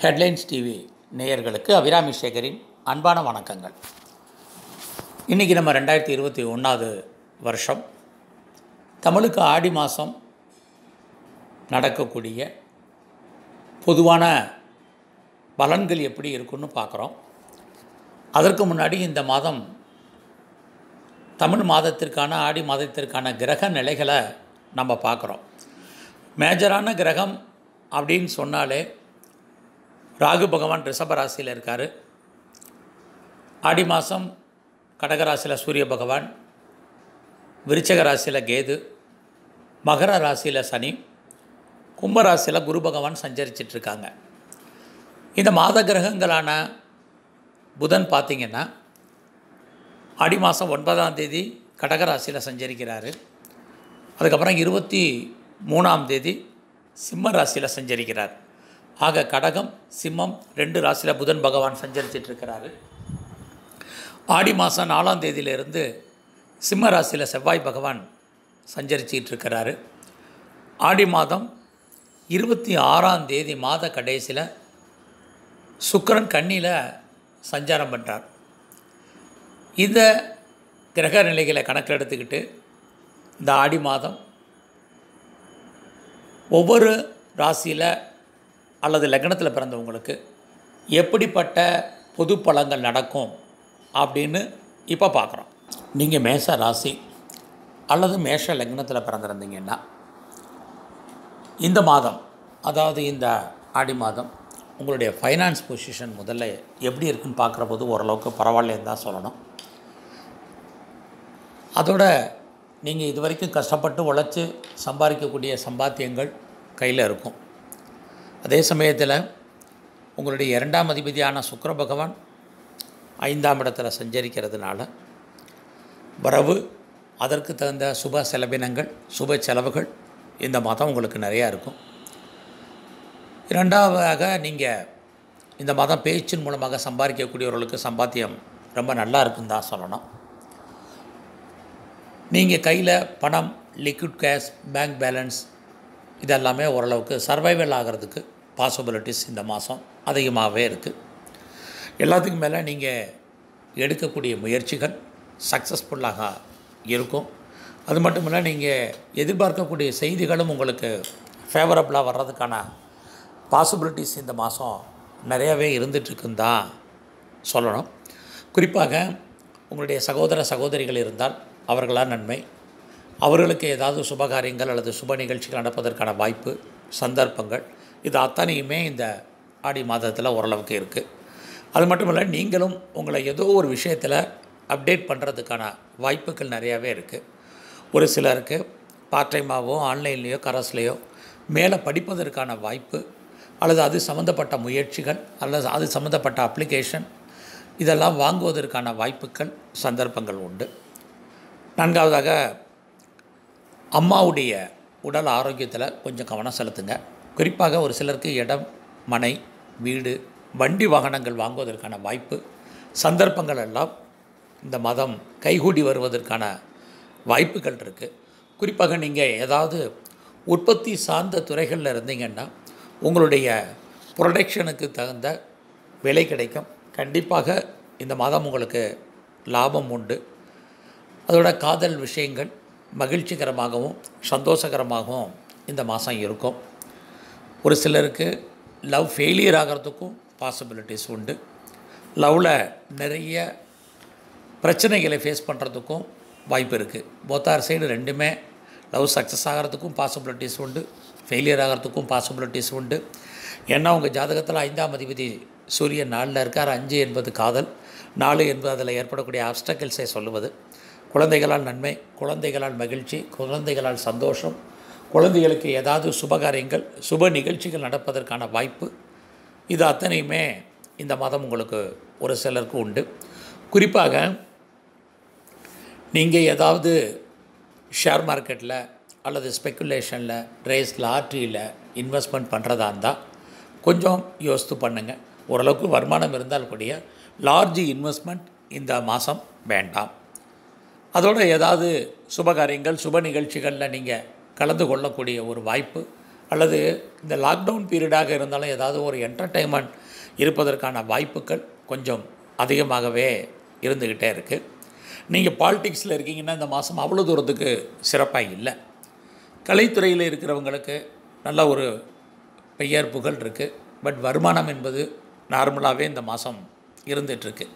headlines TV நேயர்களுக்கு அபிராமி சேகரின் அன்பான வணக்கங்கள் இன்றைக்கி நம்ம ரெண்டாயிரத்தி இருபத்தி ஒன்றாவது வருஷம் தமிழுக்கு ஆடி மாதம் நடக்கக்கூடிய பொதுவான பலன்கள் எப்படி இருக்குன்னு பார்க்குறோம் அதற்கு முன்னாடி இந்த மாதம் தமிழ் மாதத்திற்கான ஆடி மாதத்திற்கான கிரக நிலைகளை நம்ம பார்க்குறோம் மேஜரான கிரகம் அப்படின்னு சொன்னாலே ராகு பகவான் ரிஷப ராசியில் இருக்கார் ஆடி மாதம் கடகராசியில் சூரிய பகவான் விருச்சக ராசியில் கேது மகர ராசியில் சனி கும்ப ராசியில் குரு பகவான் சஞ்சரிச்சிட்ருக்காங்க இந்த மாத கிரகங்களான புதன் பார்த்திங்கன்னா ஆடி மாதம் ஒன்பதாம் தேதி கடகராசியில் சஞ்சரிக்கிறாரு அதுக்கப்புறம் இருபத்தி மூணாம் தேதி சிம்ம ராசியில் சஞ்சரிக்கிறார் ஆக கடகம் சிம்மம் ரெண்டு ராசியில் புதன் பகவான் சஞ்சரிச்சிட்ருக்கிறாரு ஆடி மாதம் நாலாம் தேதியிலிருந்து சிம்ம ராசியில் செவ்வாய் பகவான் சஞ்சரிச்சிட்டு இருக்கிறாரு ஆடி மாதம் இருபத்தி ஆறாம் தேதி மாத கடைசியில் சுக்கிரன் கண்ணியில் சஞ்சாரம் பண்ணுறார் இந்த கிரக நிலைகளை கணக்கில் எடுத்துக்கிட்டு இந்த ஆடி மாதம் ஒவ்வொரு ராசியில் அல்லது லக்னத்தில் பிறந்தவங்களுக்கு எப்படிப்பட்ட பொது பலன்கள் நடக்கும் அப்படின்னு இப்போ பார்க்குறோம் நீங்கள் மேஷ ராசி அல்லது மேஷ லக்னத்தில் பிறந்திருந்தீங்கன்னா இந்த மாதம் அதாவது இந்த ஆடி மாதம் உங்களுடைய ஃபைனான்ஸ் பொசிஷன் முதல்ல எப்படி இருக்குன்னு பார்க்குற போது ஓரளவுக்கு பரவாயில்லன்னு தான் சொல்லணும் அதோட நீங்கள் இது வரைக்கும் கஷ்டப்பட்டு உழைச்சி சம்பாதிக்கக்கூடிய சம்பாத்தியங்கள் கையில் இருக்கும் அதே சமயத்தில் உங்களுடைய இரண்டாம் அதிபதியான சுக்கர பகவான் ஐந்தாம் இடத்துல சஞ்சரிக்கிறதுனால வரவு அதற்கு தகுந்த சுப செலவினங்கள் சுப செலவுகள் இந்த மாதம் உங்களுக்கு நிறையா இருக்கும் இரண்டாவதாக நீங்கள் இந்த மாதம் பேச்சின் மூலமாக சம்பாதிக்கக்கூடியவர்களுக்கு சம்பாத்தியம் ரொம்ப நல்லா இருக்குன்னு தான் சொல்லணும் நீங்கள் கையில் பணம் லிக்விட் கேஷ் பேங்க் பேலன்ஸ் இதெல்லாமே ஓரளவுக்கு சர்வைவல் ஆகிறதுக்கு பாசிபிலிட்டிஸ் இந்த மாதம் அதிகமாகவே இருக்குது எல்லாத்துக்கும் மேலே நீங்கள் எடுக்கக்கூடிய முயற்சிகள் சக்ஸஸ்ஃபுல்லாக இருக்கும் அது மட்டும் இல்லை நீங்கள் எதிர்பார்க்கக்கூடிய செய்திகளும் உங்களுக்கு ஃபேவரபுளாக வர்றதுக்கான பாசிபிலிட்டிஸ் இந்த மாதம் நிறையாவே இருந்துகிட்ருக்குன்னு தான் சொல்லணும் குறிப்பாக உங்களுடைய சகோதர சகோதரிகள் இருந்தால் அவர்களால் நன்மை அவர்களுக்கு ஏதாவது சுபகாரியங்கள் அல்லது சுப நிகழ்ச்சிகள் நடப்பதற்கான வாய்ப்பு சந்தர்ப்பங்கள் இது அத்தனையுமே இந்த ஆடி மாதத்தில் ஓரளவுக்கு இருக்குது அது மட்டும் இல்லை நீங்களும் உங்களை ஏதோ ஒரு விஷயத்தில் அப்டேட் பண்ணுறதுக்கான வாய்ப்புகள் நிறையாவே இருக்குது ஒரு சிலருக்கு பார்ட் டைமாகவோ ஆன்லைன்லேயோ கரஸ்லேயோ மேலே படிப்பதற்கான வாய்ப்பு அல்லது அது சம்மந்தப்பட்ட முயற்சிகள் அல்லது அது சம்மந்தப்பட்ட அப்ளிகேஷன் இதெல்லாம் வாங்குவதற்கான வாய்ப்புகள் சந்தர்ப்பங்கள் உண்டு நான்காவதாக அம்மாவுடைய உடல் ஆரோக்கியத்தில் கொஞ்சம் கவனம் செலுத்துங்க குறிப்பாக ஒரு சிலருக்கு இடம் மனை வீடு வண்டி வாகனங்கள் வாங்குவதற்கான வாய்ப்பு சந்தர்ப்பங்கள் எல்லாம் இந்த மதம் கைகூடி வருவதற்கான வாய்ப்புகள் இருக்குது குறிப்பாக நீங்கள் ஏதாவது உற்பத்தி சார்ந்த துறைகளில் இருந்தீங்கன்னா உங்களுடைய ப்ரொடக்ஷனுக்கு தகுந்த விலை கிடைக்கும் கண்டிப்பாக இந்த மாதம் உங்களுக்கு லாபம் உண்டு அதோட காதல் விஷயங்கள் மகிழ்ச்சிகரமாகவும் சந்தோஷகரமாகவும் இந்த மாதம் இருக்கும் ஒரு சிலருக்கு லவ் ஃபெயிலியர் ஆகிறதுக்கும் பாசிபிலிட்டிஸ் உண்டு லவ்வில் நிறைய பிரச்சனைகளை ஃபேஸ் பண்ணுறதுக்கும் வாய்ப்பு இருக்குது போத்தார் சைடு ரெண்டுமே லவ் சக்ஸஸ் ஆகிறதுக்கும் பாசிபிலிட்டிஸ் உண்டு ஃபெயிலியர் ஆகிறதுக்கும் பாசிபிலிட்டிஸ் உண்டு ஏன்னா உங்கள் ஜாதகத்தில் ஐந்தாம் அதிபதி சூரியன் நாளில் இருக்கார் அஞ்சு என்பது காதல் நாலு என்பது அதில் ஏற்படக்கூடிய ஆப்ஸ்டக்கிள்ஸை சொல்லுவது குழந்தைகளால் நன்மை குழந்தைகளால் மகிழ்ச்சி குழந்தைகளால் சந்தோஷம் குழந்தைகளுக்கு ஏதாவது சுபகாரியங்கள் சுப நிகழ்ச்சிகள் நடப்பதற்கான வாய்ப்பு இது அத்தனையுமே இந்த மாதம் உங்களுக்கு ஒரு சிலருக்கு உண்டு குறிப்பாக நீங்கள் ஏதாவது ஷேர் மார்க்கெட்டில் அல்லது ஸ்பெக்குலேஷனில் ரேஸ் லாட்ரியில் இன்வெஸ்ட்மெண்ட் பண்ணுறதா இருந்தால் கொஞ்சம் யோசித்து பண்ணுங்கள் ஓரளவுக்கு வருமானம் இருந்தால் கூடிய லார்ஜ் இன்வெஸ்ட்மெண்ட் இந்த மாதம் வேண்டாம் அதோடு ஏதாவது சுபகாரியங்கள் சுப நிகழ்ச்சிகளில் நீங்கள் கலந்து கொள்ளக்கூடிய ஒரு வாய்ப்பு அல்லது இந்த லாக்டவுன் பீரியடாக இருந்தாலும் ஏதாவது ஒரு என்டர்டெயின்மெண்ட் இருப்பதற்கான வாய்ப்புகள் கொஞ்சம் அதிகமாகவே இருந்துக்கிட்டே இருக்குது நீங்கள் பாலிடிக்ஸில் இருக்கீங்கன்னா இந்த மாதம் அவ்வளோ தூரத்துக்கு சிறப்பாக இல்லை கலைத்துறையில் இருக்கிறவங்களுக்கு நல்ல ஒரு பெயர் புகழ் இருக்குது பட் வருமானம் என்பது நார்மலாகவே இந்த மாதம் இருந்துகிட்ருக்கு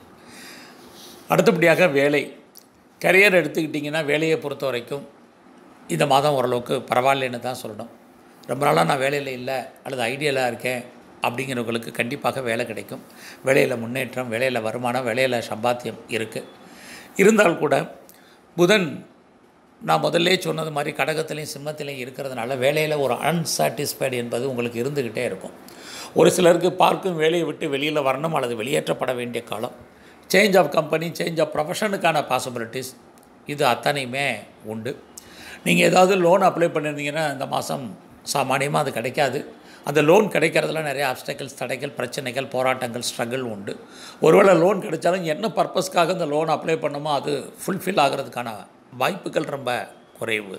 அடுத்தபடியாக வேலை கரியர் எடுத்துக்கிட்டிங்கன்னா வேலையை பொறுத்த வரைக்கும் இந்த மாதம் ஓரளவுக்கு பரவாயில்லைன்னு தான் சொல்லணும் ரொம்ப நாளாக நான் வேலையில் இல்லை அல்லது ஐடியலாக இருக்கேன் அப்படிங்கிறவங்களுக்கு கண்டிப்பாக வேலை கிடைக்கும் வேலையில் முன்னேற்றம் வேலையில் வருமானம் வேலையில் சம்பாத்தியம் இருக்குது இருந்தால் கூட புதன் நான் முதல்லே சொன்னது மாதிரி கடகத்திலையும் சிம்மத்திலையும் இருக்கிறதுனால வேலையில் ஒரு அன்சாட்டிஸ்ஃபைடு என்பது உங்களுக்கு இருந்துக்கிட்டே இருக்கும் ஒரு சிலருக்கு பார்க்கும் வேலையை விட்டு வெளியில் வரணும் அல்லது வெளியேற்றப்பட வேண்டிய காலம் change of company change of ப்ரொஃபஷனுக்கான பாசிபிலிட்டிஸ் இது அத்தனையுமே உண்டு நீங்கள் ஏதாவது லோன் அப்ளை பண்ணியிருந்தீங்கன்னா இந்த மாதம் சாமானியமாக அது கிடைக்காது அந்த லோன் கிடைக்கிறதுல நிறைய ஆப்ஸ்டக்கிள்ஸ் தடைகள் பிரச்சனைகள் போராட்டங்கள் ஸ்ட்ரகிள் உண்டு ஒருவேளை லோன் கிடைச்சாலும் என்ன பர்பஸ்க்காக இந்த லோன் அப்ளை பண்ணமோ அது ஃபுல்ஃபில் ஆகிறதுக்கான வாய்ப்புகள் ரொம்ப குறைவு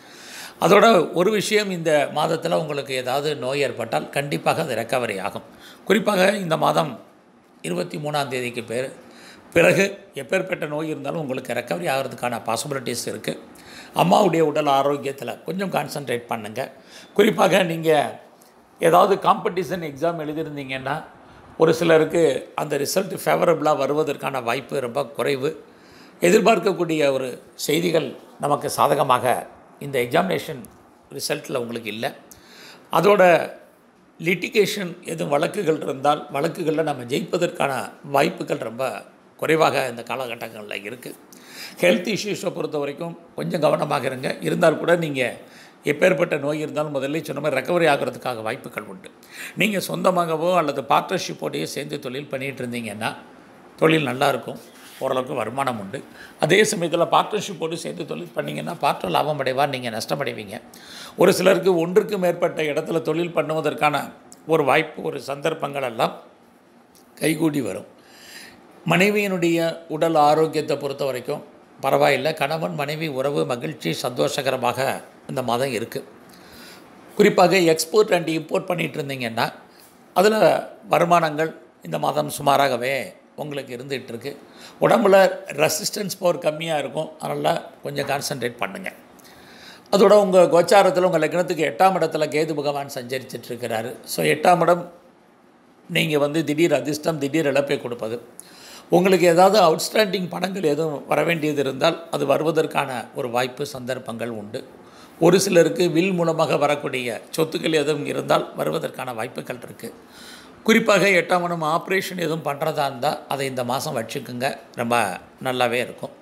அதோட ஒரு விஷயம் இந்த மாதத்தில் உங்களுக்கு ஏதாவது நோய் ஏற்பட்டால் கண்டிப்பாக அது ரெக்கவரி ஆகும் குறிப்பாக இந்த மாதம் இருபத்தி மூணாம் தேதிக்கு பேர் பிறகு எப்பேற்பட்ட நோய் இருந்தாலும் உங்களுக்கு ரெக்கவரி ஆகிறதுக்கான பாசிபிலிட்டிஸ் இருக்குது அம்மாவுடைய உடல் ஆரோக்கியத்தில் கொஞ்சம் கான்சன்ட்ரேட் பண்ணுங்கள் குறிப்பாக நீங்கள் ஏதாவது காம்படிஷன் எக்ஸாம் எழுதியிருந்தீங்கன்னா ஒரு சிலருக்கு அந்த ரிசல்ட் ஃபேவரபுளாக வருவதற்கான வாய்ப்பு ரொம்ப குறைவு எதிர்பார்க்கக்கூடிய ஒரு செய்திகள் நமக்கு சாதகமாக இந்த எக்ஸாமினேஷன் ரிசல்ட்டில் உங்களுக்கு இல்லை அதோட லிட்டிகேஷன் எதுவும் வழக்குகள் இருந்தால் வழக்குகளில் நம்ம ஜெயிப்பதற்கான வாய்ப்புகள் ரொம்ப குறைவாக இந்த காலகட்டங்களில் இருக்குது ஹெல்த் இஷ்யூஸை பொறுத்த வரைக்கும் கொஞ்சம் கவனமாக இருங்க இருந்தால் கூட நீங்கள் எப்பேற்பட்ட நோய் இருந்தாலும் முதல்ல சொன்ன மாதிரி ரெக்கவரி ஆகிறதுக்காக வாய்ப்புகள் உண்டு நீங்கள் சொந்தமாகவோ அல்லது பார்ட்னர்ஷிப்போடையோ சேர்ந்து தொழில் பண்ணிகிட்டு இருந்தீங்கன்னா தொழில் நல்லாயிருக்கும் ஓரளவுக்கு வருமானம் உண்டு அதே சமயத்தில் பார்ட்னர்ஷிப்போடு சேர்ந்து தொழில் பண்ணிங்கன்னா பார்ட்னர் லாபம் அடைவார் நீங்கள் நஷ்டமடைவீங்க ஒரு சிலருக்கு ஒன்றுக்கு மேற்பட்ட இடத்துல தொழில் பண்ணுவதற்கான ஒரு வாய்ப்பு ஒரு சந்தர்ப்பங்கள் எல்லாம் கைகூடி வரும் மனைவியினுடைய உடல் ஆரோக்கியத்தை பொறுத்த வரைக்கும் பரவாயில்லை கணவன் மனைவி உறவு மகிழ்ச்சி சந்தோஷகரமாக இந்த மாதம் இருக்குது குறிப்பாக எக்ஸ்போர்ட் அண்ட் இம்போர்ட் பண்ணிகிட்டு இருந்தீங்கன்னா அதில் வருமானங்கள் இந்த மாதம் சுமாராகவே உங்களுக்கு இருந்துகிட்டு இருக்கு உடம்புல ரெசிஸ்டன்ஸ் பவர் கம்மியாக இருக்கும் அதனால் கொஞ்சம் கான்சன்ட்ரேட் பண்ணுங்கள் அதோட உங்கள் கோச்சாரத்தில் உங்கள் லக்னத்துக்கு எட்டாம் இடத்துல கேது பகவான் சஞ்சரிச்சிட்டு இருக்கிறாரு ஸோ எட்டாம் இடம் நீங்கள் வந்து திடீர் அதிர்ஷ்டம் திடீர் இழப்பை கொடுப்பது உங்களுக்கு ஏதாவது அவுட்ஸ்டாண்டிங் பணங்கள் எதுவும் வர வேண்டியது இருந்தால் அது வருவதற்கான ஒரு வாய்ப்பு சந்தர்ப்பங்கள் உண்டு ஒரு சிலருக்கு வில் மூலமாக வரக்கூடிய சொத்துக்கள் எதுவும் இருந்தால் வருவதற்கான வாய்ப்புகள் இருக்குது குறிப்பாக எட்டாம் இடம் ஆப்ரேஷன் எதுவும் பண்ணுறதா இருந்தால் அதை இந்த மாதம் வச்சுக்குங்க ரொம்ப நல்லாவே இருக்கும்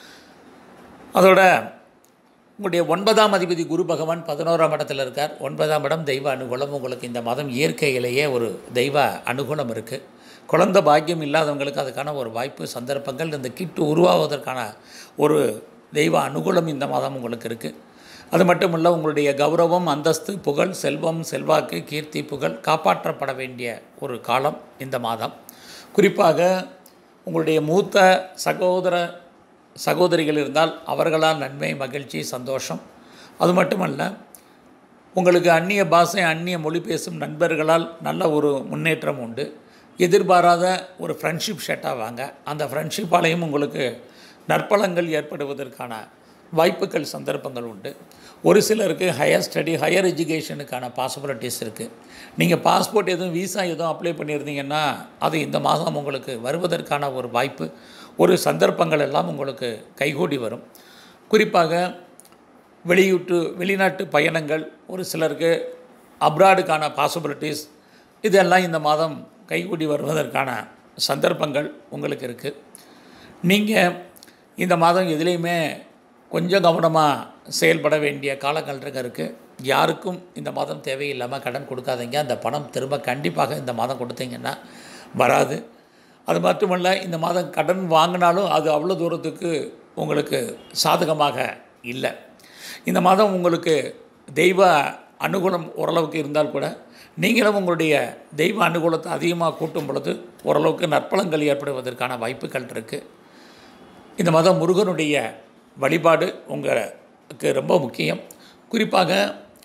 அதோட உங்களுடைய ஒன்பதாம் அதிபதி குரு பகவான் பதினோராம் இடத்துல இருக்கார் ஒன்பதாம் இடம் தெய்வ அனுகூலம் உங்களுக்கு இந்த மாதம் இயற்கையிலேயே ஒரு தெய்வ அனுகூலம் இருக்குது குழந்த பாக்கியம் இல்லாதவங்களுக்கு அதுக்கான ஒரு வாய்ப்பு சந்தர்ப்பங்கள் இந்த கிட்டு உருவாவதற்கான ஒரு தெய்வ அனுகூலம் இந்த மாதம் உங்களுக்கு இருக்குது அது மட்டும் இல்லை உங்களுடைய கௌரவம் அந்தஸ்து புகழ் செல்வம் செல்வாக்கு கீர்த்தி புகழ் காப்பாற்றப்பட வேண்டிய ஒரு காலம் இந்த மாதம் குறிப்பாக உங்களுடைய மூத்த சகோதர சகோதரிகள் இருந்தால் அவர்களால் நன்மை மகிழ்ச்சி சந்தோஷம் அது மட்டுமல்ல உங்களுக்கு அந்நிய பாஷை அந்நிய மொழி பேசும் நண்பர்களால் நல்ல ஒரு முன்னேற்றம் உண்டு எதிர்பாராத ஒரு ஃப்ரெண்ட்ஷிப் செட் ஆவாங்க அந்த ஃப்ரெண்ட்ஷிப்பாலையும் உங்களுக்கு நற்பலங்கள் ஏற்படுவதற்கான வாய்ப்புகள் சந்தர்ப்பங்கள் உண்டு ஒரு சிலருக்கு ஹையர் ஸ்டடி ஹையர் எஜுகேஷனுக்கான பாசிபிலிட்டிஸ் இருக்குது நீங்கள் பாஸ்போர்ட் எதுவும் விசா எதுவும் அப்ளை பண்ணியிருந்தீங்கன்னா அது இந்த மாதம் உங்களுக்கு வருவதற்கான ஒரு வாய்ப்பு ஒரு சந்தர்ப்பங்கள் எல்லாம் உங்களுக்கு கைகூடி வரும் குறிப்பாக வெளியூட்டு வெளிநாட்டு பயணங்கள் ஒரு சிலருக்கு அப்ராடுக்கான பாசிபிலிட்டிஸ் இதெல்லாம் இந்த மாதம் கைகூடி வருவதற்கான சந்தர்ப்பங்கள் உங்களுக்கு இருக்குது நீங்கள் இந்த மாதம் எதுலேயுமே கொஞ்சம் கவனமாக செயல்பட வேண்டிய காலங்கள் இருக்குது யாருக்கும் இந்த மாதம் தேவையில்லாமல் கடன் கொடுக்காதீங்க அந்த பணம் திரும்ப கண்டிப்பாக இந்த மாதம் கொடுத்தீங்கன்னா வராது அது மட்டுமல்ல இந்த மாதம் கடன் வாங்கினாலும் அது அவ்வளோ தூரத்துக்கு உங்களுக்கு சாதகமாக இல்லை இந்த மாதம் உங்களுக்கு தெய்வ அனுகூலம் ஓரளவுக்கு இருந்தால் கூட நீங்களும் உங்களுடைய தெய்வ அனுகூலத்தை அதிகமாக கூட்டும் பொழுது ஓரளவுக்கு நற்பலங்கள் ஏற்படுவதற்கான வாய்ப்புகள் இருக்குது இந்த மாதம் முருகனுடைய வழிபாடு உங்களுக்கு ரொம்ப முக்கியம் குறிப்பாக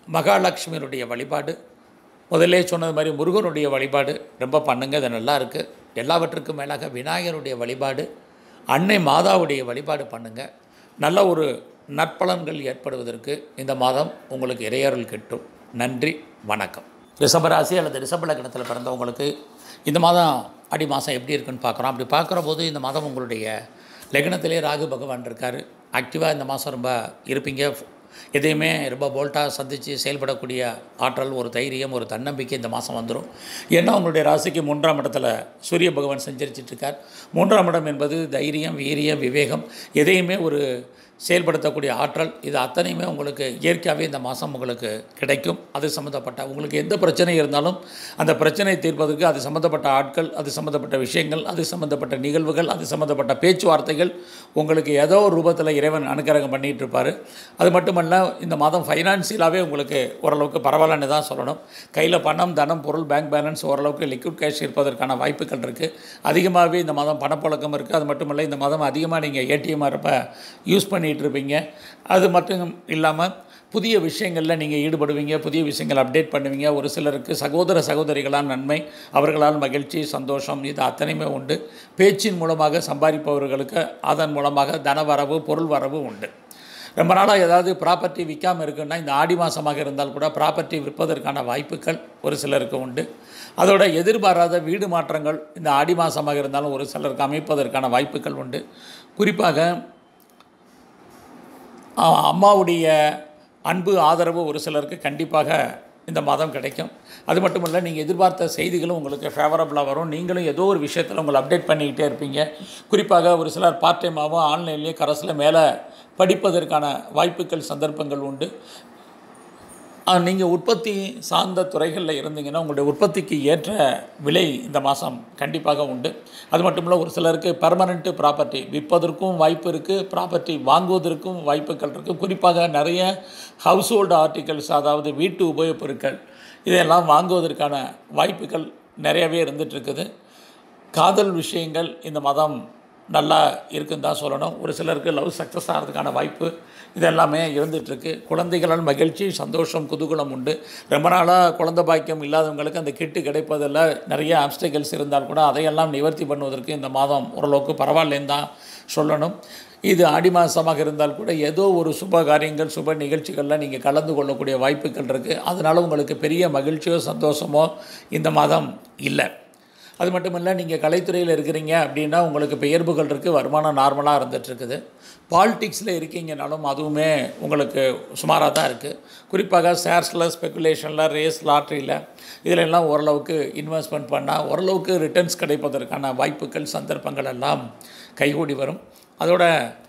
மகாலட்சுமியினுடைய வழிபாடு முதல்லே சொன்னது மாதிரி முருகனுடைய வழிபாடு ரொம்ப பண்ணுங்க அது நல்லா இருக்குது எல்லாவற்றுக்கும் மேலாக விநாயகருடைய வழிபாடு அன்னை மாதாவுடைய வழிபாடு பண்ணுங்க நல்ல ஒரு நற்பலன்கள் ஏற்படுவதற்கு இந்த மாதம் உங்களுக்கு இறையருள் கிட்டும் நன்றி வணக்கம் ரிஷபராசி அல்லது ரிஷப லக்னத்தில் பிறந்தவங்களுக்கு இந்த மாதம் அடி மாதம் எப்படி இருக்குன்னு பார்க்குறோம் அப்படி பார்க்குற போது இந்த மாதம் உங்களுடைய லக்னத்திலே ராகு பகவான் இருக்கார் ஆக்டிவாக இந்த மாதம் ரொம்ப இருப்பீங்க எதையுமே ரொம்ப போல்ட்டாக சந்தித்து செயல்படக்கூடிய ஆற்றல் ஒரு தைரியம் ஒரு தன்னம்பிக்கை இந்த மாதம் வந்துடும் ஏன்னா உங்களுடைய ராசிக்கு மூன்றாம் இடத்துல சூரிய பகவான் சஞ்சரிச்சிட்டு இருக்கார் மூன்றாம் இடம் என்பது தைரியம் வீரியம் விவேகம் எதையுமே ஒரு செயல்படுத்தக்கூடிய ஆற்றல் இது அத்தனையுமே உங்களுக்கு இயற்கையாகவே இந்த மாதம் உங்களுக்கு கிடைக்கும் அது சம்மந்தப்பட்ட உங்களுக்கு எந்த பிரச்சனை இருந்தாலும் அந்த பிரச்சனையை தீர்ப்பதற்கு அது சம்மந்தப்பட்ட ஆட்கள் அது சம்மந்தப்பட்ட விஷயங்கள் அது சம்மந்தப்பட்ட நிகழ்வுகள் அது சம்மந்தப்பட்ட பேச்சுவார்த்தைகள் உங்களுக்கு ஏதோ ஒரு ரூபத்தில் இறைவன் அனுக்கிரகம் பண்ணிகிட்டு இருப்பார் அது மட்டுமல்ல இந்த மாதம் ஃபைனான்சியலாகவே உங்களுக்கு ஓரளவுக்கு பரவாயில்லன்னு தான் சொல்லணும் கையில் பணம் தனம் பொருள் பேங்க் பேலன்ஸ் ஓரளவுக்கு லிக்விட் கேஷ் இருப்பதற்கான வாய்ப்புகள் இருக்குது அதிகமாகவே இந்த மாதம் பணப்புழக்கம் இருக்குது அது மட்டும் இல்லை இந்த மாதம் அதிகமாக நீங்கள் ஏடிஎம் இருப்ப யூஸ் பண்ணிகிட்டு இருப்பீங்க அது மட்டும் இல்லாமல் புதிய விஷயங்களில் நீங்கள் ஈடுபடுவீங்க புதிய விஷயங்கள் அப்டேட் பண்ணுவீங்க ஒரு சிலருக்கு சகோதர சகோதரிகளால் நன்மை அவர்களால் மகிழ்ச்சி சந்தோஷம் இது அத்தனையுமே உண்டு பேச்சின் மூலமாக சம்பாதிப்பவர்களுக்கு அதன் மூலமாக தனவரவு பொருள் வரவு உண்டு ரொம்ப நாளாக ஏதாவது ப்ராப்பர்ட்டி விற்காமல் இருக்குன்னா இந்த ஆடி மாதமாக இருந்தால் கூட ப்ராப்பர்ட்டி விற்பதற்கான வாய்ப்புகள் ஒரு சிலருக்கு உண்டு அதோட எதிர்பாராத வீடு மாற்றங்கள் இந்த ஆடி மாதமாக இருந்தாலும் ஒரு சிலருக்கு அமைப்பதற்கான வாய்ப்புகள் உண்டு குறிப்பாக ஆ, அம்மாவுடைய அன்பு ஆதரவு ஒரு சிலருக்கு கண்டிப்பாக இந்த மாதம் கிடைக்கும் அது மட்டும் இல்லை நீங்கள் எதிர்பார்த்த செய்திகளும் உங்களுக்கு ஃபேவரபுளாக வரும் நீங்களும் ஏதோ ஒரு விஷயத்தில் உங்களை அப்டேட் பண்ணிக்கிட்டே இருப்பீங்க குறிப்பாக ஒரு சிலர் பார்ட் டைமாகவும் ஆன்லைன்லேயே கரஸில் மேலே படிப்பதற்கான வாய்ப்புகள் சந்தர்ப்பங்கள் உண்டு நீங்கள் உற்பத்தி சார்ந்த துறைகளில் இருந்தீங்கன்னா உங்களுடைய உற்பத்திக்கு ஏற்ற விலை இந்த மாதம் கண்டிப்பாக உண்டு அது மட்டும் இல்லை ஒரு சிலருக்கு பர்மனெண்ட்டு ப்ராப்பர்ட்டி விற்பதற்கும் வாய்ப்பு இருக்குது ப்ராப்பர்ட்டி வாங்குவதற்கும் வாய்ப்புகள் இருக்குது குறிப்பாக நிறைய ஹவுஸ் ஹோல்டு ஆர்டிகல்ஸ் அதாவது வீட்டு உபயோகப் பொருட்கள் இதெல்லாம் வாங்குவதற்கான வாய்ப்புகள் நிறையவே இருந்துகிட்ருக்குது காதல் விஷயங்கள் இந்த மாதம் நல்லா இருக்குன்னு தான் சொல்லணும் ஒரு சிலருக்கு லவ் சக்ஸஸ் ஆகிறதுக்கான வாய்ப்பு இதெல்லாமே இருந்துகிட்ருக்கு குழந்தைகளால் மகிழ்ச்சி சந்தோஷம் குதூகலம் உண்டு ரொம்ப நாளாக குழந்தை பாக்கியம் இல்லாதவங்களுக்கு அந்த கிட்டு கிடைப்பதில் நிறைய ஆப்ஸ்டிகல்ஸ் இருந்தால் கூட அதையெல்லாம் நிவர்த்தி பண்ணுவதற்கு இந்த மாதம் ஓரளவுக்கு பரவாயில்லைன்னு தான் சொல்லணும் இது ஆடி மாதமாக இருந்தால் கூட ஏதோ ஒரு சுப காரியங்கள் சுப நிகழ்ச்சிகளில் நீங்கள் கலந்து கொள்ளக்கூடிய வாய்ப்புகள் இருக்குது அதனால் உங்களுக்கு பெரிய மகிழ்ச்சியோ சந்தோஷமோ இந்த மாதம் இல்லை அது மட்டும் இல்லை நீங்கள் கலைத்துறையில் இருக்கிறீங்க அப்படின்னா உங்களுக்கு பெயர்வுகள் இருக்குது வருமானம் நார்மலாக இருந்துகிட்ருக்குது பாலிடிக்ஸில் இருக்கீங்கனாலும் அதுவுமே உங்களுக்கு சுமாராக தான் இருக்குது குறிப்பாக ஷேர்ஸில் ஸ்பெக்குலேஷனில் ரேஸ் லாட்ரியில் இதில் எல்லாம் ஓரளவுக்கு இன்வெஸ்ட்மெண்ட் பண்ணால் ஓரளவுக்கு ரிட்டர்ன்ஸ் கிடைப்பதற்கான வாய்ப்புகள் சந்தர்ப்பங்கள் எல்லாம் கைகூடி வரும் அதோட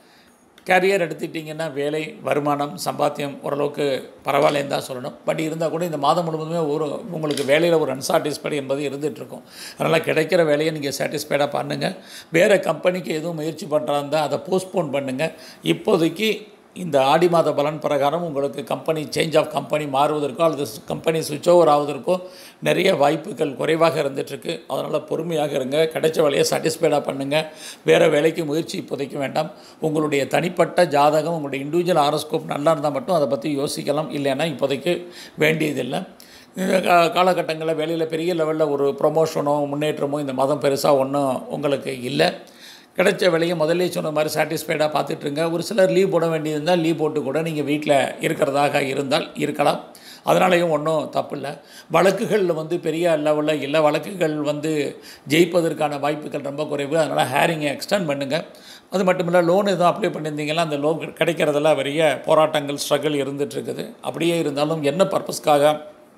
கேரியர் எடுத்துட்டிங்கன்னா வேலை வருமானம் சம்பாத்தியம் ஓரளவுக்கு பரவாயில்லைன்னு தான் சொல்லணும் பட் இருந்தால் கூட இந்த மாதம் முழுவதுமே ஒரு உங்களுக்கு வேலையில் ஒரு அன்சாட்டிஸ்ஃபைடு என்பது இருந்துகிட்ருக்கும் அதனால் கிடைக்கிற வேலையை நீங்கள் சாட்டிஸ்ஃபைடாக பண்ணுங்கள் வேறு கம்பெனிக்கு எதுவும் முயற்சி பண்ணுறாருந்தா அதை போஸ்ட்போன் பண்ணுங்கள் இப்போதைக்கு இந்த ஆடி மாத பலன் பிரகாரம் உங்களுக்கு கம்பெனி சேஞ்ச் ஆஃப் கம்பெனி மாறுவதற்கோ அல்லது கம்பெனி சுவிட்ச் ஓவர் ஆவதற்கோ நிறைய வாய்ப்புகள் குறைவாக இருந்துகிட்ருக்கு அதனால் பொறுமையாக இருங்க கிடைச்ச வேலையை சாட்டிஸ்ஃபைடாக பண்ணுங்கள் வேறு வேலைக்கு முயற்சி இப்போதைக்கு வேண்டாம் உங்களுடைய தனிப்பட்ட ஜாதகம் உங்களுடைய இண்டிவிஜுவல் ஆரோஸ்கோப் நல்லா இருந்தால் மட்டும் அதை பற்றி யோசிக்கலாம் இல்லைன்னா இப்போதைக்கு வேண்டியதில்லை இந்த கா காலகட்டங்களில் வேலையில் பெரிய லெவலில் ஒரு ப்ரொமோஷனோ முன்னேற்றமோ இந்த மாதம் பெருசாக ஒன்றும் உங்களுக்கு இல்லை கிடைச்ச வேலையை முதல்ல சொன்ன மாதிரி சாட்டிஸ்ஃபைடாக பார்த்துட்ருங்க ஒரு சிலர் லீவ் போட வேண்டியிருந்தால் லீவ் போட்டு கூட நீங்கள் வீட்டில் இருக்கிறதாக இருந்தால் இருக்கலாம் அதனாலேயும் ஒன்றும் தப்பு இல்லை வழக்குகளில் வந்து பெரிய லெவலில் இல்லை வழக்குகள் வந்து ஜெயிப்பதற்கான வாய்ப்புகள் ரொம்ப குறைவு அதனால் ஹேரிங்கை எக்ஸ்டெண்ட் பண்ணுங்கள் அது மட்டும் இல்லை லோன் எதுவும் அப்ளை பண்ணியிருந்தீங்கன்னா அந்த லோன் கிடைக்கிறதெல்லாம் பெரிய போராட்டங்கள் ஸ்ட்ரகிள் இருந்துகிட்ருக்குது அப்படியே இருந்தாலும் என்ன பர்பஸ்க்காக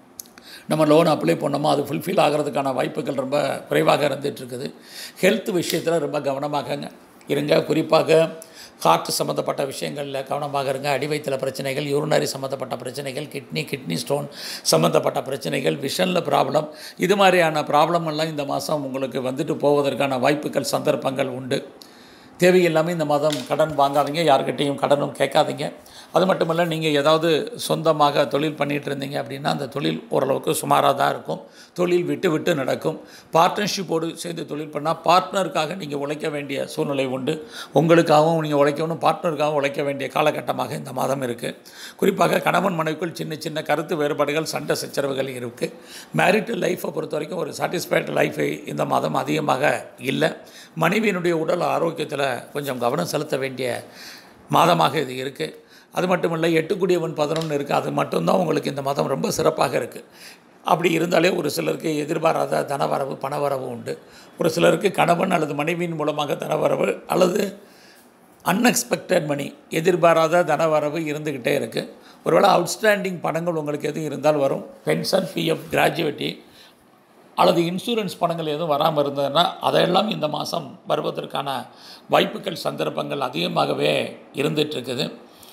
நம்ம லோன் அப்ளை பண்ணோமோ அது ஃபுல்ஃபில் ஆகிறதுக்கான வாய்ப்புகள் ரொம்ப குறைவாக இருந்துகிட்ருக்குது ஹெல்த் விஷயத்தில் ரொம்ப கவனமாகங்க இருங்க குறிப்பாக ஹார்ட் சம்மந்தப்பட்ட விஷயங்களில் கவனமாக இருங்க அடிவயிற்றில் பிரச்சனைகள் யூரினரி சம்மந்தப்பட்ட பிரச்சனைகள் கிட்னி கிட்னி ஸ்டோன் சம்மந்தப்பட்ட பிரச்சனைகள் விஷனில் ப்ராப்ளம் இது மாதிரியான ப்ராப்ளம் எல்லாம் இந்த மாதம் உங்களுக்கு வந்துட்டு போவதற்கான வாய்ப்புகள் சந்தர்ப்பங்கள் உண்டு தேவையில்லாமல் இந்த மாதம் கடன் வாங்காதீங்க யார்கிட்டையும் கடனும் கேட்காதீங்க அது மட்டும் இல்லை நீங்கள் ஏதாவது சொந்தமாக தொழில் பண்ணிகிட்டு இருந்தீங்க அப்படின்னா அந்த தொழில் ஓரளவுக்கு சுமாராக தான் இருக்கும் தொழில் விட்டு விட்டு நடக்கும் பார்ட்னர்ஷிப்போடு சேர்ந்து தொழில் பண்ணால் பார்ட்னருக்காக நீங்கள் உழைக்க வேண்டிய சூழ்நிலை உண்டு உங்களுக்காகவும் நீங்கள் உழைக்கணும் பார்ட்னருக்காகவும் உழைக்க வேண்டிய காலகட்டமாக இந்த மாதம் இருக்குது குறிப்பாக கணவன் மனைவிக்குள் சின்ன சின்ன கருத்து வேறுபாடுகள் சண்டை சச்சரவுகள் இருக்குது மேரிட்டல் லைஃப்பை பொறுத்த வரைக்கும் ஒரு சாட்டிஸ்ஃபைடு லைஃபை இந்த மாதம் அதிகமாக இல்லை மனைவியினுடைய உடல் ஆரோக்கியத்தில் கொஞ்சம் கவனம் செலுத்த வேண்டிய மாதமாக இது இருக்குது அது மட்டும் இல்லை எட்டுக்குடியவன் பதினொன்று இருக்குது அது மட்டும்தான் உங்களுக்கு இந்த மாதம் ரொம்ப சிறப்பாக இருக்குது அப்படி இருந்தாலே ஒரு சிலருக்கு எதிர்பாராத தனவரவு பணவரவு உண்டு ஒரு சிலருக்கு கணவன் அல்லது மனைவியின் மூலமாக தனவரவு அல்லது அன்எக்ஸ்பெக்டட் மணி எதிர்பாராத தனவரவு இருந்துக்கிட்டே இருக்குது ஒருவேளை அவுட்ஸ்டாண்டிங் பணங்கள் உங்களுக்கு எதுவும் இருந்தால் வரும் பென்ஷன் பிஎஃப் கிராஜுவேட்டி அல்லது இன்சூரன்ஸ் பணங்கள் எதுவும் வராமல் இருந்ததுன்னா அதையெல்லாம் இந்த மாதம் வருவதற்கான வாய்ப்புகள் சந்தர்ப்பங்கள் அதிகமாகவே இருந்துகிட்ருக்குது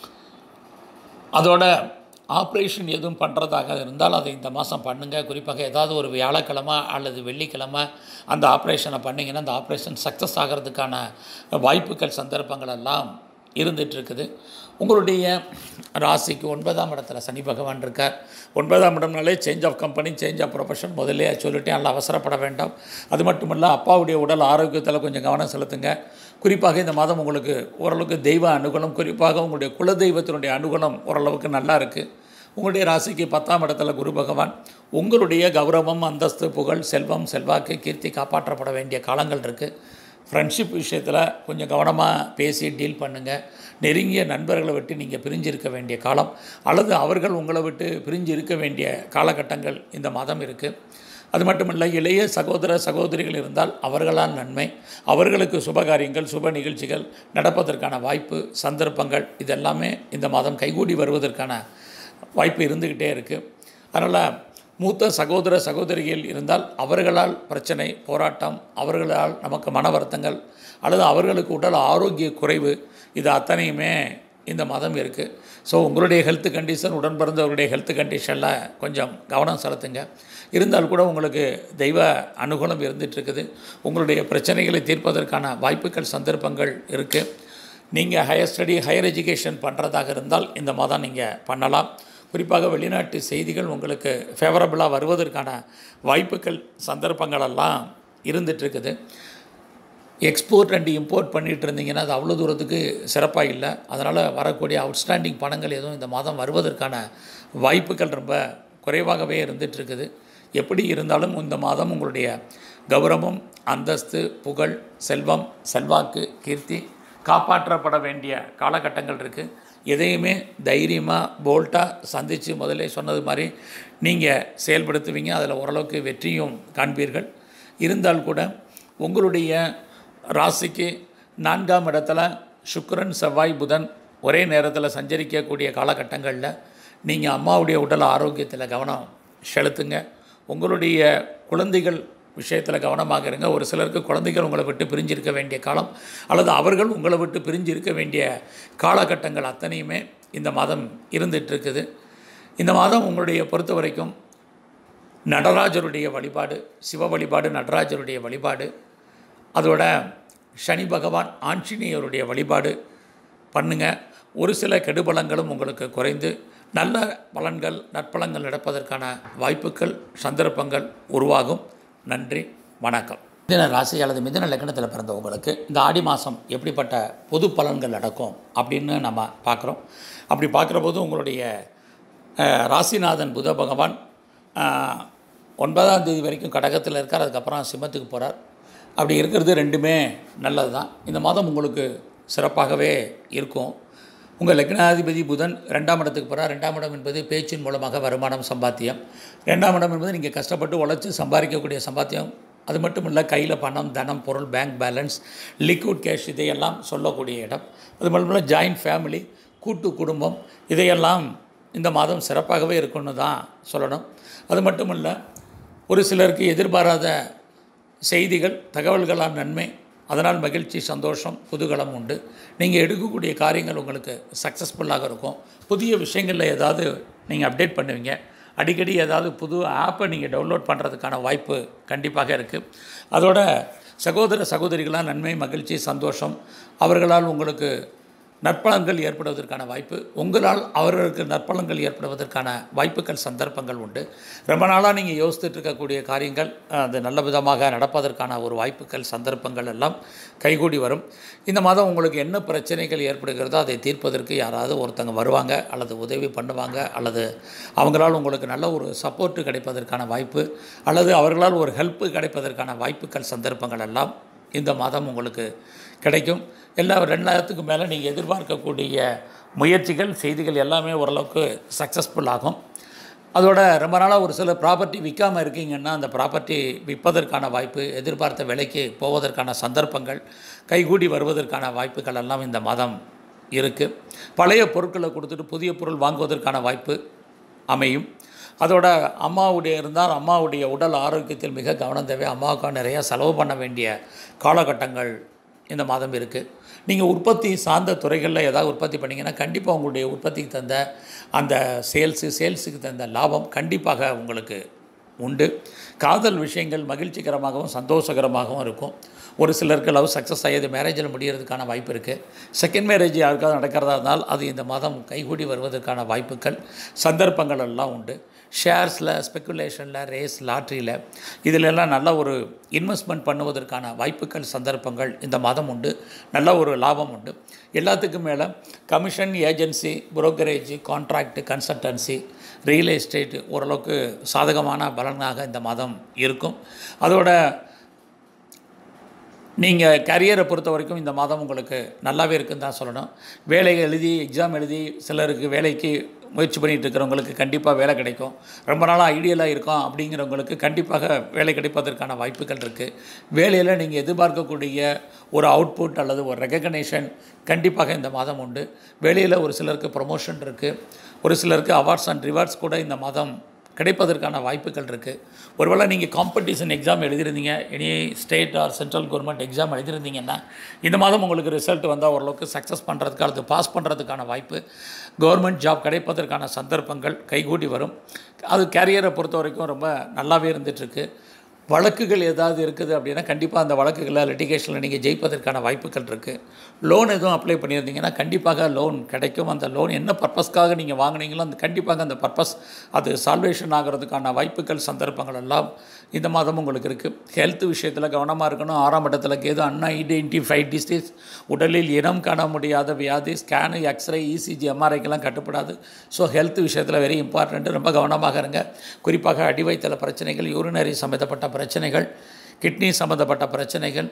அதோட ஆப்ரேஷன் எதுவும் பண்ணுறதாக இருந்தால் அதை இந்த மாதம் பண்ணுங்கள் குறிப்பாக ஏதாவது ஒரு வியாழக்கிழமை அல்லது வெள்ளிக்கிழமை அந்த ஆப்ரேஷனை பண்ணிங்கன்னா அந்த ஆப்ரேஷன் சக்ஸஸ் ஆகிறதுக்கான வாய்ப்புகள் சந்தர்ப்பங்கள் எல்லாம் இருந்துகிட்ருக்குது உங்களுடைய ராசிக்கு ஒன்பதாம் இடத்துல சனி பகவான் இருக்கார் ஒன்பதாம் இடம்னாலே change of company change of profession முதல்லே சொல்லிட்டேன் நல்லா அவசரப்பட வேண்டாம் அது மட்டும் இல்லை அப்பாவுடைய உடல் ஆரோக்கியத்தில் கொஞ்சம் கவனம் செலுத்துங்க குறிப்பாக இந்த மாதம் உங்களுக்கு ஓரளவுக்கு தெய்வ அனுகூலம் குறிப்பாக உங்களுடைய குலதெய்வத்தினுடைய அனுகூலம் ஓரளவுக்கு நல்லா இருக்குது உங்களுடைய ராசிக்கு பத்தாம் இடத்துல குரு பகவான் உங்களுடைய கௌரவம் அந்தஸ்து புகழ் செல்வம் செல்வாக்கு கீர்த்தி காப்பாற்றப்பட வேண்டிய காலங்கள் இருக்குது ஃப்ரெண்ட்ஷிப் விஷயத்தில் கொஞ்சம் கவனமாக பேசி டீல் பண்ணுங்கள் நெருங்கிய நண்பர்களை விட்டு நீங்கள் பிரிஞ்சு இருக்க வேண்டிய காலம் அல்லது அவர்கள் உங்களை விட்டு பிரிஞ்சு இருக்க வேண்டிய காலகட்டங்கள் இந்த மாதம் இருக்குது அது மட்டும் இல்லை இளைய சகோதர சகோதரிகள் இருந்தால் அவர்களால் நன்மை அவர்களுக்கு சுபகாரியங்கள் சுப நிகழ்ச்சிகள் நடப்பதற்கான வாய்ப்பு சந்தர்ப்பங்கள் இதெல்லாமே இந்த மாதம் கைகூடி வருவதற்கான வாய்ப்பு இருந்துக்கிட்டே இருக்குது அதனால் மூத்த சகோதர சகோதரிகள் இருந்தால் அவர்களால் பிரச்சனை போராட்டம் அவர்களால் நமக்கு மன வருத்தங்கள் அல்லது அவர்களுக்கு உடல் ஆரோக்கிய குறைவு இது அத்தனையுமே இந்த மாதம் இருக்குது ஸோ உங்களுடைய ஹெல்த் கண்டிஷன் உடன் பிறந்தவருடைய ஹெல்த் கண்டிஷனில் கொஞ்சம் கவனம் செலுத்துங்க இருந்தால் கூட உங்களுக்கு தெய்வ அனுகூலம் இருந்துகிட்ருக்குது உங்களுடைய பிரச்சனைகளை தீர்ப்பதற்கான வாய்ப்புகள் சந்தர்ப்பங்கள் இருக்குது நீங்கள் ஹையர் ஸ்டடி ஹையர் எஜுகேஷன் பண்ணுறதாக இருந்தால் இந்த மாதம் நீங்கள் பண்ணலாம் குறிப்பாக வெளிநாட்டு செய்திகள் உங்களுக்கு ஃபேவரபுளாக வருவதற்கான வாய்ப்புகள் சந்தர்ப்பங்களெல்லாம் இருந்துகிட்ருக்குது எக்ஸ்போர்ட் அண்ட் இம்போர்ட் பண்ணிகிட்டு இருந்தீங்கன்னா அது அவ்வளோ தூரத்துக்கு சிறப்பாக இல்லை அதனால் வரக்கூடிய அவுட்ஸ்டாண்டிங் பணங்கள் எதுவும் இந்த மாதம் வருவதற்கான வாய்ப்புகள் ரொம்ப குறைவாகவே இருந்துகிட்ருக்குது எப்படி இருந்தாலும் இந்த மாதம் உங்களுடைய கௌரவம் அந்தஸ்து புகழ் செல்வம் செல்வாக்கு கீர்த்தி காப்பாற்றப்பட வேண்டிய காலகட்டங்கள் இருக்குது எதையுமே தைரியமாக போல்ட்டாக சந்தித்து முதலே சொன்னது மாதிரி நீங்கள் செயல்படுத்துவீங்க அதில் ஓரளவுக்கு வெற்றியும் காண்பீர்கள் இருந்தால் கூட உங்களுடைய ராசிக்கு நான்காம் இடத்துல சுக்கிரன் செவ்வாய் புதன் ஒரே நேரத்தில் சஞ்சரிக்கக்கூடிய காலகட்டங்களில் நீங்கள் அம்மாவுடைய உடல் ஆரோக்கியத்தில் கவனம் செலுத்துங்க உங்களுடைய குழந்தைகள் விஷயத்தில் கவனமாக இருங்க ஒரு சிலருக்கு குழந்தைகள் உங்களை விட்டு பிரிஞ்சிருக்க வேண்டிய காலம் அல்லது அவர்கள் உங்களை விட்டு பிரிஞ்சிருக்க வேண்டிய காலகட்டங்கள் அத்தனையுமே இந்த மாதம் இருந்துகிட்ருக்குது இந்த மாதம் உங்களுடைய பொறுத்த வரைக்கும் நடராஜருடைய வழிபாடு சிவ வழிபாடு நடராஜருடைய வழிபாடு அதோட சனி பகவான் ஆஞ்சநேயருடைய வழிபாடு பண்ணுங்கள் ஒரு சில கெடுபலங்களும் உங்களுக்கு குறைந்து நல்ல பலன்கள் நற்பலன்கள் நடப்பதற்கான வாய்ப்புகள் சந்தர்ப்பங்கள் உருவாகும் நன்றி வணக்கம் மிதன ராசி அல்லது மிதன லக்னத்தில் பிறந்தவங்களுக்கு இந்த ஆடி மாதம் எப்படிப்பட்ட பொது பலன்கள் நடக்கும் அப்படின்னு நம்ம பார்க்குறோம் அப்படி பார்க்குற போது உங்களுடைய அஹ், ராசிநாதன் புத பகவான் அஹ், ஒன்பதாம் தேதி வரைக்கும் கடகத்தில் இருக்கார் அதுக்கப்புறம் சிம்மத்துக்கு போகிறார் அப்படி இருக்கிறது ரெண்டுமே நல்லது தான் இந்த மாதம் உங்களுக்கு சிறப்பாகவே இருக்கும் உங்கள் லக்னாதிபதி புதன் ரெண்டாம் இடத்துக்கு போகிறார் ரெண்டாம் இடம் என்பது பேச்சின் மூலமாக வருமானம் சம்பாத்தியம் ரெண்டாம் இடம் என்பது நீங்கள் கஷ்டப்பட்டு உழைச்சி சம்பாதிக்கக்கூடிய சம்பாத்தியம் அது மட்டும் இல்லை கையில் பணம் தனம் பொருள் பேங்க் பேலன்ஸ் லிக்விட் கேஷ் இதையெல்லாம் சொல்லக்கூடிய இடம் அது மட்டும் இல்லை ஜாயிண்ட் ஃபேமிலி கூட்டு குடும்பம் இதையெல்லாம் இந்த மாதம் சிறப்பாகவே இருக்குன்னு தான் சொல்லணும் அது மட்டும் இல்லை ஒரு சிலருக்கு எதிர்பாராத செய்திகள் தகவல்களால் நன்மை அதனால் மகிழ்ச்சி சந்தோஷம் குதூகலம் உண்டு நீங்கள் எடுக்கக்கூடிய காரியங்கள் உங்களுக்கு சக்ஸஸ்ஃபுல்லாக இருக்கும் புதிய விஷயங்களில் ஏதாவது நீங்கள் அப்டேட் பண்ணுவீங்க அடிக்கடி ஏதாவது புது ஆப்பை நீங்கள் டவுன்லோட் பண்ணுறதுக்கான வாய்ப்பு கண்டிப்பாக இருக்குது அதோட சகோதர சகோதரிகளால் நன்மை மகிழ்ச்சி சந்தோஷம் அவர்களால் உங்களுக்கு நற்பலன்கள் ஏற்படுவதற்கான வாய்ப்பு உங்களால் அவர்களுக்கு நற்பலன்கள் ஏற்படுவதற்கான வாய்ப்புகள் சந்தர்ப்பங்கள் உண்டு ரொம்ப நாளாக நீங்கள் யோசித்துட்டு இருக்கக்கூடிய காரியங்கள் அஹ், அது நல்ல விதமாக நடப்பதற்கான ஒரு வாய்ப்புகள் சந்தர்ப்பங்கள் எல்லாம் கைகூடி வரும் இந்த மாதம் உங்களுக்கு என்ன பிரச்சனைகள் ஏற்படுகிறதோ அதை தீர்ப்பதற்கு யாராவது ஒருத்தங்க வருவாங்க அல்லது உதவி பண்ணுவாங்க அல்லது அவங்களால் உங்களுக்கு நல்ல ஒரு சப்போர்ட் கிடைப்பதற்கான வாய்ப்பு அல்லது அவர்களால் ஒரு ஹெல்ப் கிடைப்பதற்கான வாய்ப்புகள் சந்தர்ப்பங்கள் எல்லாம் இந்த மாதம் உங்களுக்கு கிடைக்கும் எல்லா ரெண்டாயிரத்துக்கு மேலே நீங்கள் எதிர்பார்க்கக்கூடிய முயற்சிகள் செய்திகள் எல்லாமே ஓரளவுக்கு சக்ஸஸ்ஃபுல் ஆகும் அதோட ரொம்ப நாளாக ஒரு சில ப்ராப்பர்ட்டி விற்காமல் இருக்கீங்கன்னா அந்த ப்ராப்பர்ட்டி விற்பதற்கான வாய்ப்பு எதிர்பார்த்த விலைக்கு போவதற்கான சந்தர்ப்பங்கள் கைகூடி வருவதற்கான வாய்ப்புகள் எல்லாம் இந்த மாதம் இருக்குது பழைய பொருட்களை கொடுத்துட்டு புதிய பொருள் வாங்குவதற்கான வாய்ப்பு அமையும் அதோட அம்மாவுடைய இருந்தால் அம்மாவுடைய உடல் ஆரோக்கியத்தில் மிக கவனம் தேவை அம்மாவுக்காக நிறையா செலவு பண்ண வேண்டிய காலகட்டங்கள் இந்த மாதம் இருக்குது நீங்கள் உற்பத்தி சார்ந்த துறைகளில் ஏதாவது உற்பத்தி பண்ணீங்கன்னா கண்டிப்பாக உங்களுடைய உற்பத்திக்கு தந்த அந்த சேல்ஸு சேல்ஸுக்கு தந்த லாபம் கண்டிப்பாக உங்களுக்கு உண்டு காதல் விஷயங்கள் மகிழ்ச்சிகரமாகவும் சந்தோஷகரமாகவும் இருக்கும் ஒரு சிலருக்கு லவ் சக்ஸஸ் ஆகியது மேரேஜில் முடியறதுக்கான வாய்ப்பு இருக்குது செகண்ட் மேரேஜ் யாருக்காவது நடக்கிறதா இருந்தால் அது இந்த மாதம் கைகூடி வருவதற்கான வாய்ப்புகள் சந்தர்ப்பங்கள் எல்லாம் உண்டு ஷேர்ஸில் ஸ்பெக்குலேஷனில் ரேஸ் லாட்ரியில் இதிலெல்லாம் நல்ல ஒரு இன்வெஸ்ட்மெண்ட் பண்ணுவதற்கான வாய்ப்புகள் சந்தர்ப்பங்கள் இந்த மாதம் உண்டு நல்ல ஒரு லாபம் உண்டு எல்லாத்துக்கும் மேலே commission agency brokerage contract consultancy real estate ஓரளவுக்கு சாதகமான பலனாக இந்த மாதம் இருக்கும் அதோட நீங்கள் கரியரை பொறுத்த வரைக்கும் இந்த மாதம் உங்களுக்கு நல்லாவே இருக்குன்னு தான் சொல்லணும் வேலை எழுதி எக்ஸாம் எழுதி சிலருக்கு வேலைக்கு முயற்சி பண்ணிகிட்டு இருக்கிறவங்களுக்கு கண்டிப்பாக வேலை கிடைக்கும் ரொம்ப நாளாக ஐடியலாக இருக்கும் அப்படிங்கிறவங்களுக்கு கண்டிப்பாக வேலை கிடைப்பதற்கான வாய்ப்புகள் இருக்குது வேலையில் நீங்கள் எதிர்பார்க்கக்கூடிய ஒரு அவுட்புட் அல்லது ஒரு ரெகக்னேஷன் கண்டிப்பாக இந்த மாதம் உண்டு வேலையில் ஒரு சிலருக்கு ப்ரொமோஷன் இருக்குது ஒரு சிலருக்கு அவார்ட்ஸ் அண்ட் ரிவார்ட்ஸ் கூட இந்த மாதம் கிடைப்பதற்கான வாய்ப்புகள் இருக்குது ஒருவேளை நீங்கள் காம்படிஷன் எக்ஸாம் எழுதியிருந்தீங்க any state or central government exam எழுதியிருந்தீங்கன்னா இந்த மாதம் உங்களுக்கு ரிசல்ட் வந்தால் ஓரளவுக்கு சக்ஸஸ் பண்ணுறதுக்கு அல்லது பாஸ் பண்ணுறதுக்கான வாய்ப்பு கவர்மெண்ட் ஜாப் கிடைப்பதற்கான சந்தர்ப்பங்கள் கைகூடி வரும் அது கேரியரை பொறுத்த வரைக்கும் ரொம்ப நல்லாவே இருந்துகிட்ருக்கு வழக்குகள் ஏதாவது இருக்குது அப்படின்னா கண்டிப்பாக அந்த வழக்குகளை லிட்டிகேஷனில் நீங்கள் ஜெயிப்பதற்கான வாய்ப்புகள் இருக்குது லோன் எதுவும் அப்ளை பண்ணியிருந்தீங்கன்னா கண்டிப்பாக லோன் கிடைக்கும் அந்த லோன் என்ன பர்பஸ்க்காக நீங்கள் வாங்குனீங்களோ அந்த கண்டிப்பாக அந்த பர்பஸ் அது சால்வேஷன் ஆகிறதுக்கான வாய்ப்புகள் சந்தர்ப்பங்கள் எல்லாம் இந்த மாதம் உங்களுக்கு இருக்குது ஹெல்த் விஷயத்தில் கவனமாக இருக்கணும் ஆறாம் இடத்துல கேது அன்ஐடென்டிஃபைட் ஐடென்டிஃபைட் டிசீஸ் உடலில் இனம் காண முடியாத வியாதி ஸ்கேனு எக்ஸ்ரே இசிஜி எம்ஆர்ஐக்கெல்லாம் கட்டுப்படாது ஸோ ஹெல்த் விஷயத்தில் வெரி இம்பார்ட்டண்ட்டு ரொம்ப கவனமாக இருங்க குறிப்பாக அடிவயித்தல பிரச்சனைகள் யூரினரி சம்மந்தப்பட்ட பிரச்சனைகள் கிட்னி சம்மந்தப்பட்ட பிரச்சனைகள்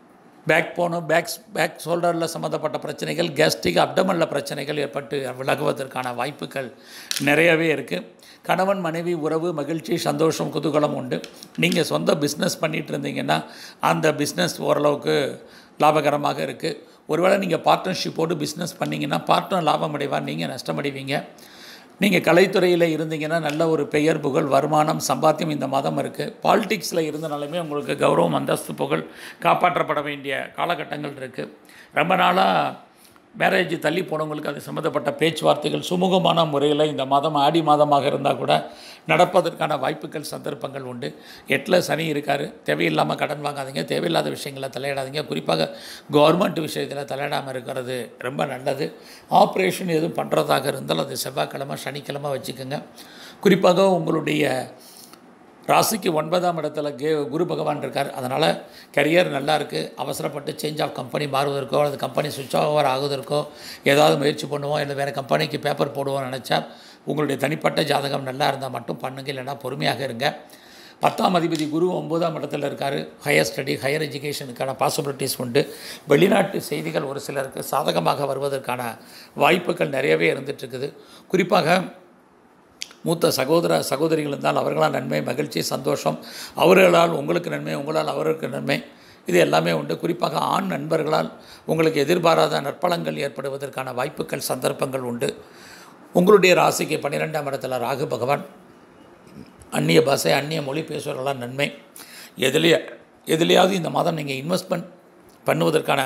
பேக் போனு பேக் பேக் ஷோல்டரில் சம்மந்தப்பட்ட பிரச்சனைகள் கேஸ்ட்ரிக் அப்டமனில் பிரச்சனைகள் ஏற்பட்டு விலகுவதற்கான வாய்ப்புகள் நிறையவே இருக்குது கணவன் மனைவி உறவு மகிழ்ச்சி சந்தோஷம் குதூகலம் உண்டு நீங்கள் சொந்த பிஸ்னஸ் பண்ணிகிட்டு இருந்தீங்கன்னா அந்த பிஸ்னஸ் ஓரளவுக்கு லாபகரமாக இருக்குது ஒருவேளை நீங்கள் பார்ட்னர்ஷிப்போடு பிஸ்னஸ் பண்ணிங்கன்னா பார்ட்னர் லாபம் அடைவார் நீங்கள் நஷ்டமடைவீங்க நீங்கள் கலைத்துறையில் இருந்தீங்கன்னா நல்ல ஒரு பெயர் புகழ் வருமானம் சம்பாத்தியம் இந்த மாதம் இருக்குது பாலிடிக்ஸில் இருந்தனாலுமே உங்களுக்கு கௌரவம் அந்தஸ்து புகழ் காப்பாற்றப்பட வேண்டிய காலகட்டங்கள் இருக்குது ரொம்ப நாளாக மேரேஜ் தள்ளி போனவங்களுக்கு அது சம்மந்தப்பட்ட பேச்சுவார்த்தைகள் சுமூகமான முறையில் இந்த மாதம் ஆடி மாதமாக இருந்தால் கூட நடப்பதற்கான வாய்ப்புகள் சந்தர்ப்பங்கள் உண்டு எட்டில் சனி இருக்கார் தேவையில்லாமல் கடன் வாங்காதீங்க தேவையில்லாத விஷயங்களில் தலையிடாதீங்க குறிப்பாக கவர்மெண்ட் விஷயத்தில் தலையிடாமல் இருக்கிறது ரொம்ப நல்லது ஆப்ரேஷன் எதுவும் பண்ணுறதாக இருந்தால் அது செவ்வாய்க்கிழமை சனிக்கிழமை வச்சுக்கோங்க குறிப்பாக உங்களுடைய ராசிக்கு ஒன்பதாம் இடத்துல கே குரு பகவான் இருக்கார் அதனால் கரியர் நல்லா இருக்குது அவசரப்பட்டு சேஞ்ச் ஆஃப் கம்பெனி மாறுவதற்கோ அல்லது கம்பெனி சுவிட்ச் ஓவர் ஆகுவதற்கோ ஏதாவது முயற்சி பண்ணுவோம் இல்லை வேறு கம்பெனிக்கு பேப்பர் போடுவோம் நினச்சா உங்களுடைய தனிப்பட்ட ஜாதகம் நல்லா இருந்தால் மட்டும் பண்ணுங்க இல்லைன்னா பொறுமையாக இருங்க பத்தாம் அதிபதி குரு ஒன்பதாம் இடத்துல இருக்கார் ஹையர் ஸ்டடி ஹையர் எஜுகேஷனுக்கான பாசிபிலிட்டிஸ் உண்டு வெளிநாட்டு செய்திகள் ஒரு சிலருக்கு சாதகமாக வருவதற்கான வாய்ப்புகள் நிறையவே இருந்துகிட்ருக்குது குறிப்பாக மூத்த சகோதர சகோதரிகள் இருந்தால் அவர்களால் நன்மை மகிழ்ச்சி சந்தோஷம் அவர்களால் உங்களுக்கு நன்மை உங்களால் அவருக்கு நன்மை இது எல்லாமே உண்டு குறிப்பாக ஆண் நண்பர்களால் உங்களுக்கு எதிர்பாராத நற்பலங்கள் ஏற்படுவதற்கான வாய்ப்புகள் சந்தர்ப்பங்கள் உண்டு உங்களுடைய ராசிக்கு பன்னிரெண்டாம் இடத்துல ராகு பகவான் அந்நிய பாஷை அந்நிய மொழி பேசுவவர்களால் நன்மை எதுலையே எதுலையாவது இந்த மாதம் நீங்கள் இன்வெஸ்ட்மெண்ட் பண்ணுவதற்கான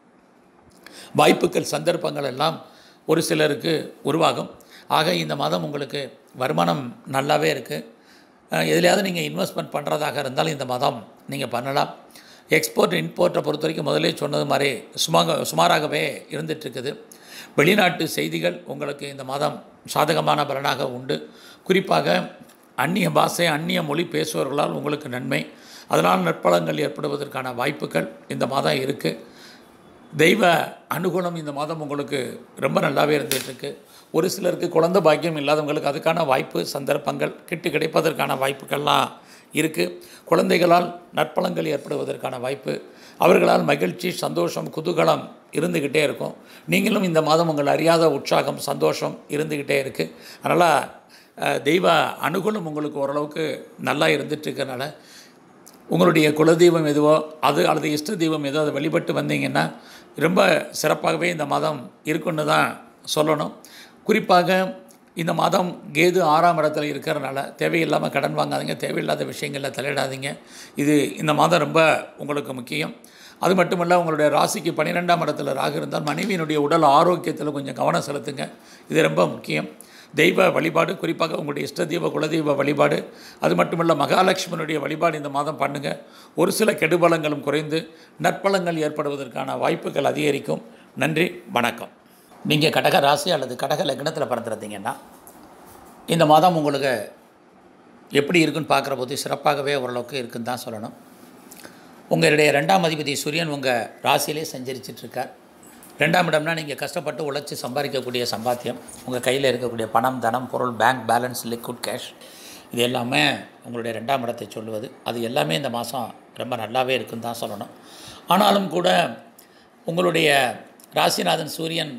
வாய்ப்புகள் சந்தர்ப்பங்கள் எல்லாம் ஒரு சிலருக்கு உருவாகும் ஆக இந்த மாதம் உங்களுக்கு வருமானம் நல்லாவே இருக்குது எதுலையாவது நீங்கள் இன்வெஸ்ட்மெண்ட் பண்ணுறதாக இருந்தால் இந்த மாதம் நீங்கள் பண்ணலாம் எக்ஸ்போர்ட் இம்போர்ட்டை பொறுத்த வரைக்கும் முதலே சொன்னது மாதிரி சுமாக சுமாராகவே இருந்துகிட்ருக்குது வெளிநாட்டு செய்திகள் உங்களுக்கு இந்த மாதம் சாதகமான பலனாக உண்டு குறிப்பாக அந்நிய பாஷை அந்நிய மொழி பேசுபவர்களால் உங்களுக்கு நன்மை அதனால் நற்பலங்கள் ஏற்படுவதற்கான வாய்ப்புகள் இந்த மாதம் இருக்குது தெய்வ அனுகூலம் இந்த மாதம் உங்களுக்கு ரொம்ப நல்லாவே இருந்துகிட்ருக்கு ஒரு சிலருக்கு குழந்தை பாக்கியம் இல்லாதவங்களுக்கு அதுக்கான வாய்ப்பு சந்தர்ப்பங்கள் கிட்டு கிடைப்பதற்கான வாய்ப்புகள்லாம் இருக்குது குழந்தைகளால் நற்பலங்கள் ஏற்படுவதற்கான வாய்ப்பு அவர்களால் மகிழ்ச்சி சந்தோஷம் குதூகலம் இருந்துக்கிட்டே இருக்கும் நீங்களும் இந்த மாதம் உங்கள் அறியாத உற்சாகம் சந்தோஷம் இருந்துக்கிட்டே இருக்குது அதனால் அஹ், தெய்வ அனுகூலம் உங்களுக்கு ஓரளவுக்கு நல்லா இருந்துகிட்ருக்கனால உங்களுடைய குலதெய்வம் எதுவோ அது அல்லது இஷ்ட தெய்வம் எதோ அதை வழிபட்டு வந்தீங்கன்னா ரொம்ப சிறப்பாகவே இந்த மாதம் இருக்குன்னு தான் சொல்லணும் குறிப்பாக இந்த மாதம் கேது ஆறாம் இடத்துல இருக்கிறனால தேவையில்லாமல் கடன் வாங்காதீங்க தேவையில்லாத விஷயங்களில் தலையிடாதீங்க இது இந்த மாதம் ரொம்ப உங்களுக்கு முக்கியம் அது மட்டுமல்ல உங்களுடைய ராசிக்கு பன்னிரெண்டாம் இடத்துல ராகு இருந்தால் மனைவியினுடைய உடல் ஆரோக்கியத்தில் கொஞ்சம் கவனம் செலுத்துங்க இது ரொம்ப முக்கியம் தெய்வ வழிபாடு குறிப்பாக உங்களுடைய இஷ்ட தெய்வ குலதெய்வ வழிபாடு அது மட்டுமல்ல மகாலட்சுமனுடைய வழிபாடு இந்த மாதம் பண்ணுங்கள் ஒரு சில கெடுபலங்களும் குறைந்து நற்பலங்கள் ஏற்படுவதற்கான வாய்ப்புகள் அதிகரிக்கும் நன்றி வணக்கம் நீங்கள் கடக ராசி அல்லது கடக லக்னத்தில் பிறந்திருந்தீங்கன்னா இந்த மாதம் உங்களுக்கு எப்படி இருக்குன்னு பார்க்குற போது சிறப்பாகவே ஓரளவுக்கு இருக்குன்னு தான் சொல்லணும் உங்களுடைய ரெண்டாம் அதிபதி சூரியன் உங்கள் ராசியிலே சஞ்சரிச்சிட்ருக்கார் ரெண்டாம் இடம்னா நீங்கள் கஷ்டப்பட்டு உழைச்சி சம்பாதிக்கக்கூடிய சம்பாத்தியம் உங்கள் கையில் இருக்கக்கூடிய பணம் தனம் பொருள் பேங்க் பேலன்ஸ் லிக்விட் கேஷ் இது எல்லாமே உங்களுடைய ரெண்டாம் இடத்தை சொல்லுவது அது எல்லாமே இந்த மாதம் ரொம்ப நல்லாவே இருக்குன்னு தான் சொல்லணும் ஆனாலும் கூட உங்களுடைய ராசிநாதன் சூரியன்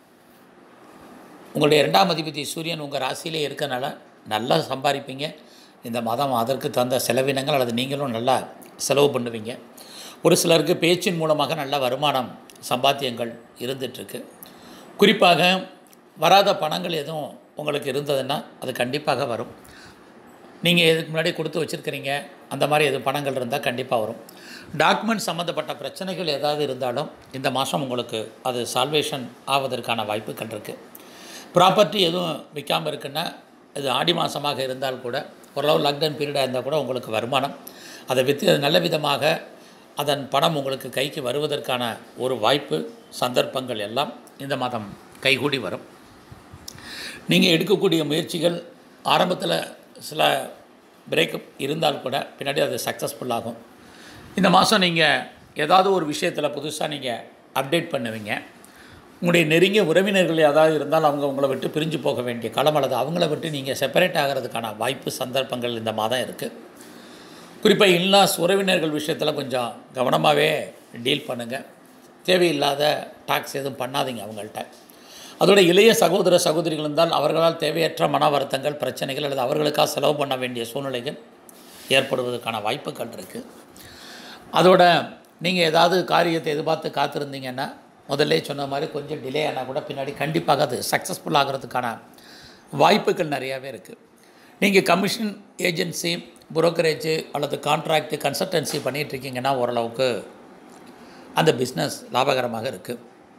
உங்களுடைய ரெண்டாம் அதிபதி சூரியன் உங்கள் ராசியிலே இருக்கனால நல்லா சம்பாதிப்பீங்க இந்த மாதம் அதற்கு தகுந்த செலவினங்கள் அல்லது நீங்களும் நல்லா செலவு பண்ணுவீங்க ஒரு சிலருக்கு பேச்சின் மூலமாக நல்ல வருமானம் சம்பாத்தியங்கள் இருந்துகிட்ருக்கு குறிப்பாக வராத பணங்கள் எதுவும் உங்களுக்கு இருந்ததுன்னா அது கண்டிப்பாக வரும் நீங்கள் இதுக்கு முன்னாடி கொடுத்து வச்சுருக்கிறீங்க அந்த மாதிரி எதுவும் பணங்கள் இருந்தால் கண்டிப்பாக வரும் டாக்குமெண்ட் சம்மந்தப்பட்ட பிரச்சனைகள் ஏதாவது இருந்தாலும் இந்த மாதம் உங்களுக்கு அது சால்வேஷன் ஆவதற்கான வாய்ப்புகள் இருக்குது ப்ராப்பர்ட்டி எதுவும் விற்காமல் இருக்குன்னா இது ஆடி மாதமாக இருந்தால் கூட ஓரளவு லாக்டவுன் பீரியடாக இருந்தால் கூட உங்களுக்கு வருமானம் அதை விற்று அது நல்ல விதமாக அதன் பணம் உங்களுக்கு கைக்கு வருவதற்கான ஒரு வாய்ப்பு சந்தர்ப்பங்கள் எல்லாம் இந்த மாதம் கைகூடி வரும் நீங்கள் எடுக்கக்கூடிய முயற்சிகள் ஆரம்பத்தில் சில பிரேக்கப் இருந்தால் கூட பின்னாடி அது சக்ஸஸ்ஃபுல் ஆகும் இந்த மாதம் நீங்கள் ஏதாவது ஒரு விஷயத்தில் புதுசாக நீங்கள் அப்டேட் பண்ணுவீங்க உங்களுடைய நெருங்கிய உறவினர்கள் ஏதாவது இருந்தால் அவங்க உங்களை விட்டு பிரிஞ்சு போக வேண்டிய காலம் அல்லது அவங்கள விட்டு நீங்கள் செப்பரேட் ஆகிறதுக்கான வாய்ப்பு சந்தர்ப்பங்கள் இந்த மாதம் இருக்குது குறிப்பாக இன்லாஸ் உறவினர்கள் விஷயத்தில் கொஞ்சம் கவனமாகவே டீல் பண்ணுங்கள் தேவையில்லாத டாக்ஸ் எதுவும் பண்ணாதீங்க அவங்கள்ட்ட அதோட இளைய சகோதர சகோதரிகள் இருந்தால் அவர்களால் தேவையற்ற மன வருத்தங்கள் பிரச்சனைகள் அல்லது அவர்களுக்காக செலவு பண்ண வேண்டிய சூழ்நிலைகள் ஏற்படுவதற்கான வாய்ப்புகள் இருக்குது அதோட நீங்கள் ஏதாவது காரியத்தை எதிர்பார்த்து காத்திருந்தீங்கன்னா முதல்ல சொன்ன மாதிரி கொஞ்சம் டிலே ஆனால் கூட பின்னாடி கண்டிப்பாக அது சக்ஸஸ்ஃபுல் ஆகிறதுக்கான வாய்ப்புகள் நிறையாவே இருக்குது நீங்கள் கமிஷன் ஏஜென்சி புரோக்கரேஜ் அல்லது கான்ட்ராக்ட் கன்சல்டன்சி பண்ணிகிட்டு இருக்கீங்கன்னா ஓரளவுக்கு அந்த பிஸ்னஸ் லாபகரமாக இருக்குது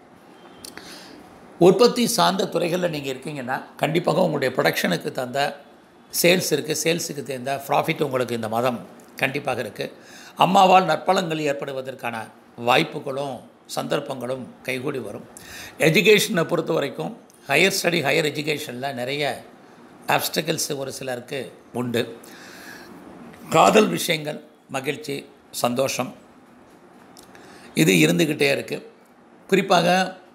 உற்பத்தி சார்ந்த துறைகளில் நீங்கள் இருக்கீங்கன்னா கண்டிப்பாக உங்களுடைய ப்ரொடக்ஷனுக்கு தகுந்த சேல்ஸ் இருக்குது சேல்ஸுக்கு தகுந்த ப்ராஃபிட் உங்களுக்கு இந்த மாதம் கண்டிப்பாக இருக்குது அம்மாவால் நற்பலங்கள் ஏற்படுவதற்கான வாய்ப்புகளும் சந்தர்ப்பங்களும் கைகூடி வரும் எஜுகேஷனை பொறுத்த வரைக்கும் ஹையர் ஸ்டடி ஹையர் எஜுகேஷனில் நிறைய ஆப்ஸ்டக்கிள்ஸ் ஒரு சிலருக்கு உண்டு காதல் விஷயங்கள் மகிழ்ச்சி சந்தோஷம் இது இருந்துக்கிட்டே இருக்குது குறிப்பாக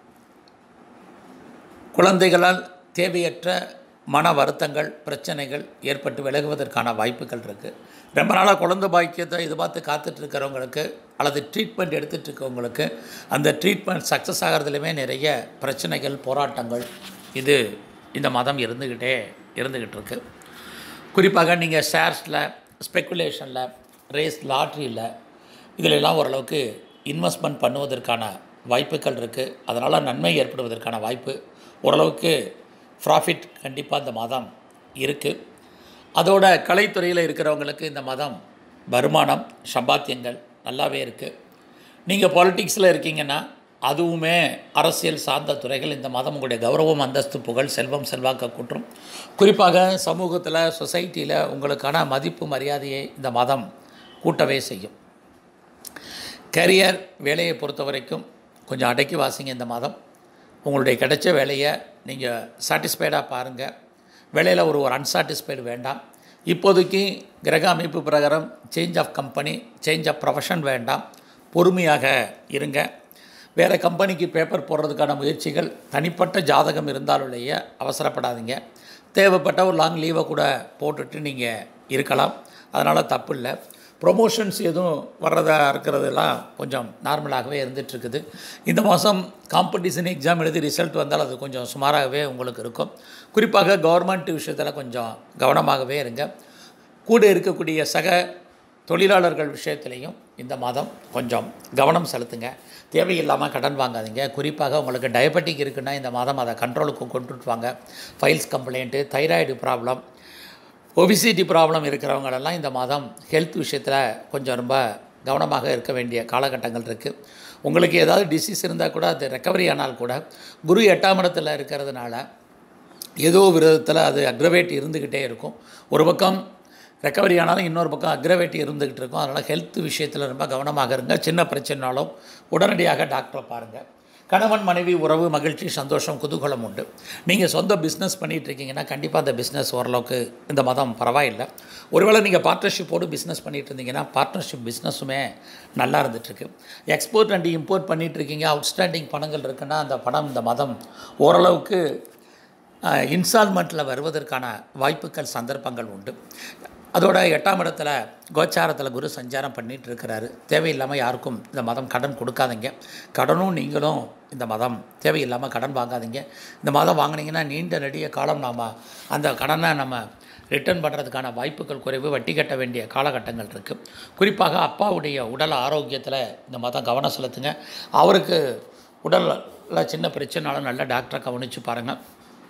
குழந்தைகளால் தேவையற்ற மன வருத்தங்கள் பிரச்சனைகள் ஏற்பட்டு விலகுவதற்கான வாய்ப்புகள் இருக்குது ரொம்ப நாளாக குழந்தை பாக்கியத்தை எதிர்பார்த்து காத்துட்ருக்கிறவங்களுக்கு அல்லது ட்ரீட்மெண்ட் எடுத்துகிட்டு இருக்கவங்களுக்கு அந்த ட்ரீட்மெண்ட் சக்ஸஸ் ஆகிறதுலையுமே நிறைய பிரச்சனைகள் போராட்டங்கள் இது இந்த மதம் இருந்துக்கிட்டே இருந்துக்கிட்டு இருக்கு குறிப்பாக நீங்கள் ஷேர்ஸில் ஸ்பெக்குலேஷனில் ரேஸ் லாட்ரியில் இதிலெல்லாம் ஓரளவுக்கு இன்வெஸ்ட்மெண்ட் பண்ணுவதற்கான வாய்ப்புகள் இருக்குது அதனால் நன்மை ஏற்படுவதற்கான வாய்ப்பு ஓரளவுக்கு ப்ராஃபிட் கண்டிப்பாக இந்த மாதம் இருக்குது அதோட கலைத்துறையில் இருக்கிறவங்களுக்கு இந்த மாதம் வருமானம் சம்பாத்தியங்கள் நல்லாவே இருக்குது நீங்கள் பாலிட்டிக்ஸில் இருக்கீங்கன்னா அதுவுமே அரசியல் சார்ந்த துறைகள் இந்த மாதம் உங்களுடைய கௌரவம் அந்தஸ்து புகழ் செல்வம் செல்வாக்க கூற்றும் குறிப்பாக சமூகத்தில் சொசைட்டியில் உங்களுக்கான மதிப்பு மரியாதையை இந்த மாதம் கூட்டவே செய்யும் கரியர் வேலையை பொறுத்த வரைக்கும் கொஞ்சம் அடக்கி வாசிங்க இந்த மாதம் உங்களுடைய கிடைச்ச வேலையை நீங்கள் சாட்டிஸ்ஃபைடாக பாருங்கள் வேலையில் ஒரு ஒரு அன்சாட்டிஸ்ஃபைடு வேண்டாம் இப்போதைக்கு கிரக அமைப்பு பிரகாரம் change of company change of profession வேண்டாம் பொறுமையாக இருங்க வேறு கம்பெனிக்கு பேப்பர் போடுறதுக்கான முயற்சிகள் தனிப்பட்ட ஜாதகம் இருந்தாலுடைய அவசரப்படாதீங்க தேவைப்பட்ட ஒரு லாங் லீவை கூட போட்டுட்டு நீங்கள் இருக்கலாம் அதனால் தப்பு இல்லை ப்ரொமோஷன்ஸ் எதுவும் வர்றதா இருக்கிறதெல்லாம் கொஞ்சம் நார்மலாகவே இருந்துகிட்ருக்குது இந்த மாதம் காம்படிஷன் எக்ஸாம் எழுதி ரிசல்ட் வந்தால் அது கொஞ்சம் சுமாராகவே உங்களுக்கு இருக்கும் குறிப்பாக கவர்மெண்ட் விஷயத்தில் கொஞ்சம் கவனமாகவே இருங்க கூட இருக்கக்கூடிய சக தொழிலாளர்கள் விஷயத்துலேயும் இந்த மாதம் கொஞ்சம் கவனம் செலுத்துங்க தேவையில்லாமல் கடன் வாங்காதீங்க குறிப்பாக உங்களுக்கு டயபெட்டிக் இருக்குன்னா இந்த மாதம் அதை கண்ட்ரோலுக்கு கொண்டுட்டு வாங்க piles complaint thyroid problem obesity problem இருக்கிறவங்களெல்லாம் இந்த மாதம் ஹெல்த் விஷயத்தில் கொஞ்சம் ரொம்ப கவனமாக இருக்க வேண்டிய காலகட்டங்கள் இருக்குது உங்களுக்கு ஏதாவது டிசீஸ் இருந்தால் கூட அது ரெக்கவரி ஆனால் கூட குரு எட்டாம் இடத்துல இருக்கிறதுனால ஏதோ விதத்தில் அது அக்ரவேட் இருந்துக்கிட்டே இருக்கும் ஒரு பக்கம் ரெக்கவரி ஆனாலும் இன்னொரு பக்கம் அக்ரவேட் இருந்துக்கிட்டு இருக்கும் அதனால் ஹெல்த் விஷயத்தில் ரொம்ப கவனமாக இருங்க சின்ன பிரச்சனைனாலும் உடனடியாக டாக்டரை பாருங்கள் கணவன் மனைவி உறவு மகிழ்ச்சி சந்தோஷம் குதூகலம் உண்டு நீங்கள் சொந்த பிஸ்னஸ் பண்ணிகிட்டு இருக்கீங்கன்னா கண்டிப்பாக அந்த பிஸ்னஸ் ஓரளவுக்கு இந்த மாதம் பரவாயில்லை ஒருவேளை நீங்கள் பார்ட்னர்ஷிப்போடு பிஸ்னஸ் பண்ணிகிட்டு இருந்தீங்கன்னா பார்ட்னர்ஷிப் பிஸ்னஸுமே நல்லா இருந்துகிட்ருக்கு எக்ஸ்போர்ட் அண்ட் இம்போர்ட் பண்ணிகிட்டு இருக்கீங்க அவுட்ஸ்டாண்டிங் பணங்கள் இருக்குன்னா அந்த பணம் இந்த மாதம் ஓரளவுக்கு இன்ஸ்டால்மெண்ட்டில் வருவதற்கான வாய்ப்புகள் சந்தர்ப்பங்கள் உண்டு அதோட எட்டாம் இடத்துல கோச்சாரத்தில் குரு சஞ்சாரம் பண்ணிகிட்டு இருக்கிறாரு தேவையில்லாமல் யாருக்கும் இந்த மதம் கடன் கொடுக்காதீங்க கடனும் நீங்களும் இந்த மதம் தேவையில்லாமல் கடன் வாங்காதீங்க இந்த மாதம் வாங்கினீங்கன்னா நீண்ட நெடிய காலம் நாம் அந்த கடனை நம்ம ரிட்டர்ன் பண்ணுறதுக்கான வாய்ப்புகள் குறைவு வட்டி கட்ட வேண்டிய காலகட்டங்கள் இருக்குது குறிப்பாக அப்பாவுடைய உடல் ஆரோக்கியத்தில் இந்த மாதம் கவனம் செலுத்துங்க அவருக்கு உடலில் சின்ன பிரச்சனைனாலும் நல்ல டாக்டரை கவனித்து பாருங்கள்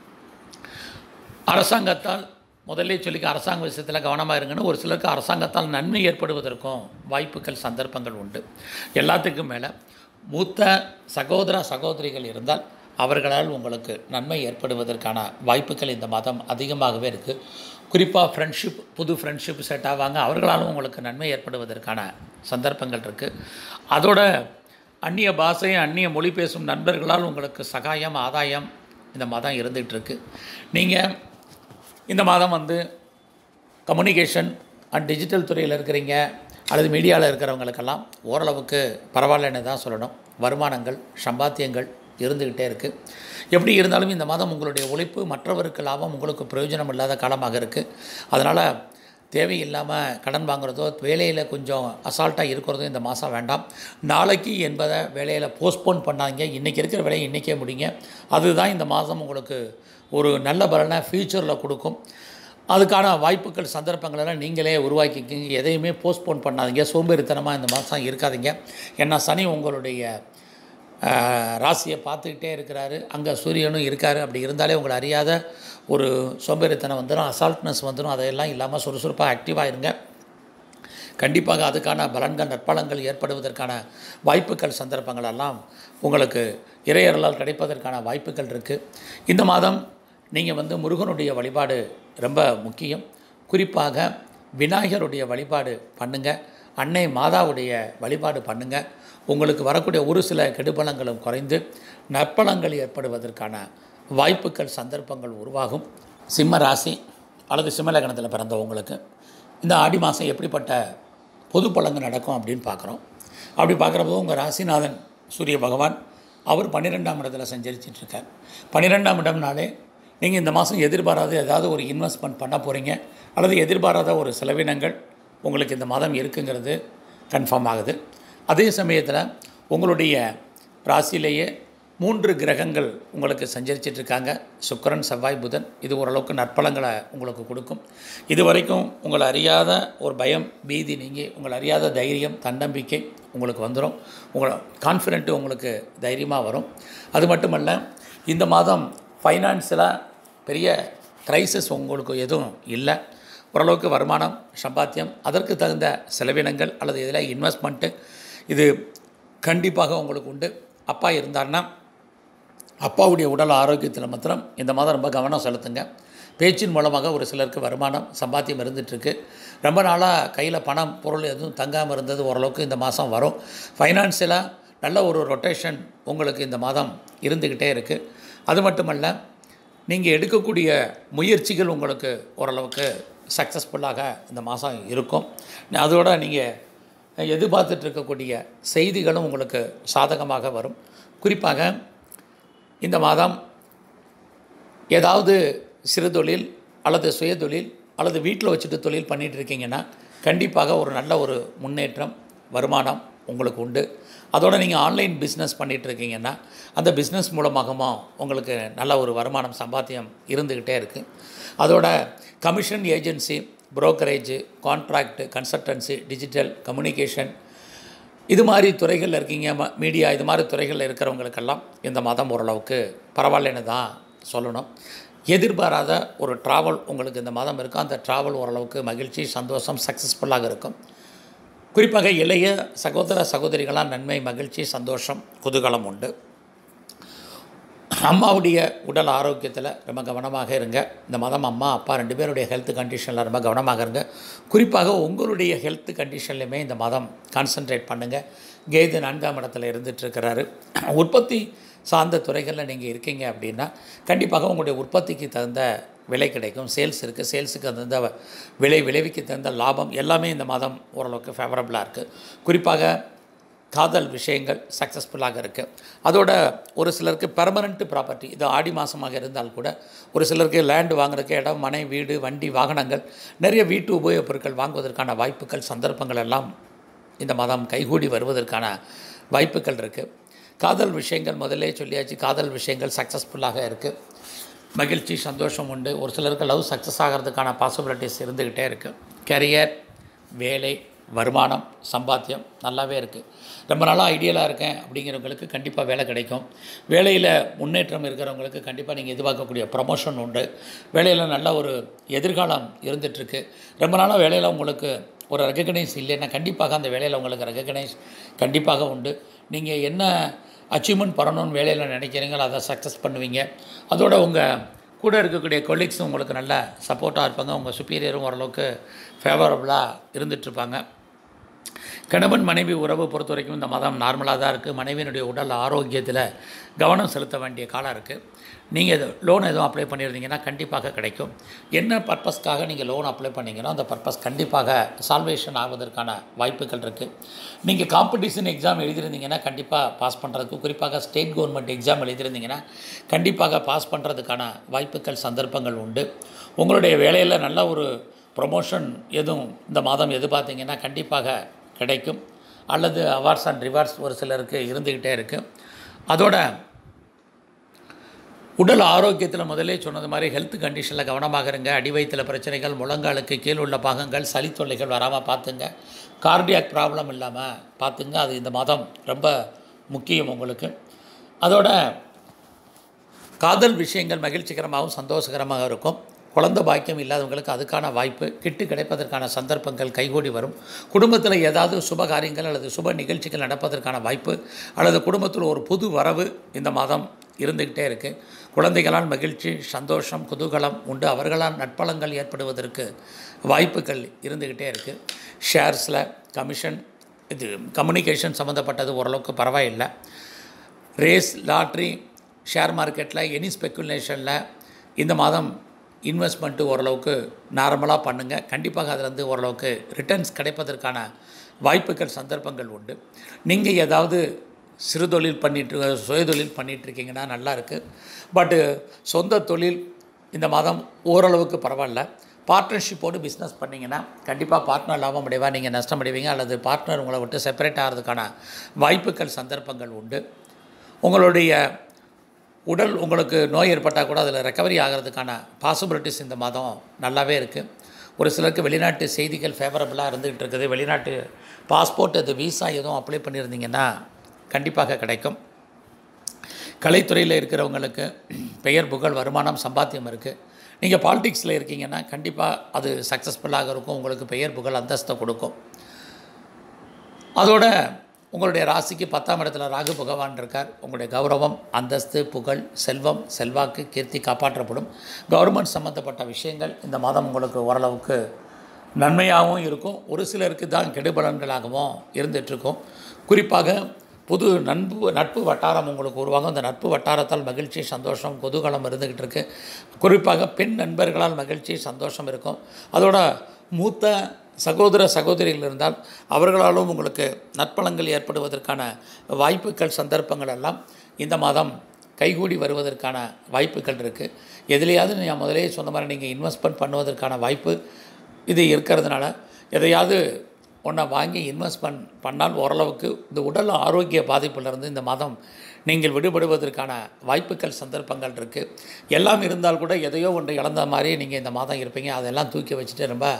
அரசாங்கத்தால் முதல்ல சொல்லிக்க அரசாங்க விஷயத்தில் கவனமாக இருங்கன்னு ஒரு சிலருக்கு அரசாங்கத்தால் நன்மை ஏற்படுவதற்கும் வாய்ப்புகள் சந்தர்ப்பங்கள் உண்டு எல்லாத்துக்கும் மேலே மூத்த சகோதர சகோதரிகள் இருந்தால் அவர்களால் உங்களுக்கு நன்மை ஏற்படுவதற்கான வாய்ப்புகள் இந்த மாதம் அதிகமாகவே இருக்குது குறிப்பாக ஃப்ரெண்ட்ஷிப் புது ஃப்ரெண்ட்ஷிப் செட் ஆவாங்க அவர்களாலும் உங்களுக்கு நன்மை ஏற்படுவதற்கான சந்தர்ப்பங்கள் இருக்குது அதோட அந்நிய பாஷை அந்நிய மொழி பேசும் நண்பர்களால் உங்களுக்கு சகாயம் ஆதாயம் இந்த மாதம் இருந்துகிட்டு இருக்கு நீங்கள் இந்த மாதம் வந்து கம்யூனிகேஷன் அண்ட் டிஜிட்டல் துறையில் இருக்கிறீங்க அல்லது மீடியாவில் இருக்கிறவங்களுக்கெல்லாம் ஓரளவுக்கு பரவாயில்லன்னு தான் சொல்லணும் வருமானங்கள் சம்பாத்தியங்கள் இருந்துக்கிட்டே இருக்குது எப்படி இருந்தாலும் இந்த மாதம் உங்களுடைய உழைப்பு மற்றவருக்கு லாபம் உங்களுக்கு பிரயோஜனம் இல்லாத காலமாக இருக்குது அதனால் தேவையில்லாமல் கடன் வாங்குறதோ வேலையில் கொஞ்சம் அசால்ட்டாக இருக்கிறதோ இந்த மாதம் வேண்டாம் நாளைக்கு என்பதை வேலையில் போஸ்ட்போன் பண்ணாதீங்க இன்றைக்கி இருக்கிற வேலையை இன்றைக்கே முடிங்க அதுதான் இந்த மாதம் உங்களுக்கு ஒரு நல்ல பலனை ஃப்யூச்சரில் கொடுக்கும் அதுக்கான வாய்ப்புகள் சந்தர்ப்பங்கள் எல்லாம் நீங்களே உருவாக்கிக்கிங்க எதையுமே போஸ்ட்போன் பண்ணாதீங்க சோம்பேறித்தனமாக இந்த மாதம் இருக்காதீங்க ஏன்னா சனி உங்களுடைய ஆஹ், ராசியை பார்த்துக்கிட்டே இருக்கிறாரு அங்கே சூரியனும் இருக்கார் அப்படி இருந்தாலே உங்களை அறியாத ஒரு சோம்பேறித்தனம் வந்துடும் அசால்ட்னஸ் வந்துடும் அதையெல்லாம் இல்லாமல் சுறுசுறுப்பாக ஆக்டிவாக இருங்க கண்டிப்பாக அதுக்கான பலன்கள் நற்பலன்கள் ஏற்படுவதற்கான வாய்ப்புகள் சந்தர்ப்பங்கள் எல்லாம் உங்களுக்கு இறையறலால் கிடைப்பதற்கான வாய்ப்புகள் இருக்குது இந்த மாதம் நீங்கள் வந்து முருகனுடைய வழிபாடு ரொம்ப முக்கியம் குறிப்பாக விநாயகருடைய வழிபாடு பண்ணுங்கள் அன்னை மாதாவுடைய வழிபாடு பண்ணுங்கள் உங்களுக்கு வரக்கூடிய ஒரு சில கெடுபலங்களும் குறைந்து நற்பலங்கள் ஏற்படுவதற்கான வாய்ப்புகள் சந்தர்ப்பங்கள் உருவாகும் சிம்ம ராசி அல்லது சிம்ம லக்னத்தில் பிறந்தவங்களுக்கு இந்த ஆடி மாதம் எப்படிப்பட்ட பொது பலன்கள் நடக்கும் அப்படின்னு பார்க்குறோம் அப்படி பார்க்குறப்போ உங்கள் ராசிநாதன் சூரிய பகவான் அவர் பன்னிரெண்டாம் இடத்துல சஞ்சரிச்சிட்டு இருக்கார் பன்னிரெண்டாம் இடம்னாலே நீங்கள் இந்த மாதம் எதிர்பாராத ஏதாவது ஒரு இன்வெஸ்ட்மெண்ட் பண்ண போகிறீங்க அல்லது எதிர்பாராத ஒரு செலவினங்கள் உங்களுக்கு இந்த மாதம் இருக்குங்கிறது கன்ஃபார்ம் ஆகுது அதே சமயத்தில் உங்களுடைய ராசியிலேயே மூன்று கிரகங்கள் உங்களுக்கு சஞ்சரிச்சிட்டு இருக்காங்க சுக்கிரன் செவ்வாய் புதன் இது ஓரளவுக்கு நற்பலங்களை உங்களுக்கு கொடுக்கும் இது வரைக்கும் உங்களை அறியாத ஒரு பயம் பீதி நீங்கி உங்களை அறியாத தைரியம் தன்னம்பிக்கை உங்களுக்கு வந்துடும் உங்களை கான்ஃபிடென்ட்டு உங்களுக்கு தைரியமாக வரும் அது மட்டுமல்ல இந்த மாதம் ஃபைனான்ஸில் பெரிய க்ரைசிஸ் உங்களுக்கு எதுவும் இல்லை ஓரளவுக்கு வருமானம் சம்பாத்தியம் அதற்கு தகுந்த செலவினங்கள் அல்லது இதில் இன்வெஸ்ட்மெண்ட்டு இது கண்டிப்பாக உங்களுக்கு உண்டு அப்பா இருந்தாருன்னா அப்பாவுடைய உடல் ஆரோக்கியத்தில் மாத்திரம் இந்த மாதம் ரொம்ப கவனம் செலுத்துங்க பேச்சின் மூலமாக ஒரு சிலருக்கு வருமானம் சம்பாத்தியம் இருந்துகிட்ருக்கு ரொம்ப நாளாக கையில் பணம் பொருள் எதுவும் தங்காமல் இருந்தது ஓரளவுக்கு இந்த மாதம் வரும் ஃபைனான்சியலாக நல்ல ஒரு ரொட்டேஷன் உங்களுக்கு இந்த மாதம் இருந்துக்கிட்டே இருக்குது அது மட்டுமல்ல நீங்கள் எடுக்கக்கூடிய முயற்சிகள் உங்களுக்கு ஓரளவுக்கு சக்ஸஸ்ஃபுல்லாக இந்த மாதம் இருக்கும் அதோட நீங்கள் எதிர்பார்த்துட்டு இருக்கக்கூடிய செய்திகளும் உங்களுக்கு சாதகமாக வரும் குறிப்பாக இந்த மாதம் ஏதாவது சிறு தொழில் அல்லது சுயதொழில் அல்லது வீட்டில் வச்சுட்டு தொழில் பண்ணிகிட்டு இருக்கீங்கன்னா கண்டிப்பாக ஒரு நல்ல ஒரு முன்னேற்றம் வருமானம் உங்களுக்கு உண்டு அதோட நீங்கள் ஆன்லைன் பிஸ்னஸ் பண்ணிகிட்டு இருக்கீங்கன்னா அந்த பிஸ்னஸ் மூலமாகவும் உங்களுக்கு நல்ல ஒரு வருமானம் சம்பாத்தியம் இருந்துக்கிட்டே இருக்குது அதோட commission agency brokerage contract consultancy digital communication இது மாதிரி துறைகளில் இருக்கீங்க ம- மீடியா இது மாதிரி துறைகளில் இருக்கிறவங்களுக்கெல்லாம் இந்த மாதம் ஓரளவுக்கு பரவாயில்லைன்னு தான் சொல்லணும் எதிர்பாராத ஒரு ட்ராவல் உங்களுக்கு இந்த மாதம் இருக்கும் அந்த ட்ராவல் ஓரளவுக்கு மகிழ்ச்சி சந்தோஷம் சக்ஸஸ்ஃபுல்லாக இருக்கும் குறிப்பாக இளைய சகோதர சகோதரிகளால் நன்மை மகிழ்ச்சி சந்தோஷம் குதூகலம் உண்டு அம்மாவுடைய உடல் ஆரோக்கியத்தில் ரொம்ப கவனமாக இருங்க இந்த மாதம் அம்மா அப்பா ரெண்டு பேருடைய ஹெல்த் கண்டிஷனில் ரொம்ப கவனமாக இருங்க குறிப்பாக உங்களுடைய ஹெல்த் கண்டிஷன்லையுமே இந்த மாதம் கான்சென்ட்ரேட் பண்ணுங்கள் கேது நான்காம் இடத்துல இருந்துட்டு இருக்கிறாரு உற்பத்தி சார்ந்த துறைகளில் நீங்கள் இருக்கீங்க அப்படின்னா கண்டிப்பாக உங்களுடைய உற்பத்திக்கு தகுந்த விலை கிடைக்கும் சேல்ஸ் இருக்குது சேல்ஸுக்கு தகுந்த விலை விளைவிக்கு தகுந்த லாபம் எல்லாமே இந்த மாதம் ஓரளவுக்கு ஃபேவரபுளாக இருக்குது குறிப்பாக காதல் விஷயங்கள் சக்ஸஸ்ஃபுல்லாக இருக்குது அதோட ஒரு சிலருக்கு பெர்மனண்ட் ப்ராப்பர்ட்டி இது ஆடி மாதமாக இருந்தால் கூட ஒரு சிலருக்கு லேண்ட் வாங்குறதுக்கு இடம் மனை வீடு வண்டி வாகனங்கள் நிறைய வீட்டு உபயோகப் பொருட்கள் வாங்குவதற்கான வாய்ப்புகள் சந்தர்ப்பங்கள் எல்லாம் இந்த மாதம் கைகூடி வருவதற்கான வாய்ப்புகள் இருக்குது காதல் விஷயங்கள் முதல்லே சொல்லியாச்சு காதல் விஷயங்கள் சக்ஸஸ்ஃபுல்லாக இருக்குது மகிழ்ச்சி சந்தோஷம் உண்டு ஒரு சிலருக்கு லவ் சக்ஸஸ் ஆகிறதுக்கான பாசிபிலிட்டிஸ் இருந்துக்கிட்டே இருக்குது கெரியர் வேலை வருமானம் சம்பாத்தியம் நல்லாவே இருக்குது ரொம்ப நாளாக ஐடியலாக இருக்கேன் அப்படிங்கிறவங்களுக்கு கண்டிப்பாக வேலை கிடைக்கும் வேலையில் முன்னேற்றம் இருக்கிறவங்களுக்கு கண்டிப்பாக நீங்கள் எதிர்பார்க்கக்கூடிய ப்ரமோஷன் உண்டு வேலையில் நல்ல ஒரு எதிர்காலம் இருந்துகிட்ருக்கு ரொம்ப நாளாக வேலையில் உங்களுக்கு ஒரு ரெகக்னைஸ் இல்லைன்னா கண்டிப்பாக அந்த வேலையில் உங்களுக்கு ரெகக்னைஸ் கண்டிப்பாக உண்டு நீங்கள் என்ன அச்சீவ்மெண்ட் பண்ணணும்னு வேலையில் நினைக்கிறீங்களோ அதை சக்ஸஸ் பண்ணுவீங்க அதோட உங்கள் கூட இருக்கக்கூடிய கொலீக்ஸும் உங்களுக்கு நல்ல சப்போர்ட்டாக இருப்பாங்க உங்கள் சுப்பீரியரும் ஓரளவுக்கு ஃபேவரபுளாக இருந்துகிட்ருப்பாங்க கணவன் மனைவி உறவு பொறுத்த வரைக்கும் இந்த மதம் நார்மலாக தான் இருக்குது மனைவியினுடைய உடல் ஆரோக்கியத்தில் கவனம் செலுத்த வேண்டிய காலம் இருக்குது நீங்கள் இது லோன் எதுவும் அப்ளை பண்ணியிருந்தீங்கன்னா கண்டிப்பாக கிடைக்கும் என்ன பர்பஸ்க்காக நீங்கள் லோன் அப்ளை பண்ணீங்கன்னா அந்த பர்பஸ் கண்டிப்பாக சால்வேஷன் ஆவதற்கான வாய்ப்புகள் இருக்குது நீங்கள் காம்படிஷன் எக்ஸாம் எழுதியிருந்தீங்கன்னா கண்டிப்பாக பாஸ் பண்ணுறதுக்கு குறிப்பாக ஸ்டேட் கவர்மெண்ட் எக்ஸாம் எழுதியிருந்தீங்கன்னா கண்டிப்பாக பாஸ் பண்ணுறதுக்கான வாய்ப்புகள் சந்தர்ப்பங்கள் உண்டு உங்களுடைய வேலையில் நல்ல ஒரு ப்ரொமோஷன் எதுவும் இந்த மாதம் எதிர்பார்த்தீங்கன்னா கண்டிப்பாக கிடைக்கும் அல்லது அவார்ட்ஸ் அண்ட் ரிவார்ட்ஸ் ஒரு சிலருக்கு இருந்துக்கிட்டே இருக்குது அதோட உடல் ஆரோக்கியத்தில் முதல்லே சொன்னது மாதிரி ஹெல்த் கண்டிஷனில் கவனமாக இருங்க அடி வயிற்றில் பிரச்சனைகள் முழங்காலுக்கு கீழ் உள்ள பாகங்கள் சளி தொல்லைகள் வராமல் பார்த்துங்க கார்டியாக் ப்ராப்ளம் இல்லாமல் பார்த்துங்க அது இந்த மாதம் ரொம்ப முக்கியம் உங்களுக்கு அதோட காதல் விஷயங்கள் மகிழ்ச்சிகரமாகவும் சந்தோஷகரமாக இருக்கும் குழந்தை பாக்கியம் இல்லாதவங்களுக்கு அதுக்கான வாய்ப்பு கிட்டு கிடைப்பதற்கான சந்தர்ப்பங்கள் கைகூடி வரும் குடும்பத்தில் ஏதாவது சுப காரியங்கள் அல்லது சுப நிகழ்ச்சிகள் நடப்பதற்கான வாய்ப்பு அல்லது குடும்பத்தில் ஒரு புது வரவு இந்த மாதம் இருந்துக்கிட்டே இருக்குது குழந்தைகளால் மகிழ்ச்சி சந்தோஷம் குதூகலம் உண்டு அவர்களால் நட்பலங்கள் ஏற்படுவதற்கு வாய்ப்புகள் இருந்துக்கிட்டே இருக்குது ஷேர்ஸில் கமிஷன் இது கம்யூனிகேஷன் சம்மந்தப்பட்டது ஓரளவுக்கு பரவாயில்லை ரேஸ் லாட்ரி ஷேர் மார்க்கெட்டில் எனி ஸ்பெக்குலேஷனில் இந்த மாதம் இன்வெஸ்ட்மெண்ட்டு ஓரளவுக்கு நார்மலாக பண்ணுங்கள் கண்டிப்பாக அதிலிருந்து ஓரளவுக்கு ரிட்டர்ன்ஸ் கிடைப்பதற்கான வாய்ப்புகள் சந்தர்ப்பங்கள் உண்டு நீங்கள் ஏதாவது சிறு தொழில் பண்ணிட்டு சுயதொழில் பண்ணிட்டு இருக்கீங்கன்னா நல்லா இருக்குது பட்டு சொந்த தொழில் இந்த மாதம் ஓரளவுக்கு பரவாயில்ல பார்ட்னர்ஷிப்போடு பிஸ்னஸ் பண்ணிங்கன்னா கண்டிப்பாக பார்ட்னர் லாபம் அடைவா நீங்கள் நஷ்டம் அடைவீங்க அல்லது பார்ட்னர் உங்களை விட்டு செப்பரேட் ஆகிறதுக்கான வாய்ப்புகள் சந்தர்ப்பங்கள் உண்டு உங்களுடைய உடல் உங்களுக்கு நோய் ஏற்பட்டால் கூட அதில் ரெக்கவரி ஆகிறதுக்கான பாசிபிலிட்டிஸ் இந்த மாதம் நல்லாவே இருக்குது ஒரு சிலருக்கு வெளிநாட்டு செய்திகள் ஃபேவரபுளாக இருந்துகிட்டு இருக்குது வெளிநாட்டு பாஸ்போர்ட் அது விசா எதுவும் அப்ளை பண்ணியிருந்தீங்கன்னா கண்டிப்பாக கிடைக்கும் கலைத்துறையில் இருக்கிறவங்களுக்கு பெயர் புகழ் வருமானம் சம்பாத்தியம் இருக்குது நீங்கள் பாலிடிக்ஸில் இருக்கீங்கன்னா கண்டிப்பாக அது சக்ஸஸ்ஃபுல்லாக இருக்கும் உங்களுக்கு பெயர் புகழ் அந்தஸ்தை கொடுக்கும் அதோட உங்களுடைய ராசிக்கு பத்தாம் இடத்துல ராகு பகவான் இருக்கார் உங்களுடைய கௌரவம் அந்தஸ்து புகழ் செல்வம் செல்வாக்கு கீர்த்தி காப்பாற்றப்படும் கவர்மெண்ட் சம்மந்தப்பட்ட விஷயங்கள் இந்த மாதம் உங்களுக்கு ஓரளவுக்கு நன்மையாகவும் இருக்கும் ஒரு சிலருக்கு தான் கெடுபலன்களாகவும் இருந்துகிட்ருக்கும் குறிப்பாக புது நட்பு நட்பு வட்டாரம் உங்களுக்கு உருவாகும் அந்த நட்பு வட்டாரத்தால் மகிழ்ச்சி சந்தோஷம் குதூகலம் இருந்துக்கிட்டு இருக்கு குறிப்பாக பெண் நண்பர்களால் மகிழ்ச்சி சந்தோஷம் இருக்கும் அதோட மூத்த சகோதர சகோதரிகள் இருந்தால் அவர்களாலும் உங்களுக்கு நற்பலங்கள் ஏற்படுவதற்கான வாய்ப்புகள் சந்தர்ப்பங்கள் எல்லாம் இந்த மாதம் கைகூடி வருவதற்கான வாய்ப்புகள் இருக்குது எதுலையாவது நான் முதலே சொன்ன மாதிரி நீங்கள் இன்வெஸ்ட்மெண்ட் பண்ணுவதற்கான வாய்ப்பு இது இருக்கிறதுனால எதையாவது ஒன்றை வாங்கி இன்வெஸ்ட்மெண்ட் பண்ணால் ஓரளவுக்கு இந்த உடல் ஆரோக்கிய பாதிப்பிலிருந்து இந்த மாதம் நீங்கள் விடுபடுவதற்கான வாய்ப்புகள் சந்தர்ப்பங்கள் இருக்குது எல்லாம் இருந்தால் கூட எதையோ ஒன்று இழந்த மாதிரி நீங்கள் இந்த மாதம் இருப்பீங்க அதெல்லாம் தூக்கி வச்சுட்டு ரொம்ப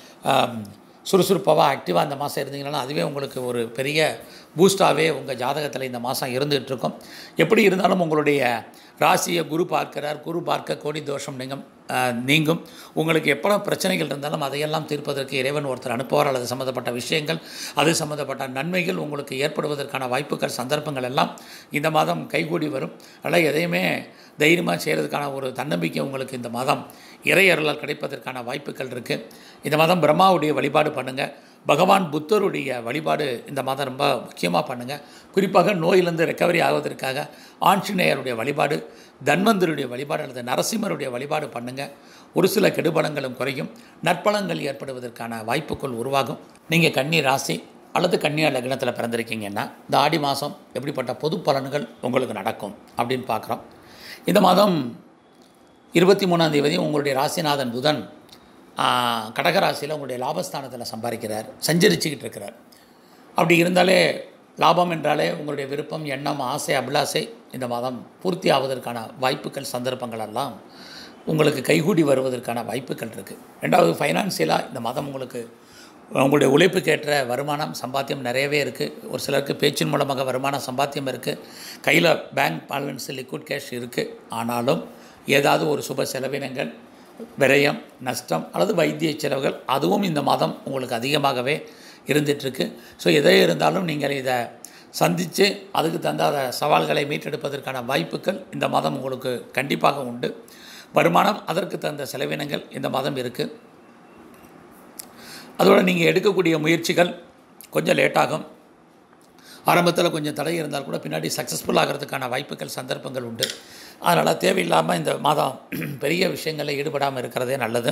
சுறுசுறுப்பாக ஆக்டிவாக இந்த மாதம் இருந்தீங்கன்னா அதுவே உங்களுக்கு ஒரு பெரிய பூஸ்டாகவே உங்கள் ஜாதகத்தில் இந்த மாதம் இருந்துகிட்டு இருக்கும் எப்படி இருந்தாலும் உங்களுடைய ராசியை குரு பார்க்கிறார் குரு பார்க்க கோடி தோஷம் நீங்கும் ஆஹ், நீங்கும் உங்களுக்கு எப்போ பிரச்சனைகள் இருந்தாலும் அதையெல்லாம் தீர்ப்பதற்கு இறைவன் ஒருத்தர் அனுப்புவார் அல்லது சம்மந்தப்பட்ட விஷயங்கள் அது சம்மந்தப்பட்ட நன்மைகள் உங்களுக்கு ஏற்படுவதற்கான வாய்ப்புகள் சந்தர்ப்பங்கள் எல்லாம் இந்த மாதம் கைகூடி வரும் அதனால் எதையுமே தைரியமாக செய்கிறதுக்கான ஒரு தன்னம்பிக்கை உங்களுக்கு இந்த மாதம் இறையருளால் கிடைப்பதற்கான வாய்ப்புகள் இருக்குது இந்த மாதம் பிரம்மாவுடைய வழிபாடு பண்ணுங்கள் பகவான் புத்தருடைய வழிபாடு இந்த மாதம் ரொம்ப முக்கியமாக பண்ணுங்கள் குறிப்பாக நோயிலிருந்து ரெக்கவரி ஆவதற்காக ஆஞ்சநேயருடைய வழிபாடு தன்வந்தருடைய வழிபாடு அல்லது நரசிம்மருடைய வழிபாடு பண்ணுங்கள் ஒரு சில கெடுபலங்களும் குறையும் நற்பலங்கள் ஏற்படுவதற்கான வாய்ப்புகள் உருவாகும் நீங்கள் கன்னி ராசி அல்லது கன்னியா லக்னத்தில் பிறந்திருக்கீங்கன்னா இந்த ஆடி மாதம் எப்படிப்பட்ட பொது பலன்கள் உங்களுக்கு நடக்கும் அப்படின்னு பார்க்குறோம் இந்த மாதம் இருபத்தி மூணாம் தேதி உங்களுடைய ராசிநாதன் புதன் ஆ, கடகராசியில் உங்களுடைய லாபஸ்தானத்தில் சம்பாதிக்கிறார் சஞ்சரிச்சுக்கிட்டு இருக்கிறார் அப்படி இருந்தாலே லாபம் என்றாலே உங்களுடைய விருப்பம் எண்ணம் ஆசை அபிலாசை இந்த மாதம் பூர்த்தி ஆவதற்கான வாய்ப்புகள் சந்தர்ப்பங்கள் எல்லாம் உங்களுக்கு கைகூடி வருவதற்கான வாய்ப்புகள் இருக்குது ரெண்டாவது ஃபைனான்சியலாக இந்த மாதம் உங்களுக்கு உங்களுடைய உழைப்புக்கேற்ற வருமானம் சம்பாத்தியம் நிறையவே இருக்குது ஒரு சிலருக்கு பேச்சின் மூலமாக வருமான சம்பாத்தியம் இருக்குது கையில் பேங்க் பேலன்ஸ் லிக்விட் கேஷ் இருக்குது ஆனாலும் ஏதாவது ஒரு சுப செலவினங்கள் விரயம் நஷ்டம் அல்லது வைத்திய செலவுகள் அதுவும் இந்த மாதம் உங்களுக்கு அதிகமாகவே இருந்துகிட்ருக்கு ஸோ எதே இருந்தாலும் நீங்கள் இதை சந்தித்து அதுக்கு தகுந்த அதை சவால்களை மீட்டெடுப்பதற்கான வாய்ப்புகள் இந்த மாதம் உங்களுக்கு கண்டிப்பாக உண்டு வருமானம் அதற்கு தகுந்த செலவினங்கள் இந்த மாதம் இருக்குது அதோட நீங்கள் எடுக்கக்கூடிய முயற்சிகள் கொஞ்சம் லேட்டாகும் ஆரம்பத்தில் கொஞ்சம் தடை இருந்தால் கூட பின்னாடி சக்ஸஸ்ஃபுல் ஆகிறதுக்கான வாய்ப்புகள் சந்தர்ப்பங்கள் உண்டு அதனால் தேவையில்லாமல் இந்த மாதம் பெரிய விஷயங்களில் ஈடுபடாமல் இருக்கிறதே நல்லது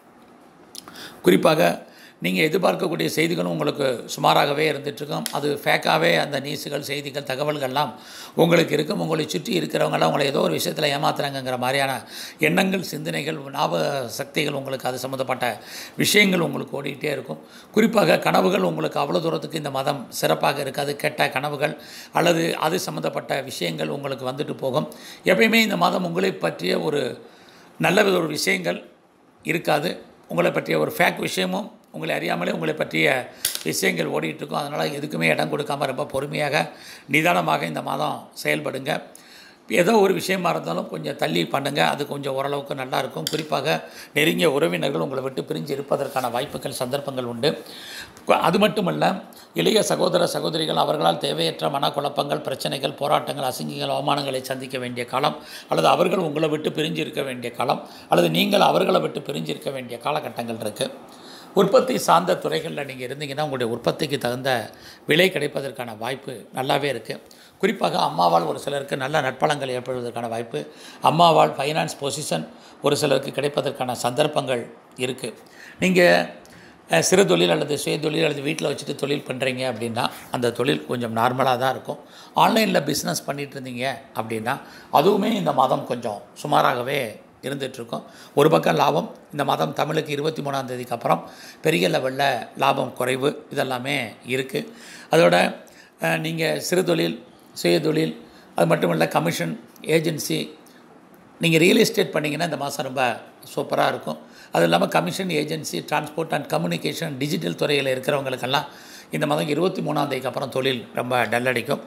குறிப்பாக நீங்கள் எதிர்பார்க்கக்கூடிய செய்திகளும் உங்களுக்கு சுமாராகவே இருந்துகிட்ருக்கும் அது ஃபேக்காகவே அந்த நியூஸுகள் செய்திகள் தகவல்கள்லாம் உங்களுக்கு இருக்கும் உங்களை சுற்றி இருக்கிறவங்களாம் உங்களை ஏதோ ஒரு விஷயத்தில் ஏமாத்துறாங்கங்கிற மாதிரியான எண்ணங்கள் சிந்தனைகள் ஞாபக சக்திகள் உங்களுக்கு அது சம்மந்தப்பட்ட விஷயங்கள் உங்களுக்கு ஓடிக்கிட்டே இருக்கும் குறிப்பாக கனவுகள் உங்களுக்கு அவ்வளோ தூரத்துக்கு இந்த மதம் சிறப்பாக இருக்காது கெட்ட கனவுகள் அல்லது அது சம்மந்தப்பட்ட விஷயங்கள் உங்களுக்கு வந்துட்டு போகும் எப்பயுமே இந்த மாதம் உங்களை பற்றிய ஒரு நல்ல ஒரு விஷயங்கள் இருக்காது உங்களை பற்றிய ஒரு ஃபேக் விஷயமும் உங்களை அறியாமலே உங்களை பற்றிய விஷயங்கள் ஓடிட்டு இருக்கும் அதனால் எதுக்குமே இடம் கொடுக்காம ரொம்ப பொறுமையாக நிதானமாக இந்த மாதம் செயல்படுங்க ஏதோ ஒரு விஷயமா இருந்தாலும் கொஞ்சம் தள்ளி பண்ணுங்கள் அது கொஞ்சம் ஓரளவுக்கு நல்லா இருக்கும் குறிப்பாக நெருங்கிய உறவினர்கள் உங்களை விட்டு பிரிஞ்சு இருப்பதற்கான வாய்ப்புகள் சந்தர்ப்பங்கள் உண்டு அது மட்டுமல்ல இளைய சகோதர சகோதரிகள் அவர்களால் தேவையற்ற மனக்குழப்பங்கள் பிரச்சனைகள் போராட்டங்கள் அசிங்கங்கள் அவமானங்களை சந்திக்க வேண்டிய காலம் அல்லது அவர்கள் உங்களை விட்டு பிரிஞ்சு இருக்க வேண்டிய காலம் அல்லது நீங்கள் அவர்களை விட்டு பிரிஞ்சு இருக்க வேண்டிய காலகட்டங்கள் இருக்குது உற்பத்தி சார்ந்த துறைகளில் நீங்கள் இருந்தீங்கன்னா உங்களுடைய உற்பத்திக்கு தகுந்த விலை கிடைப்பதற்கான வாய்ப்பு நல்லாவே இருக்குது குறிப்பாக அம்மாவால் ஒரு சிலருக்கு நல்ல நற்பலங்கள் ஏற்படுவதற்கான வாய்ப்பு அம்மாவால் ஃபைனான்ஸ் பொசிஷன் ஒரு சிலருக்கு கிடைப்பதற்கான சந்தர்ப்பங்கள் இருக்குது நீங்கள் அஹ், சிறு தொழில் அல்லது சுய தொழில் அல்லது வீட்டில் வச்சுட்டு தொழில் பண்ணுறீங்க அப்படின்னா அந்த தொழில் கொஞ்சம் நார்மலாக தான் இருக்கும் ஆன்லைனில் பிஸ்னஸ் பண்ணிட்டு இருந்தீங்க அப்படின்னா அதுவுமே இந்த மாதம் கொஞ்சம் சுமாராகவே இருந்துகிட்ருக்கும் ஒரு பக்கம் லாபம் இந்த மாதம் தமிழுக்கு இருபத்தி மூணாம் தேதிக்கு அப்புறம் பெரிய லெவலில் லாபம் குறைவு இதெல்லாமே இருக்குது அதோட நீங்கள் சிறு தொழில் சுய தொழில் அது மட்டும் இல்லை கமிஷன் ஏஜென்சி நீங்கள் ரியல் எஸ்டேட் பண்ணிங்கன்னா இந்த மாதம் ரொம்ப சூப்பராக இருக்கும் அது இல்லாமல் commission agency transport and communication digital துறையில் இருக்கிறவங்களுக்கெல்லாம் இந்த மாதம் இருபத்தி மூணாம் தேதிக்கு அப்புறம் தொழில் ரொம்ப டல் அடிக்கும்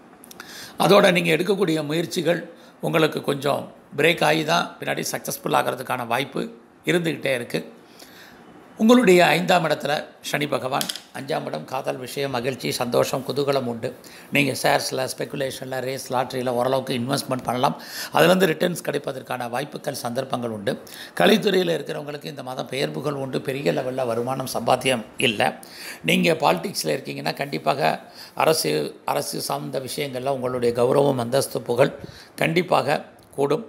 அதோட நீங்கள் எடுக்கக்கூடிய முயற்சிகள் உங்களுக்கு கொஞ்சம் பிரேக் ஆகி தான் பின்னாடி சக்ஸஸ்ஃபுல் ஆகிறதுக்கான வாய்ப்பு இருந்துக்கிட்டே இருக்குது உங்களுடைய ஐந்தாம் இடத்துல சனி பகவான் அஞ்சாம் இடம் காதல் விஷயம் மகிழ்ச்சி சந்தோஷம் குதூகலம் உண்டு நீங்கள் ஷேர்ஸில் ஸ்பெகுலேஷனில் ரேஸ் லாட்ரியில் ஓரளவுக்கு இன்வெஸ்ட்மெண்ட் பண்ணலாம் அதுலேருந்து ரிட்டர்ன்ஸ் கிடைப்பதற்கான வாய்ப்புகள் சந்தர்ப்பங்கள் உண்டு கலைத்துறையில் இருக்கிறவங்களுக்கு இந்த மாதம் பெயர்ப்புகள் உண்டு பெரிய லெவலில் வருமானம் சம்பாத்தியம் இல்லை நீங்கள் பாலிடிக்ஸில் இருக்கீங்கன்னா கண்டிப்பாக அரசு அரசு சார்ந்த விஷயங்களில் உங்களுடைய கௌரவம் அந்தஸ்து புகழ் கண்டிப்பாக கூடும்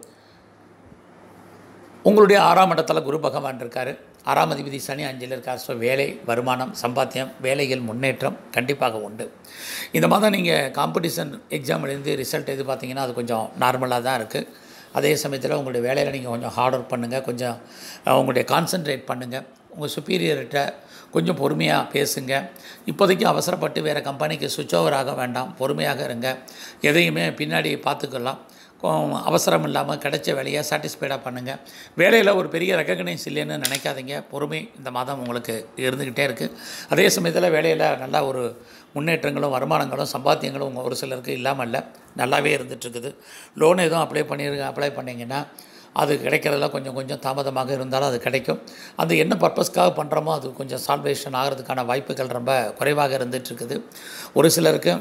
உங்களுடைய ஆறாம் இடத்துல குரு பகவான் இருக்கார் ஆறாம் அதிபதி சனி அஞ்சில் இருக்கார் ஸோ வேலை வருமானம் சம்பாத்தியம் வேலையில் முன்னேற்றம் கண்டிப்பாக உண்டு இந்த மாதம் நீங்கள் காம்படிஷன் எக்ஸாம் எழுந்து ரிசல்ட் எது பார்த்தீங்கன்னா அது கொஞ்சம் நார்மலாக தான் இருக்குது அதே சமயத்தில் உங்களுடைய வேலையில் நீங்கள் கொஞ்சம் ஹார்ட் ஒர்க் பண்ணுங்கள் கொஞ்சம் அஹ், உங்களுடைய கான்சென்ட்ரேட் பண்ணுங்கள் உங்கள் சுப்பீரியர்கிட்ட கொஞ்சம் பொறுமையாக பேசுங்க இப்போதைக்கு அவசரப்பட்டு வேறு கம்பெனிக்கு சுவிட்ச் ஓவர் ஆக வேண்டாம் பொறுமையாக இருங்க எதையுமே பின்னாடி பார்த்துக்கலாம் கொ- அவசரம் இல்லாமல் கிடைச்ச வேலையை சாட்டிஸ்ஃபைடாக பண்ணுங்கள் வேலையில் ஒரு பெரிய ரெக்கக்னைஸ் இல்லைன்னு நினைக்காதீங்க பொறுமை இந்த மாதம் உங்களுக்கு இருந்துக்கிட்டே இருக்குது அதே சமயத்தில் வேலையில் நல்ல ஒரு முன்னேற்றங்களும் வருமானங்களும் சம்பாத்தியங்களும் உங்கள் ஒரு சிலருக்கு இல்லாமல் இல்லை நல்லாவே இருந்துகிட்ருக்குது லோன் எதுவும் அப்ளை பண்ணிருங்க அப்ளை பண்ணிங்கன்னா அது கிடைக்கிறதுல கொஞ்சம் கொஞ்சம் தாமதமாக இருந்தாலும் அது கிடைக்கும் அந்த என்ன பர்பஸ்க்காக பண்ணுறோமோ அது கொஞ்சம் சால்வேஷன் ஆகிறதுக்கான வாய்ப்புகள் ரொம்ப குறைவாக இருந்துகிட்ருக்குது ஒரு சிலருக்கு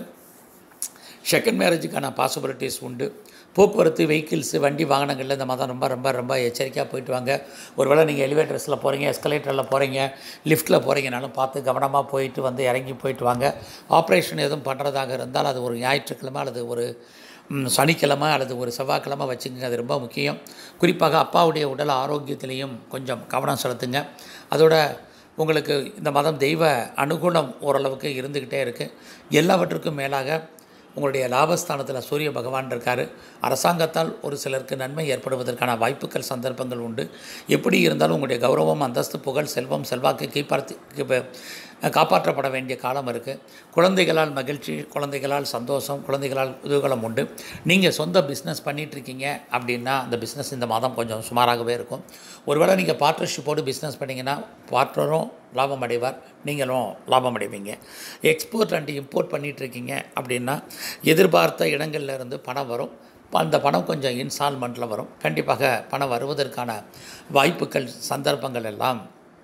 செகண்ட் மேரேஜுக்கான பாசிபிலிட்டிஸ் உண்டு போக்குவரத்து வெஹிக்கிள்ஸு வண்டி வாகனங்களில் இந்த மாதம் ரொம்ப ரொம்ப ரொம்ப எச்சரிக்கையாக போயிட்டு வாங்க ஒருவேளை நீங்கள் எலிவேட்டர்ஸில் போகிறீங்க எஸ்கலேட்டரில் போகிறீங்க லிஃப்ட்டில் போகிறீங்கனாலும் பார்த்து கவனமாக போயிட்டு வந்து இறங்கி போயிட்டு வாங்க ஆப்ரேஷன் எதுவும் பண்ணுறதாக இருந்தால் அது ஒரு ஞாயிற்றுக்கிழமை அல்லது ஒரு ம், சனிக்கிழமை அல்லது ஒரு செவ்வாய்க்கிழமை வச்சுக்கோங்க அது ரொம்ப முக்கியம் குறிப்பாக அப்பாவுடைய உடல் ஆரோக்கியத்திலையும் கொஞ்சம் கவனம் செலுத்துங்க அதோட உங்களுக்கு இந்த மதம் தெய்வ அனுகூலம் ஓரளவுக்கு இருந்துக்கிட்டே இருக்குது எல்லாவற்றுக்கும் மேலாக உங்களுடைய லாபஸ்தானத்தில் சூரிய பகவான் இருக்கார் அரசாங்கத்தால் ஒரு சிலருக்கு நன்மை ஏற்படுவதற்கான வாய்ப்புகள் சந்தர்ப்பங்கள் உண்டு எப்படி இருந்தாலும் உங்களுடைய கௌரவம் அந்தஸ்து புகழ் செல்வம் செல்வாக்கு கீப்பார்த்தி கீப்ப- காப்பாற்றப்பட வேண்டிய காலம் இருக்குது குழந்தைகளால் மகிழ்ச்சி குழந்தைகளால் சந்தோஷம் குழந்தைகளால் குதூகலம் உண்டு நீங்கள் சொந்த பிஸ்னஸ் பண்ணிகிட்ருக்கீங்க அப்படின்னா அந்த பிஸ்னஸ் இந்த மாதம் கொஞ்சம் சுமாராகவே இருக்கும் ஒருவேளை நீங்கள் பார்ட்னர்ஷிப்போடு பிஸ்னஸ் பண்ணிங்கன்னா பார்ட்னரும் லாபம் அடைவார் நீங்களும் லாபம் அடைவீங்க எக்ஸ்போர்ட் அண்ட் இம்போர்ட் பண்ணிகிட்ருக்கீங்க அப்படின்னா எதிர்பார்த்த இடங்கள்ல இருந்து பணம் வரும் அந்த பணம் கொஞ்சம் இன்ஸ்டால்மெண்ட்டில் வரும் கண்டிப்பாக பணம் வருவதற்கான வாய்ப்புகள் சந்தர்ப்பங்கள் எல்லாம்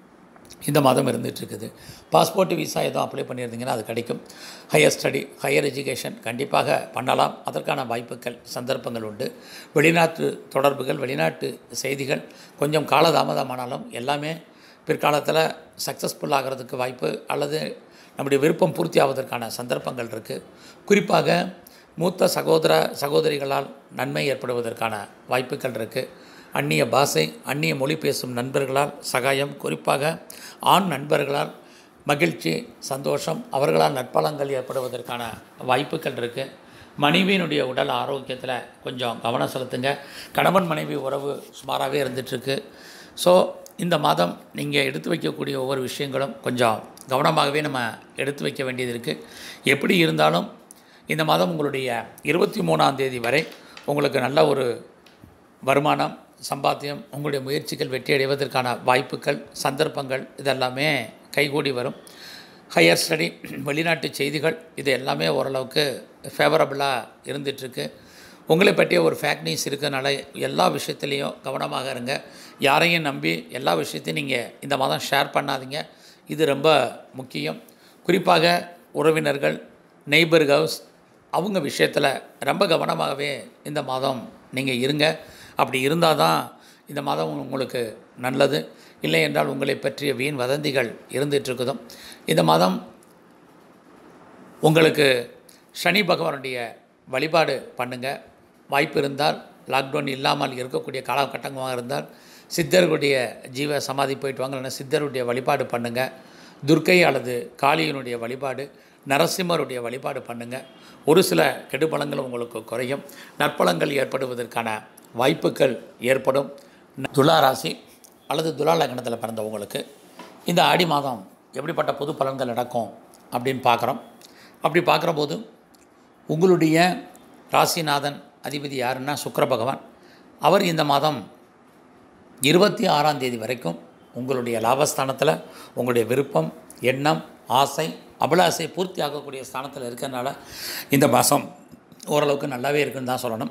இந்த மாதம் இருந்துகிட்ருக்குது பாஸ்போர்ட் விசா எதுவும் அப்ளை பண்ணியிருந்தீங்கன்னா அது கிடைக்கும் ஹையர் ஸ்டடி ஹையர் எஜுகேஷன் கண்டிப்பாக பண்ணலாம் அதற்கான வாய்ப்புகள் சந்தர்ப்பங்கள் உண்டு வெளிநாட்டு தொடர்புகள் வெளிநாட்டு செய்திகள் கொஞ்சம் காலதாமதமானாலும் எல்லாமே பிற்காலத்தில் சக்ஸஸ்ஃபுல் ஆகிறதுக்கு வாய்ப்பு அல்லது நம்முடைய விருப்பம் பூர்த்தி ஆவதற்கான சந்தர்ப்பங்கள் இருக்குது குறிப்பாக மூத்த சகோதர சகோதரிகளால் நன்மை ஏற்படுவதற்கான வாய்ப்புகள் இருக்குது அந்நிய பாஷை அந்நிய மொழி பேசும் நண்பர்களால் சகாயம் குறிப்பாக ஆண் நண்பர்களால் மகிழ்ச்சி சந்தோஷம் அவர்களால் நற்பலங்கள் ஏற்படுவதற்கான வாய்ப்புகள் இருக்குது மனைவியினுடைய உடல் ஆரோக்கியத்தில் கொஞ்சம் கவனம் செலுத்துங்க கணவன் மனைவி உறவு சுமாராகவே இருந்துகிட்ருக்கு ஸோ இந்த மாதம் நீங்கள் எடுத்து வைக்கக்கூடிய ஒவ்வொரு விஷயங்களும் கொஞ்சம் கவனமாகவே நம்ம எடுத்து வைக்க வேண்டியது இருக்குது எப்படி இருந்தாலும் இந்த மாதம் உங்களுடைய இருபத்தி மூணாம் தேதி வரை உங்களுக்கு நல்ல ஒரு வருமானம் சம்பாத்தியம் உங்களுடைய முயற்சிகள் வெற்றி அடைவதற்கான வாய்ப்புகள் சந்தர்ப்பங்கள் இதெல்லாமே கைகூடி வரும் ஹையர் ஸ்டடி வெளிநாட்டு செய்திகள் இது எல்லாமே ஓரளவுக்கு ஃபேவரபுளாக இருந்துகிட்ருக்கு உங்களை பற்றிய ஒரு ஃபேக் நியூஸ் இருக்கிறனால எல்லா விஷயத்துலேயும் கவனமாக இருங்க யாரையும் நம்பி எல்லா விஷயத்தையும் நீங்கள் இந்த மாதம் ஷேர் பண்ணாதீங்க இது ரொம்ப முக்கியம் குறிப்பாக உறவினர்கள் நெய்பர் ஹவுஸ் அவங்க விஷயத்தில் ரொம்ப கவனமாகவே இந்த மாதம் நீங்கள் இருங்க அப்படி இருந்தால் தான் இந்த மாதம் உங்களுக்கு நல்லது இல்லை என்றால் உங்களை பற்றிய வீண் வதந்திகள் இருந்துகிட்ருக்குதும் இந்த மாதம் உங்களுக்கு சனி பகவானுடைய வழிபாடு பண்ணுங்கள் வாய்ப்பு இருந்தால் லாக்டவுன் இல்லாமல் இருக்கக்கூடிய காலகட்டமாக இருந்தால் சித்தர்களுடைய ஜீவ சமாதி போயிட்டு வாங்க இல்லைன்னா சித்தருடைய வழிபாடு பண்ணுங்கள் துர்க்கை அல்லது காளியினுடைய வழிபாடு நரசிம்மருடைய வழிபாடு பண்ணுங்கள் ஒரு சில கெடுபலங்கள் உங்களுக்கு குறையும் நற்பலங்கள் ஏற்படுவதற்கான வாய்ப்புகள் ஏற்படும் துலா ராசி அல்லது துலா லக்னத்தில் பிறந்தவங்களுக்கு இந்த ஆடி மாதம் எப்படிப்பட்ட பொது பலன்கள் நடக்கும் அப்படின்னு பார்க்குறோம் அப்படி பார்க்குற போது உங்களுடைய ராசிநாதன் அதிபதி யாருன்னா சுக்கிர பகவான் அவர் இந்த மாதம் இருபத்தி ஆறாம் தேதி வரைக்கும் உங்களுடைய லாபஸ்தானத்தில் உங்களுடைய விருப்பம் எண்ணம் ஆசை அபிலாசை பூர்த்தி ஆகக்கூடிய ஸ்தானத்தில் இருக்கிறனால இந்த மாதம் ஓரளவுக்கு நல்லாவே இருக்குன்னு தான் சொல்லணும்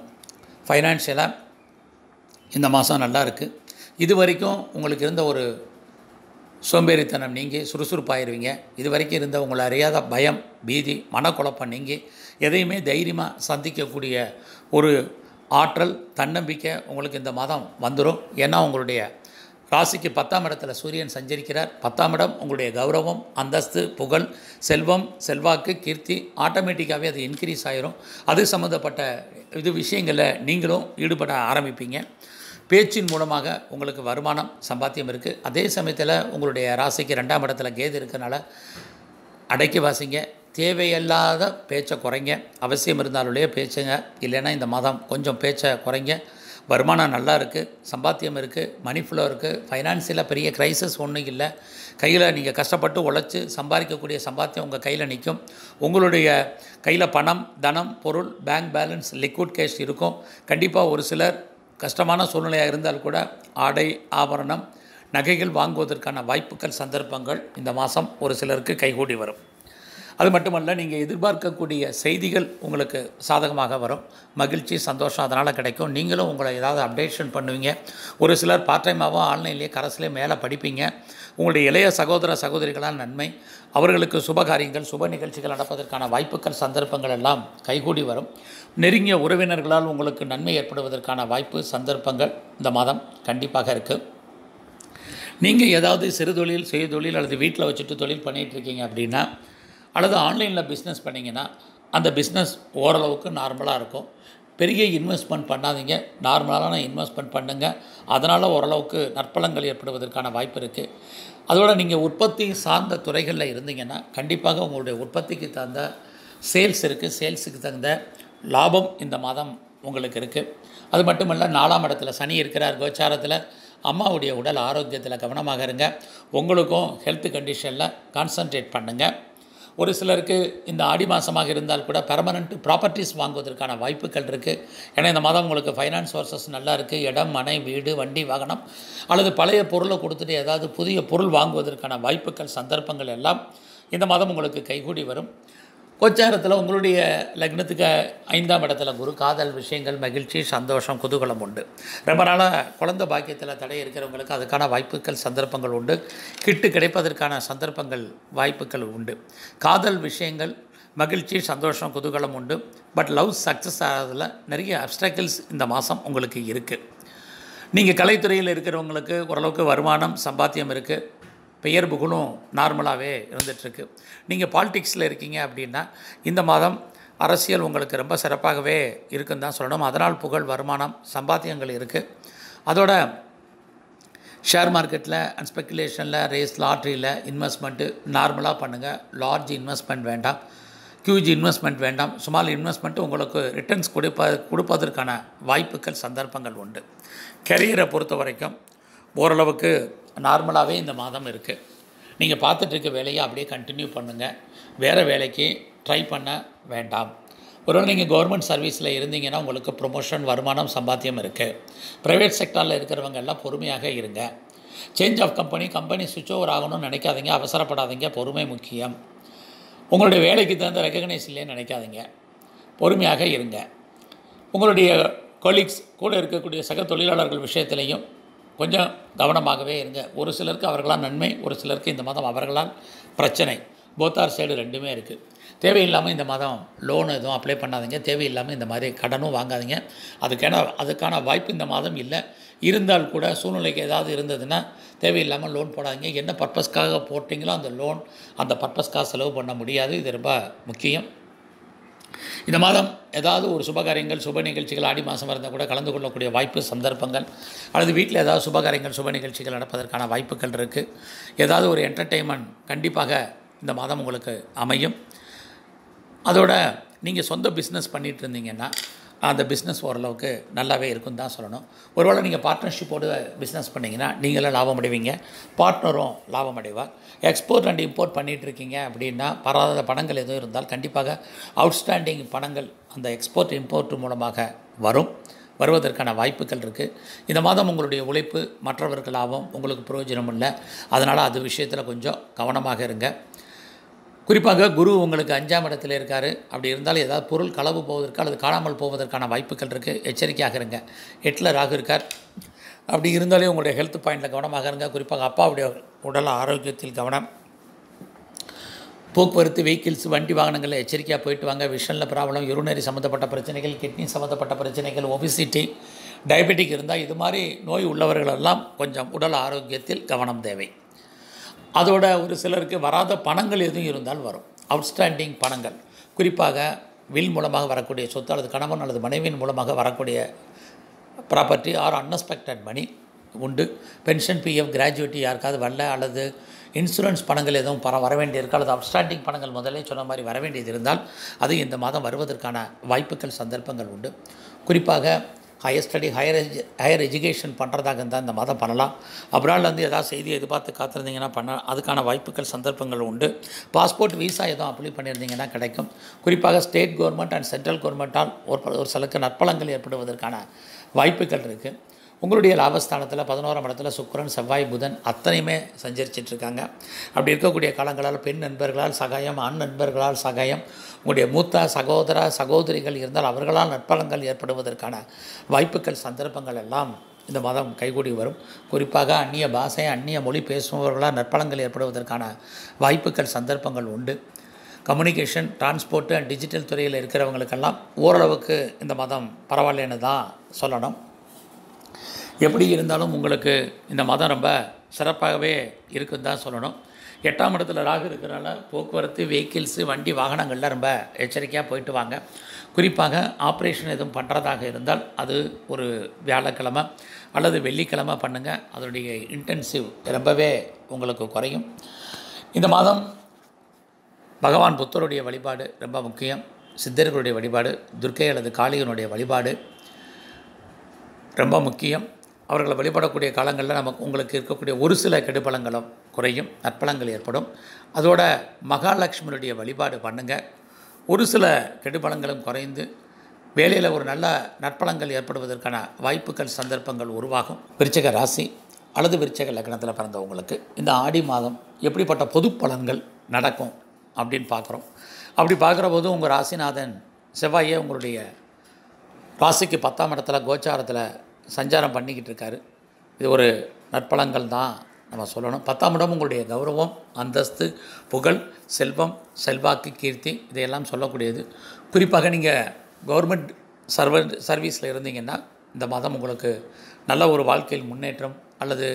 ஃபைனான்ஷியலாக இந்த மாதம் நல்லா இருக்குது இது வரைக்கும் உங்களுக்கு இருந்த ஒரு சோம்பேறித்தனம் நீங்கி சுறுசுறுப்பாயிருவீங்க இது வரைக்கும் இருந்த உங்களை அறியாத பயம் பீதி மனக்குழப்பம் நீங்கி எதையுமே தைரியமாக சந்திக்கக்கூடிய ஒரு ஆற்றல் தன்னம்பிக்கை உங்களுக்கு இந்த மாதம் வந்துடும் ஏன்னா உங்களுடைய ராசிக்கு பத்தாம் இடத்துல சூரியன் சஞ்சரிக்கிறார் பத்தாம் இடம் உங்களுடைய கௌரவம் அந்தஸ்து புகழ் செல்வம் செல்வாக்கு கீர்த்தி ஆட்டோமேட்டிக்காகவே அது இன்க்ரீஸ் ஆயிரும் அது சம்மந்தப்பட்ட இது விஷயங்களில் நீங்களும் ஈடுபட ஆரம்பிப்பீங்க பேச்சின் மூலமாக உங்களுக்கு வருமானம் சம்பாத்தியம் இருக்குது அதே சமயத்தில் உங்களுடைய ராசிக்கு ரெண்டாம் இடத்துல கேது இருக்கனால அடக்கி வாசிங்க தேவையில்லாத பேச்சை குறைங்க அவசியம் இருந்தாலுடைய பேச்சுங்க இல்லைன்னா இந்த மாதம் கொஞ்சம் பேச்சை குறைங்க வருமானம் நல்லா இருக்குது சம்பாத்தியம் இருக்குது மணி ஃப்ளோ இருக்குது ஃபைனான்சியலாக பெரிய க்ரைசிஸ் ஒன்றும் இல்லை கையில் நீங்கள் கஷ்டப்பட்டு உழைச்சி சம்பாதிக்கக்கூடிய சம்பாத்தியம் உங்கள் கையில் நிற்கும் உங்களுடைய கையில் பணம் தனம் பொருள் பேங்க் பேலன்ஸ் லிக்விட் கேஷ் இருக்கும் கண்டிப்பாக ஒரு சிலர் கஷ்டமான சூழ்நிலையாக இருந்தால் கூட ஆடை ஆபரணம் நகைகள் வாங்குவதற்கான வாய்ப்புகள் சந்தர்ப்பங்கள் இந்த மாதம் ஒரு சிலருக்கு கைகூடி வரும் அது மட்டுமல்ல நீங்கள் எதிர்பார்க்கக்கூடிய செய்திகள் உங்களுக்கு சாதகமாக வரும் மகிழ்ச்சி சந்தோஷம் அதனால் கிடைக்கும் நீங்களும் உங்களை ஏதாவது அப்டேஷன் பண்ணுவீங்க ஒரு சிலர் பார்ட் டைமாகவும் ஆன்லைன்லேயே கரஸ்லேயே மேலே படிப்பீங்க உங்களுடைய இளைய சகோதர சகோதரிகளால் நன்மை அவர்களுக்கு சுபகாரியங்கள் சுப நிகழ்ச்சிகள் நடப்பதற்கான வாய்ப்புகள் சந்தர்ப்பங்கள் எல்லாம் கைகூடி வரும் நெருங்கிய உறவினர்களால் உங்களுக்கு நன்மை ஏற்படுவதற்கான வாய்ப்பு சந்தர்ப்பங்கள் இந்த மாதம் கண்டிப்பாக இருக்குது நீங்கள் ஏதாவது சிறு தொழில் சுய தொழில் அல்லது வீட்டில் வச்சுட்டு தொழில் பண்ணிகிட்டு இருக்கீங்க அப்படின்னா அல்லது ஆன்லைனில் பிஸ்னஸ் பண்ணிங்கன்னா அந்த பிஸ்னஸ் ஓரளவுக்கு நார்மலாக இருக்கும் பெரிய இன்வெஸ்ட்மெண்ட் பண்ணாதீங்க நார்மலான இன்வெஸ்ட்மெண்ட் பண்ணுங்க அதனால் ஓரளவுக்கு நற்பலங்கள் ஏற்படுவதற்கான வாய்ப்பு இருக்குது அதோட நீங்கள் உற்பத்தி சார்ந்த துறைகளில் இருந்தீங்கன்னா கண்டிப்பாக உங்களுடைய உற்பத்திக்கு தகுந்த சேல்ஸ் இருக்குது சேல்ஸுக்கு தகுந்த லாபம் இந்த மாதம் உங்களுக்கு இருக்குது அது மட்டுமல்ல நாலாம் இடத்துல சனி இருக்கிறார் கோச்சாரத்தில் அம்மாவுடைய உடல் ஆரோக்கியத்தில் கவனமாக இருங்க உங்களுக்கும் ஹெல்த் கண்டிஷனில் கான்சன்ட்ரேட் பண்ணுங்கள் ஒரு சிலருக்கு இந்த ஆடி மாதமாக இருந்தால் கூட பெர்மனண்ட் ப்ராப்பர்ட்டிஸ் வாங்குவதற்கான வாய்ப்புகள் இருக்குது ஏன்னா இந்த மாதம் உங்களுக்கு ஃபைனான்ஸ் சோர்சஸ் நல்லா இருக்குது இடம் மனை வீடு வண்டி வாகனம் அல்லது பழைய பொருளை கொடுத்துட்டு ஏதாவது புதிய பொருள் வாங்குவதற்கான வாய்ப்புகள் சந்தர்ப்பங்கள் எல்லாம் இந்த மாதம் உங்களுக்கு கைகூடி வரும் கோச்சாரத்தில் உங்களுடைய லக்னத்துக்கு ஐந்தாம் இடத்துல குரு காதல் விஷயங்கள் மகிழ்ச்சி சந்தோஷம் குதூகலம் உண்டு ரொம்ப நாளாக குழந்தை பாக்கியத்தில் தடை இருக்கிறவங்களுக்கு அதுக்கான வாய்ப்புகள் சந்தர்ப்பங்கள் உண்டு கிட்டு கிடைப்பதற்கான சந்தர்ப்பங்கள் வாய்ப்புகள் உண்டு காதல் விஷயங்கள் மகிழ்ச்சி சந்தோஷம் குதூகலம் உண்டு பட் லவ் சக்ஸஸ் ஆகிறதுல நிறைய அப்டாக்கிள்ஸ் இந்த மாதம் உங்களுக்கு இருக்குது நீங்கள் கலைத்துறையில் இருக்கிறவங்களுக்கு ஓரளவுக்கு வருமானம் சம்பாத்தியம் இருக்குது பெயர் புகழும் நார்மலாகவே இருந்துகிட்ருக்கு நீங்கள் பாலிடிக்ஸில் இருக்கீங்க அப்படின்னா இந்த மாதம் அரசியல் உங்களுக்கு ரொம்ப சிறப்பாகவே இருக்குன்னு தான் சொல்லணும் அதனால் புகழ் வருமானம் சம்பாத்தியங்கள் இருக்குது அதோட ஷேர் மார்க்கெட்டில் அண்ட் ஸ்பெக்குலேஷனில் ரேஸ் லாட்ரியில் இன்வெஸ்ட்மெண்ட்டு நார்மலாக பண்ணுங்கள் லார்ஜ் இன்வெஸ்ட்மெண்ட் வேண்டாம் ஹியூஜ் இன்வெஸ்ட்மெண்ட் வேண்டாம் ஸ்மால் இன்வெஸ்ட்மெண்ட்டு உங்களுக்கு ரிட்டர்ன்ஸ் கொடுப்ப கொடுப்பதற்கான வாய்ப்புகள் சந்தர்ப்பங்கள் உண்டு கெரியரை பொறுத்த வரைக்கும் ஓரளவுக்கு நார்மலாகவே இந்த மாதம் இருக்குது நீங்கள் பார்த்துட்டு இருக்க வேலையை அப்படியே கண்டினியூ பண்ணுங்கள் வேறு வேலைக்கு ட்ரை பண்ண வேண்டாம் ஒருவேளை நீங்கள் கவர்மெண்ட் சர்வீஸில் இருந்தீங்கன்னா உங்களுக்கு ப்ரொமோஷன் வருமானம் சம்பாத்தியம் இருக்குது ப்ரைவேட் செக்டாரில் இருக்கிறவங்க எல்லாம் பொறுமையாக இருங்க சேஞ்ச் ஆஃப் கம்பெனி கம்பெனி சுவிட்ச் ஓவர் ஆகணும்னு நினைக்காதீங்க அவசரப்படாதீங்க பொறுமை முக்கியம் உங்களுடைய வேலைக்கு தகுந்த ரெக்கக்னைஸ் இல்லைன்னு நினைக்காதீங்க பொறுமையாக இருங்க உங்களுடைய கொலீக்ஸ் கூட இருக்கக்கூடிய சக தொழிலாளர்கள் விஷயத்திலையும் கொஞ்சம் கவனமாகவே இருங்க ஒரு சிலருக்கு அவர்களால் நன்மை ஒரு சிலருக்கு இந்த மாதம் அவர்களால் பிரச்சனை போத்தார் சைடு ரெண்டுமே இருக்குது தேவையில்லாமல் இந்த மாதம் லோன் எதுவும் அப்ளை பண்ணாதீங்க தேவையில்லாமல் இந்த மாதிரி கடனும் வாங்காதீங்க அதுக்கான அதுக்கான வாய்ப்பு இந்த மாதம் இல்லை இருந்தால் கூட சூழ்நிலைக்கு ஏதாவது இருந்ததுன்னா தேவையில்லாமல் லோன் போடாதீங்க என்ன பர்பஸ்க்காக போட்டிங்களோ அந்த லோன் அந்த பர்பஸ்க்காக செலவு பண்ண முடியாது இது ரொம்ப முக்கியம் இந்த மாதம் ஏதாவது ஒரு சுபகாரியங்கள் சுப நிகழ்ச்சிகள் ஆடி மாதம் இருந்தால் கூட கலந்து கொள்ளக்கூடிய வாய்ப்பு சந்தர்ப்பங்கள் அல்லது வீட்டில் ஏதாவது சுபகாரியங்கள் சுப நிகழ்ச்சிகள் நடப்பதற்கான வாய்ப்புகள் இருக்குது ஏதாவது ஒரு என்டர்டெயின்மெண்ட் கண்டிப்பாக இந்த மாதம் உங்களுக்கு அமையும் அதோட நீங்கள் சொந்த பிஸ்னஸ் பண்ணிகிட்டு இருந்தீங்கன்னா அந்த பிஸ்னஸ் ஓரளவுக்கு நல்லாவே இருக்குன்னு தான் சொல்லணும் ஒருவேளை நீங்கள் பார்ட்னர்ஷிப்போடு பிஸ்னஸ் பண்ணிங்கன்னா நீங்களும் லாபம் அடைவீங்க பார்ட்னரும் லாபம் அடைவார் எக்ஸ்போர்ட் அண்ட் இம்போர்ட் பண்ணிகிட்டு இருக்கீங்க அப்படின்னா பராத பணங்கள் எதுவும் இருந்தால் கண்டிப்பாக அவுட்ஸ்டாண்டிங் பணங்கள் அந்த எக்ஸ்போர்ட் இம்போர்ட் மூலமாக வரும் வருவதற்கான வாய்ப்புகள் இருக்குது இந்த மாதம் உங்களுடைய உழைப்பு மற்றவர்கள் லாபம் உங்களுக்கு பிரயோஜனம் இல்லை அதனால் அது விஷயத்தில் கொஞ்சம் கவனமாக இருங்க குறிப்பாக குரு உங்களுக்கு அஞ்சாம் இடத்துல இருக்கார் அப்படி இருந்தாலும் ஏதாவது பொருள் களவு போவதற்கு அல்லது காணாமல் போவதற்கான வாய்ப்புகள் இருக்குது எச்சரிக்கையாக இருங்க எட்டில் ராகு இருக்கார் அப்படி இருந்தாலே உங்களுடைய ஹெல்த் பாயிண்டில் கவனமாக இருங்க குறிப்பாக அப்பாவுடைய உடல் ஆரோக்கியத்தில் கவனம் போக்குவரத்து வெஹிக்கிள்ஸ் வண்டி வாகனங்களில் எச்சரிக்கையாக போயிட்டு வாங்க விஷனில் ப்ராப்ளம் யூரினரி சம்மந்தப்பட்ட பிரச்சனைகள் கிட்னி சம்மந்தப்பட்ட பிரச்சனைகள் ஒபிசிட்டி டயபெட்டிக் இருந்தால் இது மாதிரி நோய் உள்ளவர்களெல்லாம் கொஞ்சம் உடல் ஆரோக்கியத்தில் கவனம் தேவை அதோட ஒரு சிலருக்கு வராத பணங்கள் எதுவும் இருந்தால் வரும் அவுட்ஸ்டாண்டிங் பணங்கள் குறிப்பாக வில் மூலமாக வரக்கூடிய சொத்து அல்லது கணவன் அல்லது மனைவியின் மூலமாக வரக்கூடிய ப்ராப்பர்ட்டி ஆர் அன்எக்ஸ்பெக்டட் மணி உண்டு பென்ஷன் பிஎஃப் கிராஜுவேட்டி யாருக்காவது வரல அல்லது இன்சூரன்ஸ் பணங்கள் எதுவும் பர வர வேண்டியிருக்கு அல்லது அப்ஸ்டாண்டிங் பணங்கள் முதலே சொன்ன மாதிரி வர வேண்டியது இருந்தால் அது இந்த மாதம் வருவதற்கான வாய்ப்புகள் சந்தர்ப்பங்கள் உண்டு குறிப்பாக higher study higher edu higher education பண்ணுறதாக இருந்தால் இந்த மாதம் பண்ணலாம் அப்ராடில் வந்து ஏதாவது செய்தி எதிர்பார்த்து காத்திருந்தீங்கன்னா பண்ண அதுக்கான வாய்ப்புகள் சந்தர்ப்பங்கள் உண்டு பாஸ்போர்ட் விசா எதுவும் அப்ளை பண்ணியிருந்தீங்கன்னா கிடைக்கும் குறிப்பாக ஸ்டேட் கவர்மெண்ட் அண்ட் சென்ட்ரல் கவர்மெண்ட்டால் ஒரு ப- ஒரு சிலருக்கு நற்பலங்கள் ஏற்படுவதற்கான வாய்ப்புகள் இருக்குது உங்களுடைய லாபஸ்தானத்தில் பதினோராம் இடத்துல சுக்கிரன் செவ்வாய் புதன் அத்தனையுமே சஞ்சரிச்சிட்டு இருக்காங்க அப்படி இருக்கக்கூடிய காலங்களால் பெண் நண்பர்களால் சகாயம் ஆண் நண்பர்களால் சகாயம் உங்களுடைய மூத்த சகோதர சகோதரிகள் இருந்தால் அவர்களால் நற்பலங்கள் ஏற்படுவதற்கான வாய்ப்புகள் சந்தர்ப்பங்கள் எல்லாம் இந்த மாதம் கைகூடி வரும் குறிப்பாக அந்நிய பாஷை அந்நிய மொழி பேசுபவர்களால் நற்பலங்கள் ஏற்படுவதற்கான வாய்ப்புகள் சந்தர்ப்பங்கள் உண்டு கம்யூனிகேஷன் டிரான்ஸ்போர்ட்டு அண்ட் டிஜிட்டல் துறையில் இருக்கிறவங்களுக்கெல்லாம் ஓரளவுக்கு இந்த மாதம் பரவாயில்லைன்னு தான் சொல்லணும் எப்படி இருந்தாலும் உங்களுக்கு இந்த மதம் ரொம்ப சிறப்பாகவே இருக்குன்னு தான் சொல்லணும் எட்டாம் இடத்துல ராகு இருக்கிறனால போக்குவரத்து வெஹிக்கிள்ஸு வண்டி வாகனங்களில் ரொம்ப எச்சரிக்கையாக போயிட்டு வாங்க குறிப்பாக ஆப்ரேஷன் எதுவும் பண்ணுறதாக இருந்தால் அது ஒரு வியாழக்கிழமை அல்லது வெள்ளிக்கிழமை பண்ணுங்கள் அதனுடைய இன்டென்சிவ் ரொம்பவே உங்களுக்கு குறையும் இந்த மாதம் பகவான் புத்தருடைய வழிபாடு ரொம்ப முக்கியம் சித்தர்களுடைய வழிபாடு துர்க்கை அல்லது காளியனுடைய வழிபாடு ரொம்ப முக்கியம் அவர்களை வழிபடக்கூடிய காலங்களில் நமக்கு உங்களுக்கு இருக்கக்கூடிய ஒரு சில கெடுபலங்களும் குறையும் நற்பலங்கள் ஏற்படும் அதோட மகாலட்சுமியுடைய வழிபாடு பண்ணுங்கள் ஒரு சில கெடுபலங்களும் குறைந்து வேலையில் ஒரு நல்ல நற்பலங்கள் ஏற்படுவதற்கான வாய்ப்புகள் சந்தர்ப்பங்கள் உருவாகும் விருச்சக ராசி அல்லது விருச்சக லக்னத்தில் பிறந்தவங்களுக்கு இந்த ஆடி மாதம் எப்படிப்பட்ட பொது பலன்கள் நடக்கும் அப்படின்னு பார்க்குறோம் அப்படி பார்க்குற போது உங்கள் ராசிநாதன் செவ்வாயே உங்களுடைய ராசிக்கு பத்தாம் இடத்துல கோச்சாரத்தில் சஞ்சாரம் பண்ணிக்கிட்டு இருக்காரு இது ஒரு நற்பலங்கள் தான் நம்ம சொல்லணும் பத்தாம் இடம் உங்களுடைய கௌரவம் அந்தஸ்து புகழ் செல்வம் செல்வாக்கு கீர்த்தி இதையெல்லாம் சொல்லக்கூடியது குறிப்பாக நீங்கள் கவர்மெண்ட் சர்வ சர்வீஸில் இருந்தீங்கன்னா இந்த மாதம் உங்களுக்கு நல்ல ஒரு வாழ்க்கையில் முன்னேற்றம் அல்லது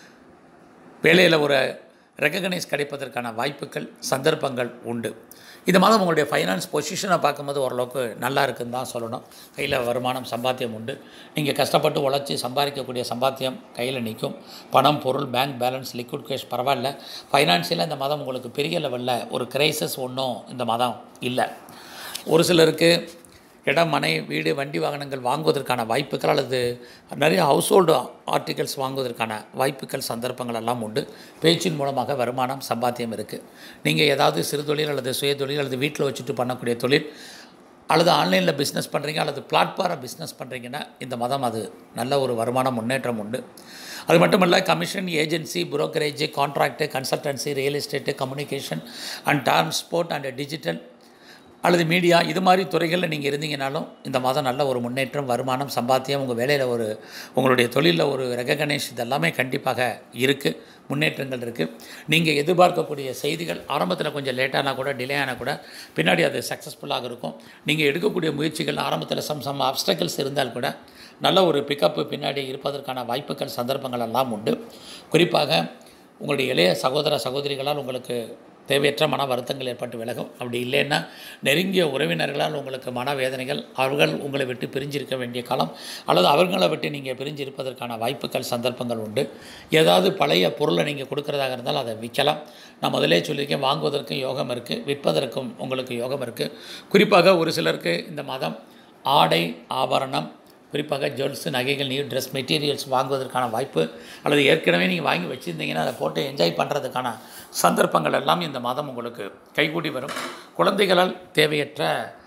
வேலையில் ஒரு ரெக்கக்னைஸ் கிடைப்பதற்கான வாய்ப்புகள் சந்தர்ப்பங்கள் உண்டு இந்த மாதம் உங்களுடைய ஃபைனான்ஸ் பொசிஷனை பார்க்கும்போது ஓரளவுக்கு நல்லா இருக்குன்னு தான் சொல்லணும் கையில் வருமானம் சம்பாத்தியம் உண்டு நீங்கள் கஷ்டப்பட்டு உழைச்சி சம்பாதிக்கக்கூடிய சம்பாத்தியம் கையில் நிற்கும் பணம் பொருள் பேங்க் பேலன்ஸ் லிக்விட் கேஷ் பரவாயில்ல ஃபைனான்சியலாக இந்த மாதம் உங்களுக்கு பெரிய லெவலில் ஒரு கிரைசஸ் ஒன்றும் இந்த மாதம் இல்லை ஒரு சிலருக்கு இடம் மனை வீடு வண்டி வாகனங்கள் வாங்குவதற்கான வாய்ப்புகள் அல்லது நிறைய ஹவுஸ் ஹோல்டு ஆர்டிகல்ஸ் வாங்குவதற்கான வாய்ப்புகள் சந்தர்ப்பங்கள் எல்லாம் உண்டு பேச்சின் மூலமாக வருமானம் சம்பாத்தியம் இருக்குது நீங்கள் ஏதாவது சிறு தொழில் அல்லது சுய தொழில் அல்லது வீட்டில் வச்சுட்டு பண்ணக்கூடிய தொழில் அல்லது ஆன்லைனில் பிஸ்னஸ் பண்ணுறீங்க அல்லது பிளாட்ஃபாரம் பிஸ்னஸ் பண்ணுறீங்கன்னா இந்த மதம் அது நல்ல ஒரு வருமான முன்னேற்றம் உண்டு அது மட்டும் இல்லை commission agency brokerage contract consultancy real estate communication and transport and digital அல்லது மீடியா இது மாதிரி துறைகளில் நீங்கள் இருந்தீங்கனாலும் இந்த மாதம் நல்ல ஒரு முன்னேற்றம் வருமானம் சம்பாத்தியம் உங்கள் வேலையில் ஒரு உங்களுடைய தொழிலில் ஒரு ரெகக்னைஸ் இதெல்லாமே கண்டிப்பாக இருக்குது முன்னேற்றங்கள் இருக்குது நீங்கள் எதிர்பார்க்கக்கூடிய செய்திகள் ஆரம்பத்தில் கொஞ்சம் லேட்டானா கூட டிலே ஆனால் கூட பின்னாடி அது சக்ஸஸ்ஃபுல்லாக இருக்கும் நீங்கள் எடுக்கக்கூடிய முயற்சிகள் ஆரம்பத்தில் சம் சம் அப்டக்கல்ஸ் இருந்தால் கூட நல்ல ஒரு பிக்கப்பு பின்னாடி இருப்பதற்கான வாய்ப்புகள் சந்தர்ப்பங்கள் எல்லாம் உண்டு குறிப்பாக உங்களுடைய இளைய சகோதர சகோதரிகளால் உங்களுக்கு தேவையற்ற மன வருத்தங்கள் ஏற்பட்டு விலகும் அப்படி இல்லைன்னா நெருங்கிய உறவினர்களால் உங்களுக்கு மனவேதனைகள் அவர்கள் உங்களை விட்டு பிரிஞ்சிருக்க வேண்டிய காலம் அல்லது அவர்களை விட்டு நீங்கள் பிரிஞ்சிருப்பதற்கான வாய்ப்புகள் சந்தர்ப்பங்கள் உண்டு ஏதாவது பழைய பொருளை நீங்கள் கொடுக்குறதாக இருந்தால் அதை விற்கலாம் நான் முதலே சொல்லியிருக்கேன் வாங்குவதற்கும் யோகம் இருக்குது விற்பதற்கும் உங்களுக்கு யோகம் இருக்குது குறிப்பாக ஒரு சிலருக்கு இந்த மாதம் ஆடை ஆபரணம் குறிப்பாக ஜுவல்ஸு நகைகள் நியூ ட்ரெஸ் மெட்டீரியல்ஸ் வாங்குவதற்கான வாய்ப்பு அல்லது ஏற்கனவே நீங்கள் வாங்கி வச்சுருந்தீங்கன்னா அதை போட்டு என்ஜாய் பண்ணுறதுக்கான சந்தர்ப்பங்கள் எல்லாம் இந்த மாதம் உங்களுக்கு கைகூடி வரும் குழந்தைகளால் தேவையற்ற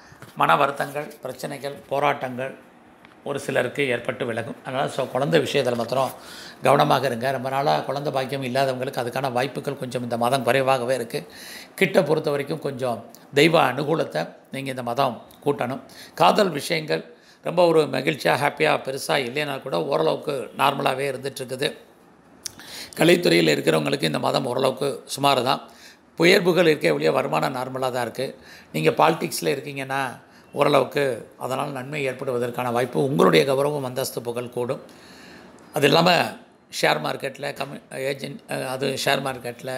மன வருத்தங்கள் பிரச்சனைகள் போராட்டங்கள் ஒரு சிலருக்கு ஏற்பட்டு விலகும் அதனால் ஸோ குழந்தை விஷயத்தில் மாத்திரம் கவனமாக இருங்க ரொம்ப நாளாக குழந்தை பாக்கியம் இல்லாதவங்களுக்கு அதுக்கான வாய்ப்புகள் கொஞ்சம் இந்த மாதம் குறைவாகவே இருக்குது கிட்ட பொறுத்த வரைக்கும் கொஞ்சம் தெய்வ அனுகூலத்தை நீங்கள் இந்த மதம் கூட்டணும் காதல் விஷயங்கள் ரொம்ப ஒரு மகிழ்ச்சியாக ஹாப்பியாக பெருசாக இல்லைனா கூட ஓரளவுக்கு நார்மலாகவே இருந்துகிட்ருக்குது கலைத்துறையில் இருக்கிறவங்களுக்கு இந்த மாதம் ஓரளவுக்கு சுமார் தான் புயர்வுகள் இருக்க ஒழிய வருமானம் நார்மலாக தான் இருக்குது நீங்கள் பாலிடிக்ஸில் இருக்கீங்கன்னா ஓரளவுக்கு அதனால் நன்மை ஏற்படுவதற்கான வாய்ப்பு உங்களுடைய கௌரவம் அந்தஸ்து புகழ் கூடும் அது இல்லாமல் ஷேர் மார்க்கெட்டில் கம்மி ஏஜென்ட் அது ஷேர் மார்க்கெட்டில்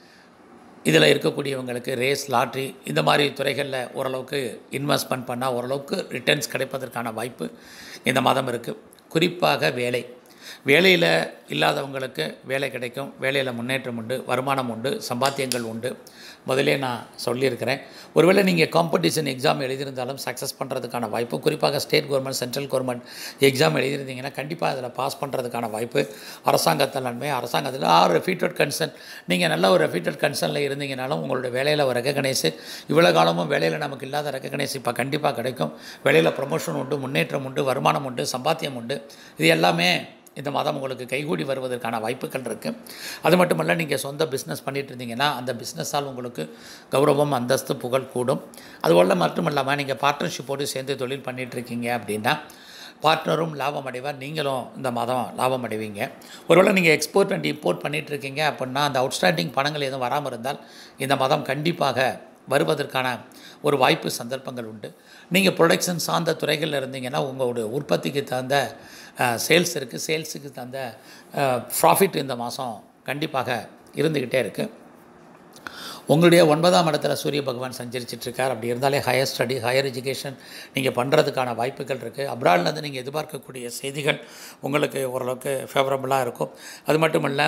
இதில் இருக்கக்கூடியவங்களுக்கு ரேஸ் லாட்ரி இந்த மாதிரி துறைகளில் ஓரளவுக்கு இன்வெஸ்ட்மெண்ட் பண்ணால் ஓரளவுக்கு ரிட்டர்ன்ஸ் கிடைப்பதற்கான வாய்ப்பு இந்த மாதம் இருக்குது குறிப்பாக வேலை வேலையில் இல்லாதவங்களுக்கு வேலை கிடைக்கும் வேலையில் முன்னேற்றம் உண்டு வருமானம் உண்டு சம்பாத்தியங்கள் உண்டு முதலே நான் சொல்லியிருக்கிறேன் ஒருவேளை நீங்கள் காம்படிஷன் எக்ஸாம் எழுதியிருந்தாலும் சக்ஸஸ் பண்ணுறதுக்கான வாய்ப்பு குறிப்பாக state government central government exam எழுதியிருந்தீங்கன்னா கண்டிப்பாக அதில் பாஸ் பண்ணுறதுக்கான வாய்ப்பு அரசாங்கத்தால் நன்மை அரசாங்கத்தில் ஆர் ரெஃபீட்டட் கன்சர்ன் நீங்கள் நல்ல ஒரு ரெஃபீட்டட் கன்சர்னில் இருந்தீங்கனாலும் உங்களுடைய வேலையில் ஒரு ரெக்கக்னைஸு இவ்வளோ காலமும் வேலையில் நமக்கு இல்லாத ரெக்கக்னைஸ் இப்போ கண்டிப்பாக கிடைக்கும் வேலையில் ப்ரொமோஷன் உண்டு முன்னேற்றம் உண்டு வருமானம் உண்டு சம்பாத்தியம் உண்டு இது எல்லாமே இந்த மாதம் உங்களுக்கு கைகூடி வருவதற்கான வாய்ப்புகள் இருக்குது அது மட்டுமல்ல நீங்கள் சொந்த பிஸ்னஸ் பண்ணிட்டு இருந்தீங்கன்னா அந்த பிஸ்னஸால் உங்களுக்கு கௌரவம் அந்தஸ்து புகழ் கூடும் அதுபோல் மட்டும் இல்லாமல் நீங்கள் பார்ட்னர்ஷிப்போடு சேர்ந்து தொழில் பண்ணிட்டு இருக்கீங்க அப்படின்னா பார்ட்னரும் லாபம் அடைவார் நீங்களும் இந்த மாதம் லாபம் அடைவீங்க ஒருவேளை நீங்கள் எக்ஸ்போர்ட் அண்ட் இம்போர்ட் பண்ணிட்டு இருக்கீங்க அப்படின்னா அந்த அவுட்ஸ்டாண்டிங் பணங்கள் எதுவும் வராமல் இருந்தால் இந்த மாதம் கண்டிப்பாக வருவதற்கான ஒரு வாய்ப்பு சந்தர்ப்பங்கள் உண்டு நீங்கள் ப்ரொடக்ஷன் சார்ந்த துறைகளில் இருந்தீங்கன்னா உங்களுடைய உற்பத்திக்கு தகுந்த சேல்ஸ் இருக்குது சேல்ஸுக்கு தகுந்த ப்ராஃபிட் இந்த மாதம் கண்டிப்பாக இருந்துக்கிட்டே இருக்குது உங்களுடைய ஒன்பதாம் இடத்துல சூரிய பகவான் சஞ்சரிச்சிட்ருக்கார் அப்படி இருந்தாலே ஹையர் ஸ்டடி ஹையர் எஜுகேஷன் நீங்கள் பண்ணுறதுக்கான வாய்ப்புகள் இருக்குது அப்ராட்லேருந்து நீங்கள் எதிர்பார்க்கக்கூடிய செய்திகள் உங்களுக்கு ஓரளவுக்கு ஃபேவரபுளாக இருக்கும் அது மட்டும் இல்லை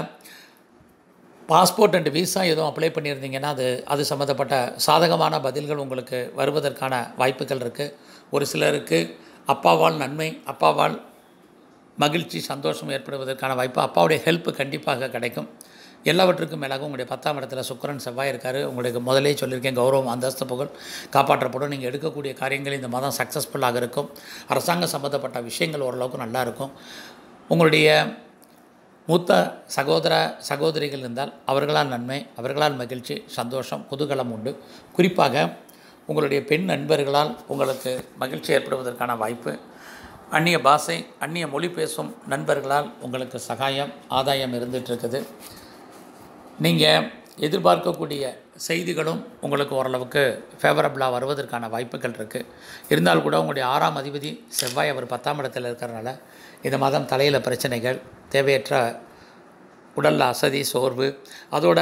பாஸ்போர்ட் அண்ட் விசா எதுவும் அப்ளை பண்ணியிருந்தீங்கன்னா அது அது சம்மந்தப்பட்ட சாதகமான பதில்கள் உங்களுக்கு வருவதற்கான வாய்ப்புகள் இருக்குது ஒரு சிலருக்கு அப்பாவால் நன்மை அப்பாவால் மகிழ்ச்சி சந்தோஷம் ஏற்படுவதற்கான வாய்ப்பு அப்பாவுடைய ஹெல்ப் கண்டிப்பாக கிடைக்கும் எல்லாவற்றுக்கும் மேலாக உங்களுடைய பத்தாம் இடத்துல சுக்கரன் செவ்வாய் இருக்கார் உங்களுக்கு முதலே சொல்லியிருக்கேன் கௌரவம் அந்தஸ்து புகழ் காப்பாற்றப்படும் நீங்கள் எடுக்கக்கூடிய காரியங்கள் இந்த மாதம் சக்ஸஸ்ஃபுல்லாக இருக்கும் அரசாங்கம் சம்மந்தப்பட்ட விஷயங்கள் ஓரளவுக்கு நல்லா இருக்கும் உங்களுடைய மூத்த சகோதர சகோதரிகள் இருந்தால் அவர்களால் நன்மை அவர்களால் மகிழ்ச்சி சந்தோஷம் குதூகலம் உண்டு குறிப்பாக உங்களுடைய பெண் நண்பர்களால் உங்களுக்கு மகிழ்ச்சி ஏற்படுவதற்கான வாய்ப்பு அந்நிய பாஷை அந்நிய மொழி பேசும் நண்பர்களால் உங்களுக்கு சகாயம் ஆதாயம் இருந்துகிட்ருக்குது நீங்கள் எதிர்பார்க்கக்கூடிய செய்திகளும் உங்களுக்கு ஓரளவுக்கு ஃபேவரபுளாக வருவதற்கான வாய்ப்புகள் இருக்குது இருந்தால் கூட உங்களுடைய ஆறாம் அதிபதி செவ்வாய் அவர் பத்தாம் இடத்துல இருக்கிறனால இந்த மாதம் தலையில் பிரச்சனைகள் தேவையற்ற உடலில் அசதி சோர்வு அதோட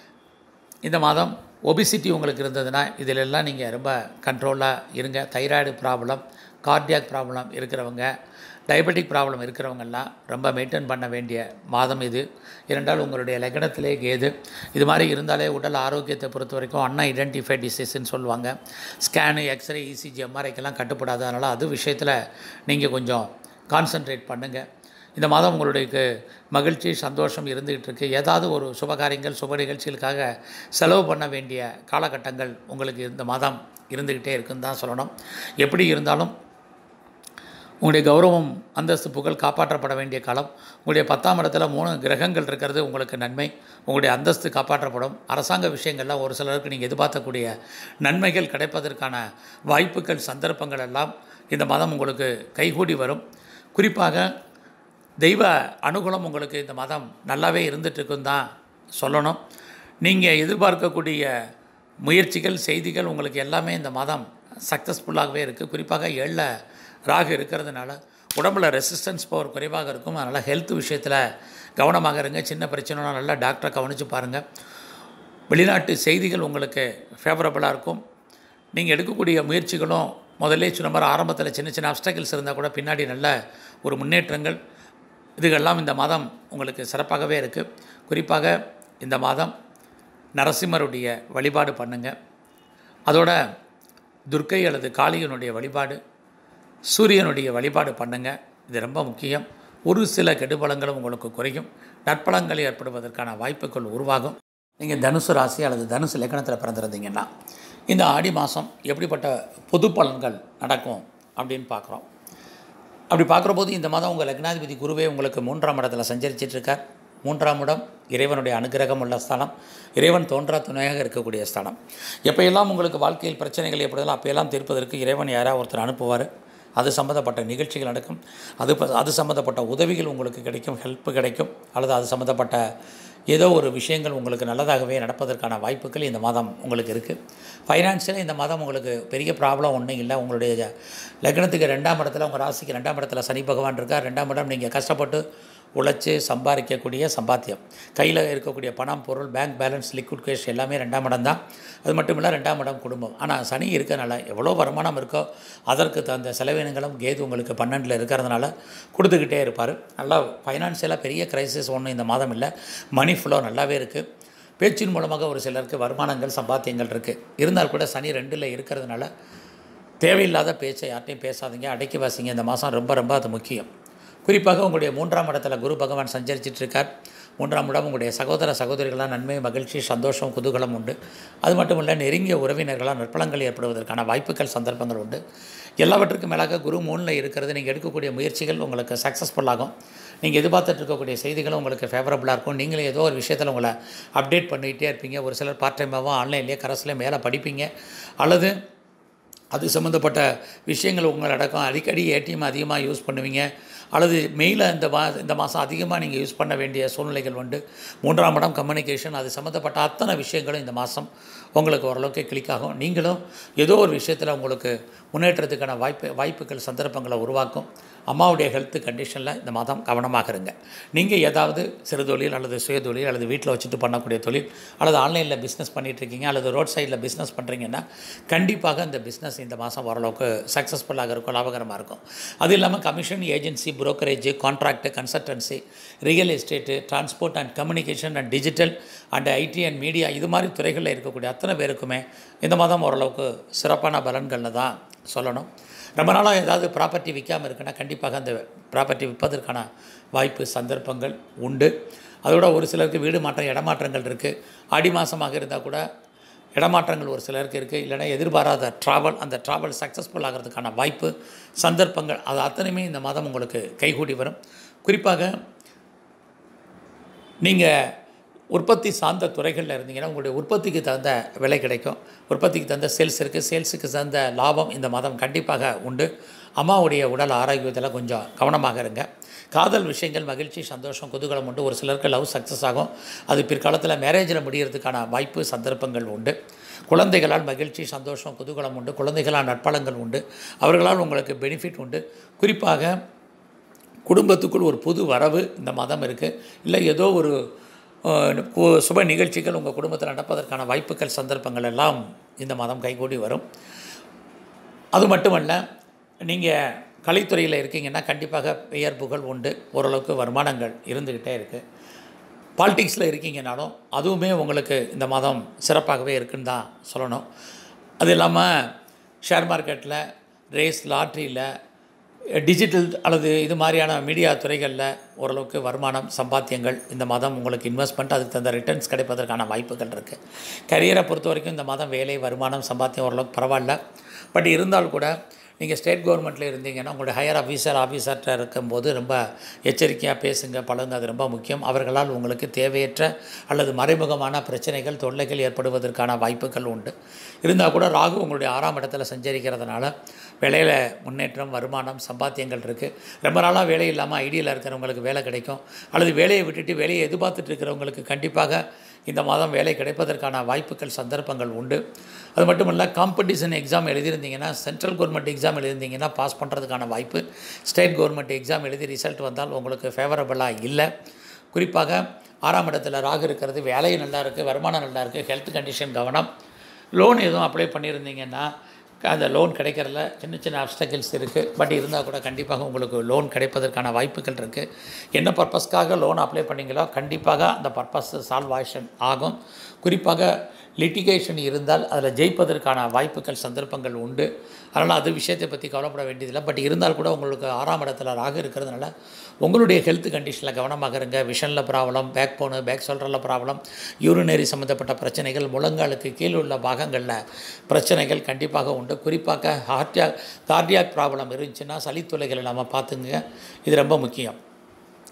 இந்த மாதம் ஒபிசிட்டி உங்களுக்கு இருந்ததுன்னா இதிலெல்லாம் நீங்கள் ரொம்ப கண்ட்ரோலாக இருங்க தைராய்டு ப்ராப்ளம் கார்டியாக் ப்ராப்ளம் இருக்கிறவங்க டயபெட்டிக் ப்ராப்ளம் இருக்கிறவங்கெல்லாம் ரொம்ப மெயின்டைன் பண்ண வேண்டிய மாதம் இது இரண்டால் உங்களுடைய லக்னத்திலே கேது இது மாதிரி இருந்தாலே உடல் ஆரோக்கியத்தை பொறுத்த வரைக்கும் அன் ஐடென்டிஃபைட் டிசீஸ்ன்னு சொல்லுவாங்க ஸ்கேனு எக்ஸ்ரே இசிஜி எம்ஆர்ஐக்கெல்லாம் கட்டுப்படாது அதனால் அது விஷயத்தில் நீங்கள் கொஞ்சம் கான்சன்ட்ரேட் பண்ணுங்கள் இந்த மாதம் உங்களுக்கு மகிழ்ச்சி சந்தோஷம் இருந்துகிட்டு இருக்கு ஏதாவது ஒரு சுபகாரியங்கள் சுப நிகழ்ச்சிகளுக்காக செலவு பண்ண வேண்டிய காலகட்டங்கள் உங்களுக்கு இந்த மாதம் இருந்துக்கிட்டே இருக்குன்னு தான் சொல்லணும் எப்படி இருந்தாலும் உங்களுடைய கௌரவம் அந்தஸ்து புகழ் காப்பாற்றப்பட வேண்டிய காலம் உங்களுடைய பத்தாம் இடத்துல மூணு கிரகங்கள் இருக்கிறது உங்களுக்கு நன்மை உங்களுடைய அந்தஸ்து காப்பாற்றப்படும் அரசாங்க விஷயங்களில் ஒரு சிலருக்கு நீங்கள் எதிர்பார்க்கக்கூடிய நன்மைகள் கிடைப்பதற்கான வாய்ப்புகள் சந்தர்ப்பங்கள் எல்லாம் இந்த மாதம் உங்களுக்கு கைகூடி வரும் குறிப்பாக தெய்வ அனுகூலம் உங்களுக்கு இந்த மாதம் நல்லாவே இருந்துகிட்ருக்குன்னு தான் சொல்லணும் நீங்கள் எதிர்பார்க்கக்கூடிய முயற்சிகள் செய்திகள் உங்களுக்கு எல்லாமே இந்த மாதம் சக்ஸஸ்ஃபுல்லாகவே இருக்குது குறிப்பாக ஏழில் ராகு இருக்கிறதுனால உடம்புல ரெசிஸ்டன்ஸ் பவர் குறைவாக இருக்கும் அதனால் ஹெல்த் விஷயத்தில் கவனமாக இருங்க சின்ன பிரச்சனைனா நல்லா டாக்டரை கவனித்து பாருங்கள் வெளிநாட்டு செய்திகள் உங்களுக்கு ஃபேவரபுளாக இருக்கும் நீங்கள் எடுக்கக்கூடிய முயற்சிகளும் முதல்ல சொன்ன மாதிரி ஆரம்பத்தில் சின்ன சின்ன அப்டக்கிள்ஸ் இருந்தால் கூட பின்னாடி நல்ல ஒரு முன்னேற்றங்கள் இதுகெல்லாம் இந்த மாதம் உங்களுக்கு சிறப்பாகவே இருக்குது குறிப்பாக இந்த மாதம் நரசிம்மருடைய வழிபாடு பண்ணுங்கள் அதோட துர்க்கை அல்லது காளியனுடைய வழிபாடு சூரியனுடைய வழிபாடு பண்ணுங்கள் இது ரொம்ப முக்கியம் ஒரு சில கெடுபலங்களும் உங்களுக்கு குறையும் நற்பலங்கள் ஏற்படுவதற்கான வாய்ப்புகள் உருவாகும் நீங்கள் தனுசு ராசி அல்லது தனுசு லக்கணத்தில் பிறந்திருந்தீங்கன்னா இந்த ஆடி மாதம் எப்படிப்பட்ட பொது பலன்கள் நடக்கும் அப்படின்னு பார்க்குறோம் அப்படி பார்க்குற போது இந்த மாதம் உங்கள் லக்னாதிபதி குருவே உங்களுக்கு மூன்றாம் இடத்துல சஞ்சரிச்சிட்ருக்கார் மூன்றாம் இடம் இறைவனுடைய அனுகிரகம் உள்ள ஸ்தலம் இறைவன் தோன்றா துணையாக இருக்கக்கூடிய ஸ்தலம் எப்போயெல்லாம் உங்களுக்கு வாழ்க்கையில் பிரச்சனைகள் எப்படியெல்லாம் அப்போயெல்லாம் தீர்ப்பதற்கு இறைவன் யாராவது ஒருத்தர் அனுப்புவார் அது சம்மந்தப்பட்ட நிகழ்ச்சிகள் நடக்கும் அது ப- அது சம்மந்தப்பட்ட உதவிகள் உங்களுக்கு கிடைக்கும் ஹெல்ப் கிடைக்கும் அல்லது அது சம்மந்தப்பட்ட ஏதோ ஒரு விஷயங்கள் உங்களுக்கு நல்லதாகவே நடப்பதற்கான வாய்ப்புகள் இந்த மாதம் உங்களுக்கு இருக்குது ஃபைனான்ஷியலாக இந்த மாதம் உங்களுக்கு பெரிய ப்ராப்ளம் ஒன்றும் இல்லை உங்களுடைய ஜ- லக்னத்துக்கு ரெண்டாம் இடத்துல உங்கள் ராசிக்கு ரெண்டாம் இடத்துல சனி பகவான் இருக்கார் ரெண்டாம் இடம் நீங்கள் கஷ்டப்பட்டு உழைச்சி சம்பாதிக்கக்கூடிய சம்பாத்தியம் கையில் இருக்கக்கூடிய பணம் பொருள் பேங்க் பேலன்ஸ் லிக்விட் கேஷ் எல்லாமே ரெண்டாம் இடம் தான் அது மட்டும் இல்லை ரெண்டாம் இடம் குடும்பம் ஆனால் சனி இருக்கறனால எவ்வளோ வருமானம் இருக்கோ அதற்கு தகுந்த செலவினங்களும் கேது உங்களுக்கு பன்னெண்டில் இருக்கிறதுனால கொடுத்துக்கிட்டே இருப்பார் நல்லா ஃபைனான்சியலாக பெரிய கிரைசிஸ் ஒன்றும் இந்த மாதம் இல்லை மணி ஃப்ளோ நல்லாவே இருக்குது பேச்சின் மூலமாக ஒரு சிலருக்கு வருமானங்கள் சம்பாத்தியங்கள் இருக்குது இருந்தால் கூட சனி ரெண்டில் இருக்கிறதுனால தேவையில்லாத பேச்சை யார்ட்டையும் பேசாதீங்க அடக்கி வாசிங்க இந்த மாதம் ரொம்ப ரொம்ப அது முக்கியம் குறிப்பாக உங்களுடைய மூன்றாம் இடத்துல குரு பகவான் சஞ்சரிச்சிட்டு இருக்கார் மூன்றாம் இடம் உங்களுடைய சகோதர சகோதரிகளாக நன்மை மகிழ்ச்சி சந்தோஷம் குதூகலம் உண்டு அது மட்டும் இல்லை நெருங்கிய உறவினர்களால் நற்பலங்கள் ஏற்படுவதற்கான வாய்ப்புகள் சந்தர்ப்பங்கள் உண்டு எல்லாவற்றுக்கும் மேலாக குரு மூணில் இருக்கிறது நீங்கள் எடுக்கக்கூடிய முயற்சிகள் உங்களுக்கு சக்ஸஸ்ஃபுல் ஆகும் நீங்கள் எதிர்பார்த்துட்டு இருக்கக்கூடிய செய்திகளும் உங்களுக்கு ஃபேவரபுளாக இருக்கும் நீங்களே ஏதோ ஒரு விஷயத்தில் உங்களை அப்டேட் பண்ணிகிட்டே இருப்பீங்க ஒரு சிலர் பார்ட் டைமாகவும் ஆன்லைன்லேயே கரஸ்லேயே மேலே படிப்பீங்க அல்லது அது சம்மந்தப்பட்ட விஷயங்கள் உங்கள் அடக்கம் அடிக்கடி ஏடிஎம் அதிகமாக யூஸ் பண்ணுவீங்க அல்லது மெயிலை இந்த மா இந்த மாதம் அதிகமாக நீங்கள் யூஸ் பண்ண வேண்டிய சூழ்நிலைகள் உண்டு மூன்றாம் இடம் கம்யூனிகேஷன் அது சம்மந்தப்பட்ட அத்தனை விஷயங்களும் இந்த மாதம் உங்களுக்கு ஓரளவுக்கு கிளிக் ஆகும் நீங்களும் ஏதோ ஒரு விஷயத்தில் உங்களுக்கு முன்னேற்றத்துக்கான வாய்ப்பு வாய்ப்புகள் சந்தர்ப்பங்களை உருவாக்கும் அம்மாவுடைய ஹெல்த் கண்டிஷனில் இந்த மாதம் கவனமாக இருங்க நீங்கள் ஏதாவது சிறு தொழில் அல்லது சுய தொழில் அல்லது வீட்டில் வச்சுட்டு பண்ணக்கூடிய தொழில் அல்லது ஆன்லைனில் பிஸ்னஸ் இருக்கீங்க அல்லது ரோட் சைடில் பிஸ்னஸ் பண்ணுறீங்கன்னா கண்டிப்பாக இந்த பிஸ்னஸ் இந்த மாதம் ஓரளவுக்கு சக்ஸஸ்ஃபுல்லாக இருக்கும் லாபகரமாக இருக்கும் அது இல்லாமல் commission agency brokerage contract consultancy real estate transport and communication and digital and IT and media இது மாதிரி துறைகளில் இருக்கக்கூடிய அத்தனை பேருக்குமே இந்த மாதம் ஓரளவுக்கு சிறப்பான பலன்கள்னு தான் சொல்லணும் ரொம்ப நாளாக ஏதாவது ப்ராப்பர்ட்டி விற்காமல் இருக்குன்னா கண்டிப்பாக அந்த ப்ராப்பர்ட்டி விற்பதற்கான வாய்ப்பு சந்தர்ப்பங்கள் உண்டு அதோட ஒரு சிலருக்கு வீடு மாற்றம் இடமாற்றங்கள் இருக்குது ஆடி மாதமாக இருந்தால் கூட இடமாற்றங்கள் ஒரு சிலருக்கு இருக்குது இல்லைன்னா எதிர்பாராத ட்ராவல் அந்த ட்ராவல் சக்ஸஸ்ஃபுல் ஆகிறதுக்கான வாய்ப்பு சந்தர்ப்பங்கள் அது அத்தனையுமே இந்த மாதம் உங்களுக்கு கைகூடி வரும் குறிப்பாக நீங்கள் உற்பத்தி சார்ந்த துறைகளில் இருந்தீங்கன்னா உங்களுடைய உற்பத்திக்கு தகுந்த விலை கிடைக்கும் உற்பத்திக்கு தகுந்த சேல்ஸ் இருக்குது சேல்ஸுக்கு தகுந்த லாபம் இந்த மாதம் கண்டிப்பாக உண்டு அம்மாவுடைய உடல் ஆரோக்கியத்தில் கொஞ்சம் கவனமாக இருங்க காதல் விஷயங்கள் மகிழ்ச்சி சந்தோஷம் குதூகலம் உண்டு ஒரு சிலருக்கு லவ் சக்ஸஸ் ஆகும் அது பிற்காலத்தில் மேரேஜில் முடியறதுக்கான வாய்ப்பு சந்தர்ப்பங்கள் உண்டு குழந்தைகளால் மகிழ்ச்சி சந்தோஷம் குதூகலம் உண்டு குழந்தைகளால் நற்பலங்கள் உண்டு அவர்களால் உங்களுக்கு பெனிஃபிட் உண்டு குறிப்பாக குடும்பத்துக்குள் ஒரு புது வரவு இந்த மாதம் இருக்குது இல்லை ஏதோ ஒரு அஹ், கு- சுப நிகழ்ச்சிகள் உங்கள் குடும்பத்தில் நடப்பதற்கான வாய்ப்புகள் சந்தர்ப்பங்கள் எல்லாம் இந்த மாதம் கைகூடி வரும் அது மட்டுமல்ல நீங்கள் கலைத்துறையில் இருக்கீங்கன்னா கண்டிப்பாக பெயர் புகழ் உண்டு ஓரளவுக்கு வருமானங்கள் இருந்துக்கிட்டே இருக்குது பாலிடிக்ஸில் இருக்கீங்கனாலும் அதுவுமே உங்களுக்கு இந்த மாதம் சிறப்பாகவே இருக்குன்னு தான் சொல்லணும் அது இல்லாமல் ஷேர் மார்க்கெட்டில் ரேஸ் லாட்ரியில் டிஜிட்டல் அல்லது இது மாதிரியான மீடியா துறைகளில் ஓரளவுக்கு வருமானம் சம்பாத்தியங்கள் இந்த மாதம் உங்களுக்கு இன்வெஸ்ட்மெண்ட் அதுக்கு தகுந்த ரிட்டர்ன்ஸ் கிடைப்பதற்கான வாய்ப்புகள் இருக்குது கரியரை பொறுத்த வரைக்கும் இந்த மாதம் வேலை வருமானம் சம்பாத்தியம் ஓரளவுக்கு பரவாயில்ல பட் இருந்தால் கூட நீங்கள் ஸ்டேட் கவர்மெண்ட்டில் இருந்தீங்கன்னா உங்களுடைய ஹையர் ஆஃபீஸர் ஆஃபீஸர்கிட்ட இருக்கும்போது ரொம்ப எச்சரிக்கையாக பேசுங்க பழகுங்க அது ரொம்ப முக்கியம் அவர்களால் உங்களுக்கு தேவையற்ற அல்லது மறைமுகமான பிரச்சனைகள் தொல்லைகள் ஏற்படுவதற்கான வாய்ப்புகள் உண்டு இருந்தால் கூட ராகு உங்களுடைய ஆறாம் இடத்துல சஞ்சரிக்கிறதுனால வேலையில் முன்னேற்றம் வருமானம் சம்பாத்தியங்கள் இருக்குது ரொம்ப நாளாக வேலை இல்லாமல் ஐடியில் இருக்கிறவங்களுக்கு வேலை கிடைக்கும் அல்லது வேலையை விட்டுட்டு வேலையை எதிர்பார்த்துட்டு இருக்கிறவங்களுக்கு கண்டிப்பாக இந்த மாதம் வேலை கிடைப்பதற்கான வாய்ப்புகள் சந்தர்ப்பங்கள் உண்டு அது மட்டும் இல்லை காம்படிஷன் எக்ஸாம் எழுதியிருந்தீங்கன்னா சென்ட்ரல் கவர்மெண்ட் எக்ஸாம் எழுதியிருந்தீங்கன்னா பாஸ் பண்ணுறதுக்கான வாய்ப்பு ஸ்டேட் கவர்மெண்ட் எக்ஸாம் எழுதி ரிசல்ட் வந்தால் உங்களுக்கு ஃபேவரபுளாக இல்லை குறிப்பாக ஆறாம் இடத்துல ராகு இருக்கிறது வேலை நல்லா இருக்குது வருமானம் நல்லா இருக்குது ஹெல்த் கண்டிஷன் கவனம் லோன் எதுவும் அப்ளை பண்ணியிருந்தீங்கன்னா அந்த லோன் கிடைக்கிறதுல சின்ன சின்ன அப்டக்கிள்ஸ் இருக்குது பட் இருந்தால் கூட கண்டிப்பாக உங்களுக்கு லோன் கிடைப்பதற்கான வாய்ப்புகள் இருக்குது என்ன பர்பஸ்க்காக லோன் அப்ளை பண்ணீங்களோ கண்டிப்பாக அந்த பர்பஸ் சால்வாஷன் ஆகும் குறிப்பாக லிட்டிகேஷன் இருந்தால் அதில் ஜெயிப்பதற்கான வாய்ப்புகள் சந்தர்ப்பங்கள் உண்டு அதனால் அது விஷயத்தை பற்றி கவலைப்பட வேண்டியதில்லை பட் இருந்தால் கூட உங்களுக்கு ஆறாம் இடத்துல ராகு இருக்கிறதுனால உங்களுடைய ஹெல்த் கண்டிஷனில் கவனமாக இருங்க விஷனில் ப்ராப்ளம் பேக் போனு பேக் சொல்கிற ப்ராப்ளம் யூரினரி சம்மந்தப்பட்ட பிரச்சனைகள் முழங்காலுக்கு கீழ் உள்ள பாகங்களில் பிரச்சனைகள் கண்டிப்பாக உண்டு குறிப்பாக ஹார்டியா கார்டியாக் ப்ராப்ளம் இருந்துச்சுன்னா சளித்துளைகளை நம்ம பார்த்துங்க இது ரொம்ப முக்கியம்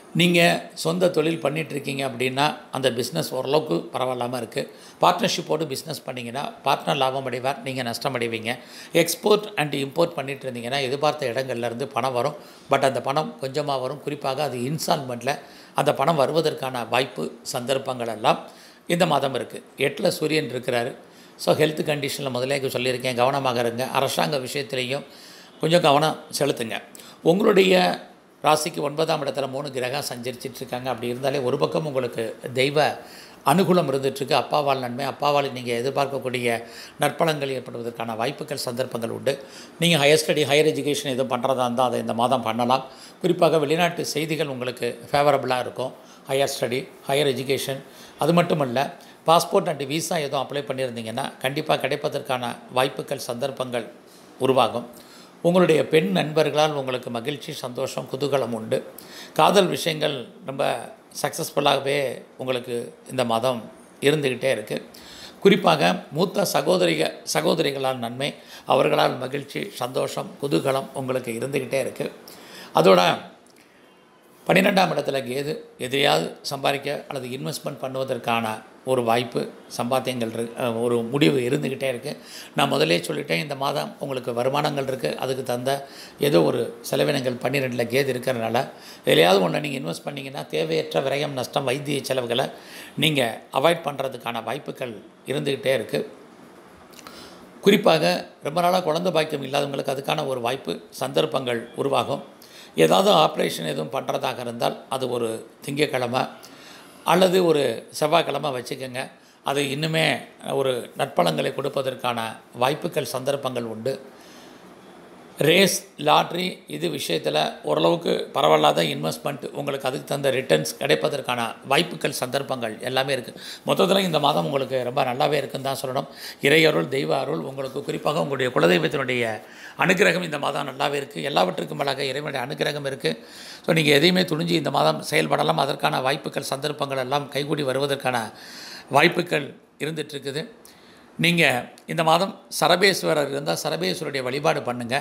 நீங்கள் சொந்த தொழில் பண்ணிகிட்ருக்கீங்க அப்படின்னா அந்த பிஸ்னஸ் ஓரளவுக்கு பரவாயில்லாமல் இருக்குது பார்ட்னர்ஷிப்போடு பிஸ்னஸ் பண்ணிங்கன்னா பார்ட்னர் லாபம் அடைவார் நீங்கள் நஷ்டம் அடைவீங்க எக்ஸ்போர்ட் அண்ட் இம்போர்ட் பண்ணிட்டு இருந்தீங்கன்னா எதிர்பார்த்த இடங்கள்லேருந்து பணம் வரும் பட் அந்த பணம் கொஞ்சமாக வரும் குறிப்பாக அது இன்ஸ்டால்மெண்ட்டில் அந்த பணம் வருவதற்கான வாய்ப்பு சந்தர்ப்பங்கள் எல்லாம் இந்த மாதம் இருக்குது எட்டில் சூரியன் இருக்கிறாரு ஸோ ஹெல்த் கண்டிஷனில் முதலே சொல்லியிருக்கேன் கவனமாக இருங்க அரசாங்க விஷயத்துலேயும் கொஞ்சம் கவனம் செலுத்துங்க உங்களுடைய ராசிக்கு ஒன்பதாம் இடத்துல மூணு கிரகம் சஞ்சரிச்சிட்டு இருக்காங்க அப்படி இருந்தாலே ஒரு பக்கம் உங்களுக்கு தெய்வ அனுகூலம் இருந்துகிட்ருக்கு அப்பாவால் நன்மை அப்பாவால் நீங்கள் எதிர்பார்க்கக்கூடிய நற்பலங்கள் ஏற்படுவதற்கான வாய்ப்புகள் சந்தர்ப்பங்கள் உண்டு நீங்கள் ஹையர் ஸ்டடி ஹையர் எஜுகேஷன் எதுவும் பண்ணுறதா இருந்தால் அதை இந்த மாதம் பண்ணலாம் குறிப்பாக வெளிநாட்டு செய்திகள் உங்களுக்கு ஃபேவரபுளாக இருக்கும் ஹையர் ஸ்டடி ஹையர் எஜுகேஷன் அது மட்டும் இல்லை பாஸ்போர்ட் அண்ட் விசா எதுவும் அப்ளை பண்ணியிருந்தீங்கன்னா கண்டிப்பாக கிடைப்பதற்கான வாய்ப்புகள் சந்தர்ப்பங்கள் உருவாகும் உங்களுடைய பெண் நண்பர்களால் உங்களுக்கு மகிழ்ச்சி சந்தோஷம் குதூகலம் உண்டு காதல் விஷயங்கள் ரொம்ப சக்ஸஸ்ஃபுல்லாகவே உங்களுக்கு இந்த மாதம் இருந்துக்கிட்டே இருக்குது குறிப்பாக மூத்த சகோதரிக சகோதரிகளால் நன்மை அவர்களால் மகிழ்ச்சி சந்தோஷம் குதூகலம் உங்களுக்கு இருந்துக்கிட்டே இருக்குது அதோட பன்னிரெண்டாம் இடத்துல கேது எதையாவது சம்பாதிக்க அல்லது இன்வெஸ்ட்மெண்ட் பண்ணுவதற்கான ஒரு வாய்ப்பு சம்பாத்தியங்கள் இரு அஹ் ஒரு முடிவு இருந்துக்கிட்டே இருக்குது நான் முதலே சொல்லிட்டேன் இந்த மாதம் உங்களுக்கு வருமானங்கள் இருக்குது அதுக்கு தந்த ஏதோ ஒரு செலவினங்கள் பன்னிரெண்டில் கேது இருக்கிறனால எதையாவது ஒன்று நீங்கள் இன்வெஸ்ட் பண்ணிங்கன்னா தேவையற்ற விரயம் நஷ்டம் வைத்திய செலவுகளை நீங்கள் அவாய்ட் பண்ணுறதுக்கான வாய்ப்புகள் இருந்துக்கிட்டே இருக்குது குறிப்பாக ரொம்ப நாளாக குழந்தை பாக்கியம் இல்லாதவங்களுக்கு அதுக்கான ஒரு வாய்ப்பு சந்தர்ப்பங்கள் உருவாகும் ஏதாவது ஆப்ரேஷன் எதுவும் பண்ணுறதாக இருந்தால் அது ஒரு திங்கக்கிழமை அல்லது ஒரு செவ்வாய்க்கிழமை வச்சுக்கோங்க அது இன்னுமே ஒரு நற்பலங்களை கொடுப்பதற்கான வாய்ப்புகள் சந்தர்ப்பங்கள் உண்டு ரேஸ் லாட்ரி இது விஷயத்தில் ஓரளவுக்கு பரவாயில்லாத இன்வெஸ்ட்மெண்ட் உங்களுக்கு அதுக்கு தந்த ரிட்டர்ன்ஸ் கிடைப்பதற்கான வாய்ப்புகள் சந்தர்ப்பங்கள் எல்லாமே இருக்குது மொத்தத்தில் இந்த மாதம் உங்களுக்கு ரொம்ப நல்லாவே இருக்குன்னு தான் சொல்லணும் இறையருள் தெய்வ அருள் உங்களுக்கு குறிப்பாக உங்களுடைய குலதெய்வத்தினுடைய அனுகிரகம் இந்த மாதம் நல்லாவே இருக்குது எல்லாவற்றுக்கும் மேலாக இறைவனுடைய அனுகிரகம் இருக்குது ஸோ நீங்கள் எதையுமே துணிஞ்சு இந்த மாதம் செயல்படலாம் அதற்கான வாய்ப்புகள் சந்தர்ப்பங்கள் எல்லாம் கைகூடி வருவதற்கான வாய்ப்புகள் இருந்துகிட்ருக்குது நீங்கள் இந்த மாதம் சரபேஸ்வரர் இருந்தால் சரபேஸ்வருடைய வழிபாடு பண்ணுங்கள்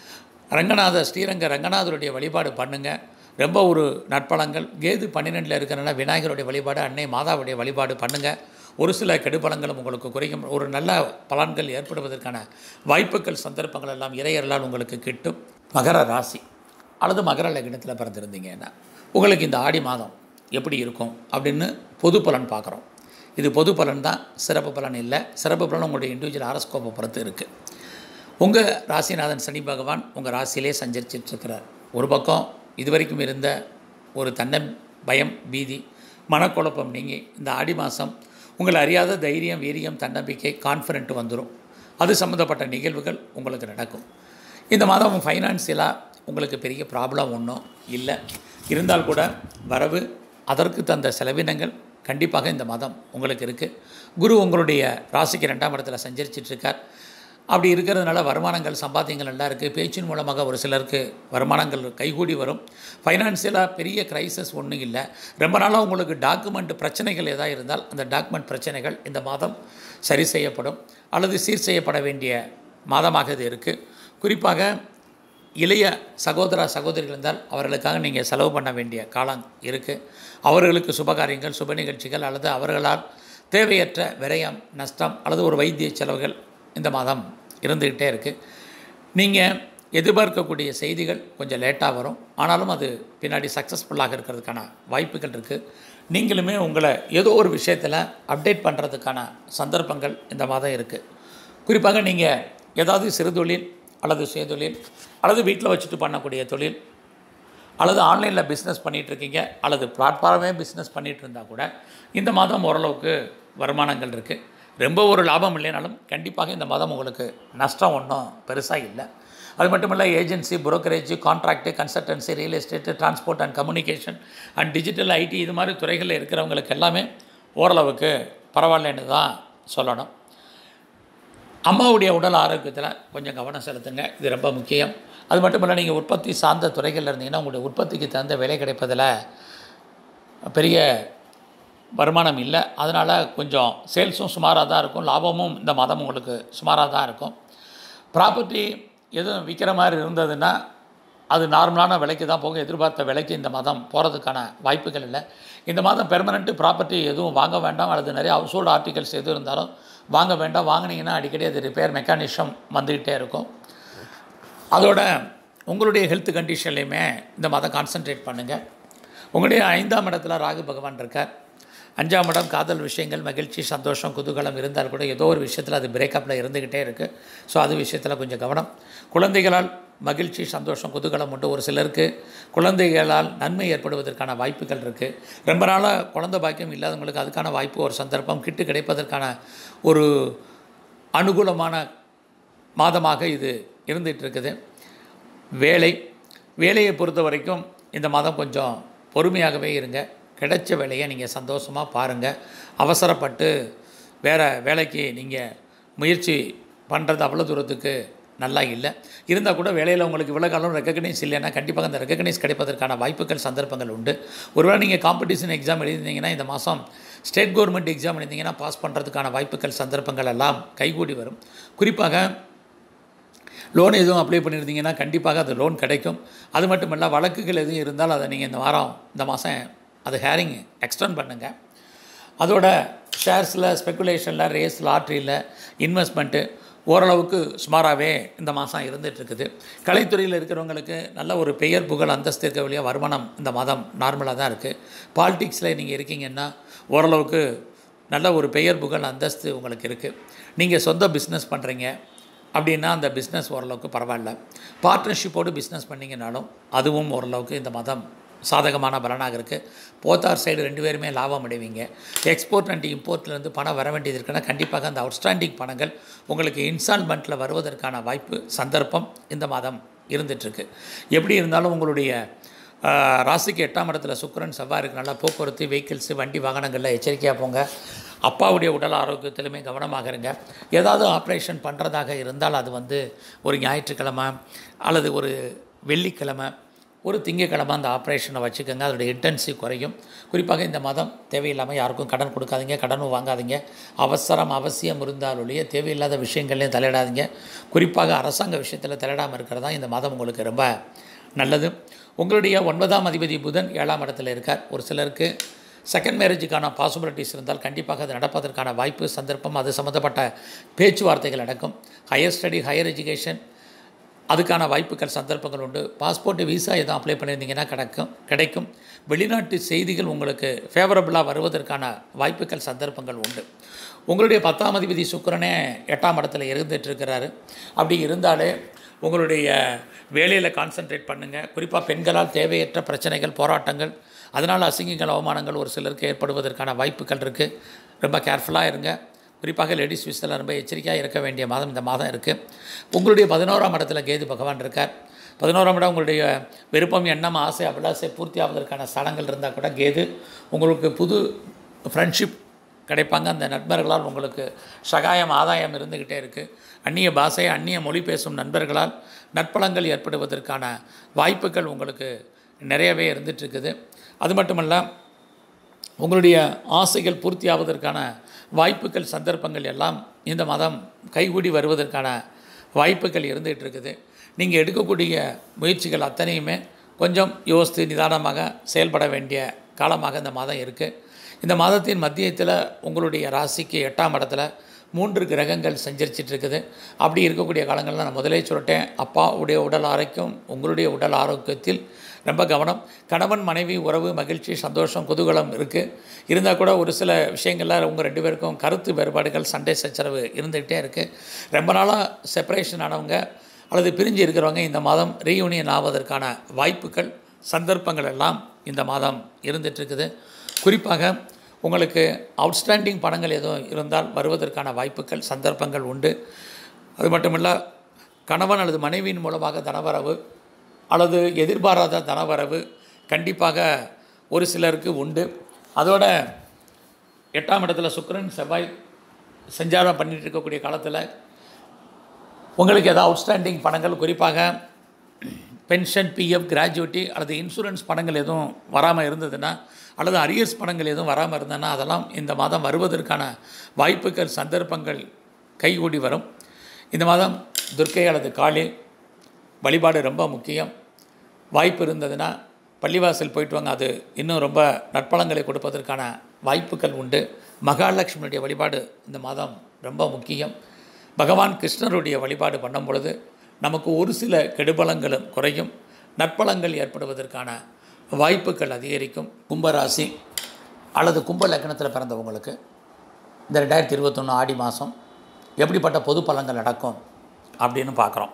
ரங்கநாத ஸ்ரீரங்க ரங்கநாதருடைய வழிபாடு பண்ணுங்கள் ரொம்ப ஒரு நற்பலங்கள் கேது பன்னிரெண்டில் இருக்கிறனால விநாயகருடைய வழிபாடு அன்னை மாதாவுடைய வழிபாடு பண்ணுங்கள் ஒரு சில கெடுபலங்களும் உங்களுக்கு குறைக்கும் ஒரு நல்ல பலன்கள் ஏற்படுவதற்கான வாய்ப்புகள் சந்தர்ப்பங்கள் எல்லாம் இறையர்களால் உங்களுக்கு கிட்டும் மகர ராசி அல்லது மகர லக்னத்தில் பிறந்திருந்தீங்கன்னா உங்களுக்கு இந்த ஆடி மாதம் எப்படி இருக்கும் அப்படின்னு பொது பலன் பார்க்குறோம் இது பொது பலன் தான் சிறப்பு பலன் இல்லை சிறப்பு பலன் உங்களுடைய இண்டிவிஜுவல் ஆரஸ்கோப்பை பொறுத்து இருக்குது உங்கள் ராசிநாதன் சனி பகவான் உங்கள் ராசியிலே சஞ்சரிச்சிட்ருக்கிறார் ஒரு பக்கம் இதுவரைக்கும் இருந்த ஒரு தன்ன பயம் பீதி மனக்குழப்பம் நீங்கி இந்த ஆடி மாதம் உங்களை அறியாத தைரியம் வீரியம் தன்னம்பிக்கை கான்ஃபிடென்ட் வந்துடும் அது சம்மந்தப்பட்ட நிகழ்வுகள் உங்களுக்கு நடக்கும் இந்த மாதம் ஃபைனான்சியலாக உங்களுக்கு பெரிய ப்ராப்ளம் ஒன்றும் இல்லை இருந்தால் கூட வரவு அதற்கு தந்த செலவினங்கள் கண்டிப்பாக இந்த மாதம் உங்களுக்கு இருக்குது குரு உங்களுடைய ராசிக்கு ரெண்டாம் இடத்துல சஞ்சரிச்சிட்ருக்கார் அப்படி இருக்கிறதுனால வருமானங்கள் சம்பாத்தியங்கள் நல்லா இருக்குது பேச்சின் மூலமாக ஒரு சிலருக்கு வருமானங்கள் கைகூடி வரும் ஃபைனான்சியலாக பெரிய கிரைசஸ் ஒன்றும் இல்லை ரொம்ப நாளாக உங்களுக்கு டாக்குமெண்ட் பிரச்சனைகள் எதாவது இருந்தால் அந்த டாக்குமெண்ட் பிரச்சனைகள் இந்த மாதம் சரி செய்யப்படும் அல்லது சீர் செய்யப்பட வேண்டிய மாதமாக இது இருக்குது குறிப்பாக இளைய சகோதர சகோதரிகள் இருந்தால் அவர்களுக்காக நீங்கள் செலவு பண்ண வேண்டிய காலம் இருக்குது அவர்களுக்கு சுபகாரியங்கள் சுப நிகழ்ச்சிகள் அல்லது அவர்களால் தேவையற்ற விரயம் நஷ்டம் அல்லது ஒரு வைத்திய செலவுகள் இந்த மாதம் இருந்துக்கிட்டே இருக்குது நீங்கள் எதிர்பார்க்கக்கூடிய செய்திகள் கொஞ்சம் லேட்டாக வரும் ஆனாலும் அது பின்னாடி சக்ஸஸ்ஃபுல்லாக இருக்கிறதுக்கான வாய்ப்புகள் இருக்குது நீங்களுமே உங்களை ஏதோ ஒரு விஷயத்தில் அப்டேட் பண்ணுறதுக்கான சந்தர்ப்பங்கள் இந்த மாதம் இருக்குது குறிப்பாக நீங்கள் ஏதாவது சிறு தொழில் அல்லது சுயதொழில் அல்லது வீட்டில் வச்சுட்டு பண்ணக்கூடிய தொழில் அல்லது ஆன்லைனில் பிஸ்னஸ் பண்ணிகிட்ருக்கீங்க அல்லது பிளாட்ஃபார்மே பிஸ்னஸ் பண்ணிகிட்டு இருந்தால் கூட இந்த மாதம் ஓரளவுக்கு வருமானங்கள் இருக்குது ரொம்ப ஒரு லாபம் இல்லைனாலும் கண்டிப்பாக இந்த மாதம் உங்களுக்கு நஷ்டம் ஒன்றும் பெருசாக இல்லை அது மட்டும் இல்லை agency brokerage contract consultancy real estate transport and communication and digital IT இது மாதிரி துறைகளில் இருக்கிறவங்களுக்கு எல்லாமே ஓரளவுக்கு பரவாயில்லைன்னு தான் சொல்லணும் அம்மாவுடைய உடல் ஆரோக்கியத்தில் கொஞ்சம் கவனம் செலுத்துங்க இது ரொம்ப முக்கியம் அது மட்டும் இல்லை நீங்கள் உற்பத்தி சார்ந்த துறைகளில் இருந்தீங்கன்னா உங்களுடைய உற்பத்திக்கு தகுந்த விலை கிடைப்பதில் பெரிய வருமானம் இல்லை அதனால் கொஞ்சம் சேல்ஸும் சுமாராக தான் இருக்கும் லாபமும் இந்த மாதம் உங்களுக்கு சுமாராக தான் இருக்கும் ப்ராப்பர்ட்டி எதுவும் விற்கிற மாதிரி இருந்ததுன்னா அது நார்மலான விலைக்கு தான் போகும் எதிர்பார்த்த விலைக்கு இந்த மாதம் போகிறதுக்கான வாய்ப்புகள் இல்லை இந்த மாதம் பெர்மனெண்ட்டு ப்ராப்பர்ட்டி எதுவும் வாங்க வேண்டாம் அல்லது நிறைய ஹவுஸ்ஹோல்டு ஆர்டிகல்ஸ் எது இருந்தாலும் வாங்க வேண்டாம் வாங்கினீங்கன்னா அடிக்கடி அது ரிப்பேர் மெக்கானிசம் வந்துக்கிட்டே இருக்கும் அதோட உங்களுடைய ஹெல்த் கண்டிஷன்லையுமே இந்த மாதம் கான்சென்ட்ரேட் பண்ணுங்கள் உங்களுடைய ஐந்தாம் இடத்துல ராகு பகவான் இருக்கார் அஞ்சாம் இடம் காதல் விஷயங்கள் மகிழ்ச்சி சந்தோஷம் குதூகலம் இருந்தால் கூட ஏதோ ஒரு விஷயத்தில் அது பிரேக்கப்பில் இருந்துக்கிட்டே இருக்குது ஸோ அது விஷயத்தில் கொஞ்சம் கவனம் குழந்தைகளால் மகிழ்ச்சி சந்தோஷம் குதூகலம் உண்டு ஒரு சிலருக்கு குழந்தைகளால் நன்மை ஏற்படுவதற்கான வாய்ப்புகள் இருக்குது ரொம்ப நாளாக குழந்தை பாக்கியம் இல்லாதவங்களுக்கு அதுக்கான வாய்ப்பு ஒரு சந்தர்ப்பம் கிட்டு கிடைப்பதற்கான ஒரு அனுகூலமான மாதமாக இது இருந்துகிட்டு இருக்குது வேலை வேலையை பொறுத்த வரைக்கும் இந்த மாதம் கொஞ்சம் பொறுமையாகவே இருங்க கிடைச்ச வேலையை நீங்கள் சந்தோஷமாக பாருங்கள் அவசரப்பட்டு வேறு வேலைக்கு நீங்கள் முயற்சி பண்ணுறது அவ்வளோ தூரத்துக்கு நல்லா இல்லை இருந்தால் கூட வேலையில் உங்களுக்கு இவ்வளோ காலம் ரெக்கக்னைஸ் இல்லைன்னா கண்டிப்பாக அந்த ரெக்கக்னைஸ் கிடைப்பதற்கான வாய்ப்புகள் சந்தர்ப்பங்கள் உண்டு ஒருவேளை நீங்கள் காம்படிஷன் எக்ஸாம் எழுதியிருந்தீங்கன்னா இந்த மாதம் ஸ்டேட் கவர்மெண்ட் எக்ஸாம் எழுதிங்கன்னா பாஸ் பண்ணுறதுக்கான வாய்ப்புகள் சந்தர்ப்பங்கள் எல்லாம் கைகூடி வரும் குறிப்பாக லோன் எதுவும் அப்ளை பண்ணியிருந்தீங்கன்னா கண்டிப்பாக அது லோன் கிடைக்கும் அது மட்டும் இல்லை வழக்குகள் எதுவும் இருந்தால் அதை நீங்கள் இந்த வாரம் இந்த மாதம் அது ஹேரிங் எக்ஸ்டெண்ட் பண்ணுங்கள் அதோட ஷேர்ஸில் ஸ்பெக்குலேஷனில் ரேஸ் லாட்ரியில் இன்வெஸ்ட்மெண்ட்டு ஓரளவுக்கு சுமாராகவே இந்த மாதம் இருந்துகிட்ருக்குது கலைத்துறையில் இருக்கிறவங்களுக்கு நல்ல ஒரு பெயர் புகழ் அந்தஸ்து இருக்க வழியாக வருமானம் இந்த மாதம் நார்மலாக தான் இருக்குது பாலிடிக்ஸில் நீங்கள் இருக்கீங்கன்னா ஓரளவுக்கு நல்ல ஒரு பெயர் புகழ் அந்தஸ்து உங்களுக்கு இருக்குது நீங்கள் சொந்த பிஸ்னஸ் பண்ணுறீங்க அப்படின்னா அந்த பிஸ்னஸ் ஓரளவுக்கு பரவாயில்ல பார்ட்னர்ஷிப்போடு பிஸ்னஸ் பண்ணிங்கனாலும் அதுவும் ஓரளவுக்கு இந்த மாதம் சாதகமான பலனாக இருக்குது போத்தார் சைடு ரெண்டு பேருமே லாபம் அடைவீங்க எக்ஸ்போர்ட் அண்ட் இம்போர்ட்லேருந்து பணம் வர வேண்டியது இருக்குன்னா கண்டிப்பாக அந்த அவுட்ஸ்டாண்டிங் பணங்கள் உங்களுக்கு இன்ஸ்டால்மெண்ட்டில் வருவதற்கான வாய்ப்பு சந்தர்ப்பம் இந்த மாதம் இருந்துகிட்ருக்கு எப்படி இருந்தாலும் உங்களுடைய ஆஹ், ராசிக்கு எட்டாம் இடத்துல சுக்கிரன் செவ்வாய் இருக்கனால போக்குவரத்து வெஹிக்கிள்ஸு வண்டி வாகனங்களில் எச்சரிக்கையாக போங்க அப்பாவுடைய உடல் ஆரோக்கியத்திலுமே கவனமாக இருங்க ஏதாவது ஆப்ரேஷன் பண்ணுறதாக இருந்தால் அது வந்து ஒரு ஞாயிற்றுக்கிழமை அல்லது ஒரு வெள்ளிக்கிழமை ஒரு திங்கக்கிழமை அந்த ஆப்ரேஷனை வச்சுக்கோங்க அதோடைய இன்டென்சிவ் குறையும் குறிப்பாக இந்த மாதம் தேவையில்லாமல் யாருக்கும் கடன் கொடுக்காதீங்க கடனும் வாங்காதீங்க அவசரம் அவசியம் இருந்தால் ஒழிய தேவையில்லாத விஷயங்கள்லையும் தலையிடாதீங்க குறிப்பாக அரசாங்க விஷயத்தில் தலையிடாமல் இருக்கிறதா இந்த மாதம் உங்களுக்கு ரொம்ப நல்லது உங்களுடைய ஒன்பதாம் அதிபதி புதன் ஏழாம் இடத்துல இருக்கார் ஒரு சிலருக்கு செகண்ட் மேரேஜுக்கான பாசிபிலிட்டிஸ் இருந்தால் கண்டிப்பாக அது நடப்பதற்கான வாய்ப்பு சந்தர்ப்பம் அது சம்மந்தப்பட்ட பேச்சுவார்த்தைகள் நடக்கும் ஹையர் ஸ்டடி ஹையர் எஜுகேஷன் அதுக்கான வாய்ப்புகள் சந்தர்ப்பங்கள் உண்டு பாஸ்போர்ட் விசா எதுவும் அப்ளை பண்ணியிருந்தீங்கன்னா கிடைக்கும் கிடைக்கும் வெளிநாட்டு செய்திகள் உங்களுக்கு ஃபேவரபுளாக வருவதற்கான வாய்ப்புகள் சந்தர்ப்பங்கள் உண்டு உங்களுடைய பத்தாம் அதிபதி சுக்கிரனே எட்டாம் இடத்துல இருந்துட்டு இருக்கிறாரு அப்படி இருந்தாலே உங்களுடைய வேலையில் கான்சென்ட்ரேட் பண்ணுங்கள் குறிப்பாக பெண்களால் தேவையற்ற பிரச்சனைகள் போராட்டங்கள் அதனால் அசிங்கங்கள் அவமானங்கள் ஒரு சிலருக்கு ஏற்படுவதற்கான வாய்ப்புகள் இருக்குது ரொம்ப கேர்ஃபுல்லாக இருங்க குறிப்பாக லேடிஸ் விஷயத்தில் ரொம்ப எச்சரிக்கையாக இருக்க வேண்டிய மாதம் இந்த மாதம் இருக்குது உங்களுடைய பதினோராம் இடத்துல கேது பகவான் இருக்கார் பதினோராம் இடம் உங்களுடைய விருப்பம் எண்ணம் ஆசை அபிலாசை பூர்த்தி ஆவதற்கான ஸ்தலங்கள் இருந்தால் கூட கேது உங்களுக்கு புது ஃப்ரெண்ட்ஷிப் கிடைப்பாங்க அந்த நண்பர்களால் உங்களுக்கு சகாயம் ஆதாயம் இருந்துக்கிட்டே இருக்குது அந்நிய பாஷை அந்நிய மொழி பேசும் நண்பர்களால் நற்பலங்கள் ஏற்படுவதற்கான வாய்ப்புகள் உங்களுக்கு நிறையவே இருந்துகிட்ருக்குது அது மட்டுமல்ல உங்களுடைய ஆசைகள் பூர்த்தியாவதற்கான வாய்ப்புகள் சந்தர்ப்பங்கள் எல்லாம் இந்த மாதம் கைகூடி வருவதற்கான வாய்ப்புகள் இருந்துகிட்டு இருக்குது நீங்கள் எடுக்கக்கூடிய முயற்சிகள் அத்தனையுமே கொஞ்சம் யோசித்து நிதானமாக செயல்பட வேண்டிய காலமாக இந்த மாதம் இருக்குது இந்த மாதத்தின் மத்தியத்தில் உங்களுடைய ராசிக்கு எட்டாம் இடத்துல மூன்று கிரகங்கள் சஞ்சரிச்சிட்டு இருக்குது அப்படி இருக்கக்கூடிய காலங்களில் நான் முதலே சொல்லிட்டேன் அப்பாவுடைய உடல் ஆரோக்கியம் உங்களுடைய உடல் ஆரோக்கியத்தில் ரொம்ப கவனம் கணவன் மனைவி உறவு மகிழ்ச்சி சந்தோஷம் குதூகலம் இருக்குது இருந்தால் கூட ஒரு சில விஷயங்களில் உங்கள் ரெண்டு பேருக்கும் கருத்து வேறுபாடுகள் சண்டை சச்சரவு இருந்துகிட்டே இருக்குது ரொம்ப நாளாக செப்பரேஷன் ஆனவங்க அல்லது பிரிஞ்சு இருக்கிறவங்க இந்த மாதம் ரீயூனியன் ஆவதற்கான வாய்ப்புகள் சந்தர்ப்பங்கள் எல்லாம் இந்த மாதம் இருந்துகிட்ருக்குது குறிப்பாக உங்களுக்கு அவுட்ஸ்டாண்டிங் பணங்கள் எதுவும் இருந்தால் வருவதற்கான வாய்ப்புகள் சந்தர்ப்பங்கள் உண்டு அது மட்டுமில்ல கணவன் அல்லது மனைவியின் மூலமாக தனவரவு அல்லது எதிர்பாராத தனவரவு கண்டிப்பாக ஒரு சிலருக்கு உண்டு அதோட எட்டாம் இடத்துல சுக்கிரன் செவ்வாய் சஞ்சாரம் பண்ணிட்டு இருக்கக்கூடிய காலத்தில் உங்களுக்கு ஏதாவது அவுட்ஸ்டாண்டிங் பணங்கள் குறிப்பாக பென்ஷன் பிஎஃப் கிராஜுவிட்டி அல்லது இன்சூரன்ஸ் பணங்கள் எதுவும் வராமல் இருந்ததுன்னா அல்லது அரியர்ஸ் பணங்கள் எதுவும் வராமல் இருந்ததுன்னா அதெல்லாம் இந்த மாதம் வருவதற்கான வாய்ப்புகள் சந்தர்ப்பங்கள் கைகூடி வரும் இந்த மாதம் துர்க்கை அல்லது காளி வழிபாடு ரொம்ப முக்கியம் வாய்ப்பு இருந்ததுன்னா பள்ளிவாசல் போயிட்டு வாங்க அது இன்னும் ரொம்ப நற்பலங்களை கொடுப்பதற்கான வாய்ப்புகள் உண்டு மகாலட்சுமியுடைய வழிபாடு இந்த மாதம் ரொம்ப முக்கியம் பகவான் கிருஷ்ணருடைய வழிபாடு பண்ணும் பொழுது நமக்கு ஒரு சில கெடுபலங்களும் குறையும் நற்பலங்கள் ஏற்படுவதற்கான வாய்ப்புகள் அதிகரிக்கும் கும்பராசி அல்லது கும்ப லக்னத்தில் பிறந்தவங்களுக்கு இந்த ரெண்டாயிரத்தி இருபத்தொன்று ஆடி மாதம் எப்படிப்பட்ட பொது பலன்கள் நடக்கும் அப்படின்னு பார்க்குறோம்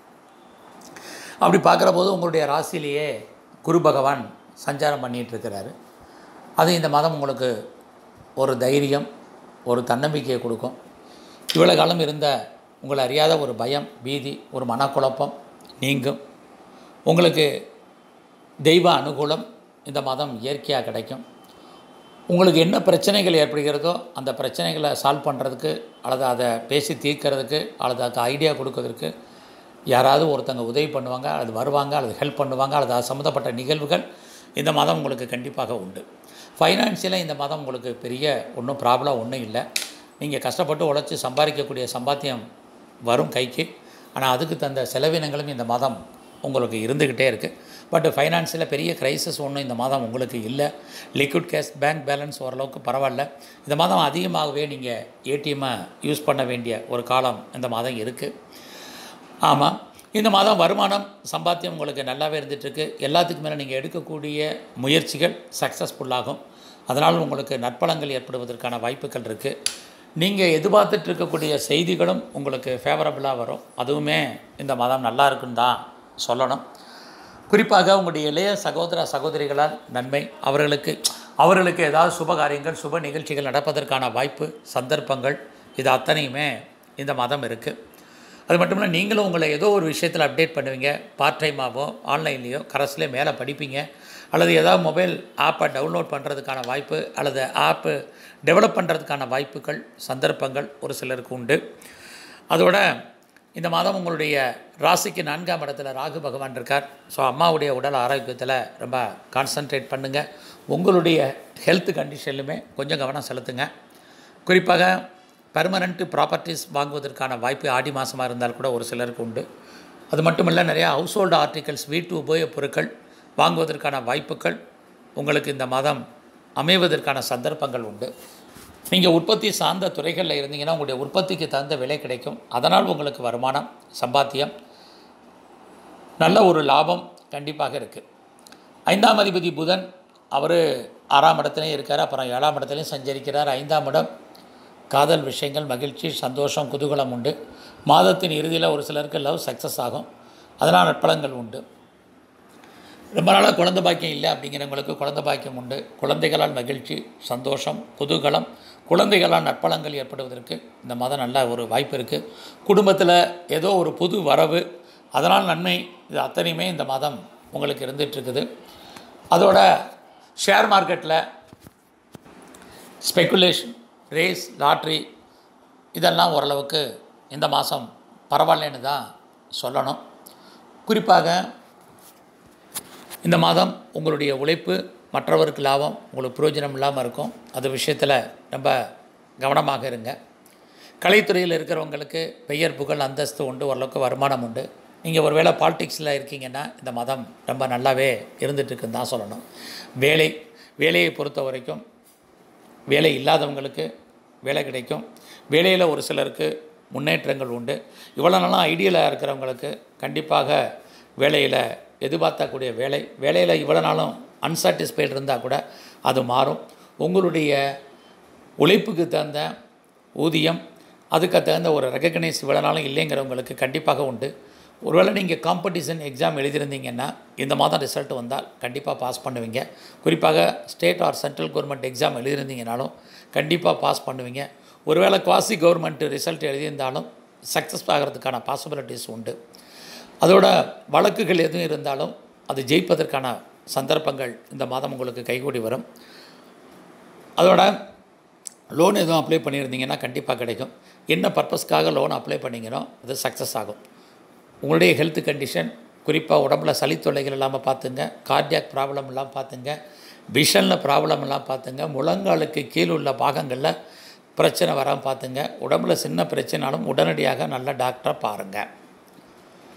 அப்படி பார்க்குற போது உங்களுடைய ராசியிலேயே குரு பகவான் சஞ்சாரம் பண்ணிகிட்டு இருக்கிறாரு அது இந்த மாதம் உங்களுக்கு ஒரு தைரியம் ஒரு தன்னம்பிக்கையை கொடுக்கும் இவ்வளோ காலம் இருந்த உங்களை அறியாத ஒரு பயம் பீதி ஒரு மனக்குழப்பம் நீங்கும் உங்களுக்கு தெய்வ அனுகூலம் இந்த மாதம் இயற்கையாக கிடைக்கும் உங்களுக்கு என்ன பிரச்சனைகள் ஏற்படுகிறதோ அந்த பிரச்சனைகளை சால்வ் பண்ணுறதுக்கு அல்லது அதை பேசி தீர்க்கறதுக்கு அல்லது அதுக்கு ஐடியா கொடுக்கறதுக்கு யாராவது ஒருத்தங்க உதவி பண்ணுவாங்க அல்லது வருவாங்க அல்லது ஹெல்ப் பண்ணுவாங்க அல்லது அது சம்மந்தப்பட்ட நிகழ்வுகள் இந்த மாதம் உங்களுக்கு கண்டிப்பாக உண்டு ஃபைனான்சியலாக இந்த மாதம் உங்களுக்கு பெரிய ஒன்றும் ப்ராப்ளம் ஒன்றும் இல்லை நீங்கள் கஷ்டப்பட்டு உழைச்சி சம்பாதிக்கக்கூடிய சம்பாத்தியம் வரும் கைக்கு ஆனால் அதுக்கு தந்த செலவினங்களும் இந்த மாதம் உங்களுக்கு இருந்துக்கிட்டே இருக்குது பட் ஃபைனான்ஸில் பெரிய க்ரைசிஸ் ஒன்றும் இந்த மாதம் உங்களுக்கு இல்லை லிக்விட் கேஷ் பேங்க் பேலன்ஸ் ஓரளவுக்கு பரவாயில்ல இந்த மாதம் அதிகமாகவே நீங்கள் ஏடிஎம்மை யூஸ் பண்ண வேண்டிய ஒரு காலம் இந்த மாதம் இருக்குது ஆமாம் இந்த மாதம் வருமானம் சம்பாத்தியம் உங்களுக்கு நல்லாவே இருந்துகிட்ருக்கு எல்லாத்துக்கு மேலே நீங்கள் எடுக்கக்கூடிய முயற்சிகள் சக்ஸஸ்ஃபுல்லாகும் அதனால் உங்களுக்கு நற்பலங்கள் ஏற்படுவதற்கான வாய்ப்புகள் இருக்குது நீங்கள் எதிர்பார்த்துட்டு இருக்கக்கூடிய செய்திகளும் உங்களுக்கு ஃபேவரபுளாக வரும் அதுவுமே இந்த மாதம் நல்லா இருக்குன்னு தான் சொல்லணும் குறிப்பாக உங்களுடைய இளைய சகோதர சகோதரிகளால் நன்மை அவர்களுக்கு அவர்களுக்கு ஏதாவது சுப காரியங்கள் சுப நிகழ்ச்சிகள் நடப்பதற்கான வாய்ப்பு சந்தர்ப்பங்கள் இது அத்தனையுமே இந்த மாதம் இருக்குது அது மட்டும் இல்லை நீங்களும் உங்களை ஏதோ ஒரு விஷயத்தில் அப்டேட் பண்ணுவீங்க பார்ட் டைமாகவோ ஆன்லைன்லேயோ கரஸ்லேயே மேலே படிப்பீங்க அல்லது ஏதாவது மொபைல் ஆப்பை டவுன்லோட் பண்ணுறதுக்கான வாய்ப்பு அல்லது ஆப்பு டெவலப் பண்ணுறதுக்கான வாய்ப்புகள் சந்தர்ப்பங்கள் ஒரு சிலருக்கு உண்டு அதோட இந்த மாதம் உங்களுடைய ராசிக்கு நான்காம் இடத்துல ராகு பகவான் இருக்கார் ஸோ அம்மாவுடைய உடல் ஆரோக்கியத்தில் ரொம்ப கான்சன்ட்ரேட் பண்ணுங்கள் உங்களுடைய ஹெல்த் கண்டிஷன்லுமே கொஞ்சம் கவனம் செலுத்துங்க குறிப்பாக பெர்மனண்ட் ப்ராப்பர்ட்டிஸ் வாங்குவதற்கான வாய்ப்பு ஆடி மாதமாக இருந்தால் கூட ஒரு சிலருக்கு உண்டு அது மட்டும் இல்லை நிறையா ஹவுஸ் ஹோல்டு ஆர்டிகல்ஸ் வீட்டு உபயோகப் பொருட்கள் வாங்குவதற்கான வாய்ப்புகள் உங்களுக்கு இந்த மாதம் அமைவதற்கான சந்தர்ப்பங்கள் உண்டு நீங்கள் உற்பத்தி சார்ந்த துறைகளில் இருந்தீங்கன்னா உங்களுடைய உற்பத்திக்கு தகுந்த விலை கிடைக்கும் அதனால் உங்களுக்கு வருமானம் சம்பாத்தியம் நல்ல ஒரு லாபம் கண்டிப்பாக இருக்குது ஐந்தாம் அதிபதி புதன் அவர் ஆறாம் இடத்துலையும் இருக்கார் அப்புறம் ஏழாம் இடத்துலையும் சஞ்சரிக்கிறார் ஐந்தாம் இடம் காதல் விஷயங்கள் மகிழ்ச்சி சந்தோஷம் குதூகலம் உண்டு மாதத்தின் இறுதியில் ஒரு சிலருக்கு லவ் சக்ஸஸ் ஆகும் அதனால் நற்பலங்கள் உண்டு ரொம்ப நாளாக குழந்தை பாக்கியம் இல்லை அப்படிங்கிறவங்களுக்கு குழந்தை பாக்கியம் உண்டு குழந்தைகளால் மகிழ்ச்சி சந்தோஷம் குதூகலம் குழந்தைகளால் நற்பலங்கள் ஏற்படுவதற்கு இந்த மாதம் நல்ல ஒரு வாய்ப்பு இருக்குது குடும்பத்தில் ஏதோ ஒரு புது வரவு அதனால் நன்மை இது அத்தனையுமே இந்த மாதம் உங்களுக்கு இருந்துகிட்ருக்குது அதோட ஷேர் மார்க்கெட்டில் ஸ்பெக்குலேஷன் ரேஸ் லாட்ரி இதெல்லாம் ஓரளவுக்கு இந்த மாதம் பரவாயில்லைன்னு தான் சொல்லணும் குறிப்பாக இந்த மாதம் உங்களுடைய உழைப்பு மற்றவருக்கு லாபம் உங்களுக்கு பிரயோஜனம் இல்லாமல் இருக்கும் அது விஷயத்தில் ரொம்ப கவனமாக இருங்க கலைத்துறையில் இருக்கிறவங்களுக்கு பெயர் புகழ் அந்தஸ்து உண்டு ஓரளவுக்கு வருமானம் உண்டு நீங்கள் ஒருவேளை பாலிடிக்ஸில் இருக்கீங்கன்னா இந்த மதம் ரொம்ப நல்லாவே இருந்துகிட்ருக்குன்னு தான் சொல்லணும் வேலை வேலையை பொறுத்த வரைக்கும் வேலை இல்லாதவங்களுக்கு வேலை கிடைக்கும் வேலையில் ஒரு சிலருக்கு முன்னேற்றங்கள் உண்டு இவ்வளோ நாளாக ஐடியலாக இருக்கிறவங்களுக்கு கண்டிப்பாக வேலையில் எதிர்பார்த்தக்கூடிய வேலை வேலையில் இவ்வளோ நாளும் அன்சாட்டிஸ்ஃபைடு இருந்தால் கூட அது மாறும் உங்களுடைய உழைப்புக்கு தகுந்த ஊதியம் அதுக்கு தகுந்த ஒரு ரெகக்னைஸ் இவ்வளோ நாளும் இல்லைங்கிறவங்களுக்கு கண்டிப்பாக உண்டு ஒருவேளை நீங்கள் காம்படிஷன் எக்ஸாம் எழுதியிருந்தீங்கன்னா இந்த மாதம் ரிசல்ட் வந்தால் கண்டிப்பாக பாஸ் பண்ணுவீங்க குறிப்பாக state or central government exam எழுதியிருந்தீங்கனாலும் கண்டிப்பாக பாஸ் பண்ணுவீங்க ஒருவேளை குவாசி கவர்மெண்ட் ரிசல்ட் எழுதியிருந்தாலும் சக்ஸஸ் ஆகிறதுக்கான பாசிபிலிட்டிஸ் உண்டு அதோட வழக்குகள் எதுவும் இருந்தாலும் அது ஜெயிப்பதற்கான சந்தர்ப்பங்கள் இந்த மாதம் உங்களுக்கு கைகூடி வரும் அதோட லோன் எதுவும் அப்ளை பண்ணியிருந்தீங்கன்னா கண்டிப்பாக கிடைக்கும் என்ன பர்பஸ்க்காக லோன் அப்ளை பண்ணீங்களோ அது சக்ஸஸ் ஆகும் உங்களுடைய ஹெல்த் கண்டிஷன் குறிப்பாக உடம்புல சளி தொல்லைகள் இல்லாமல் பார்த்துங்க கார்டியாக் ப்ராப்ளம் இல்லாமல் பார்த்துங்க விஷனில் ப்ராப்ளம் இல்லாமல் பார்த்துங்க முழங்காலுக்கு கீழ் உள்ள பாகங்களில் பிரச்சனை வராமல் பார்த்துங்க உடம்புல சின்ன பிரச்சனாலும் உடனடியாக நல்ல டாக்டரை பாருங்கள்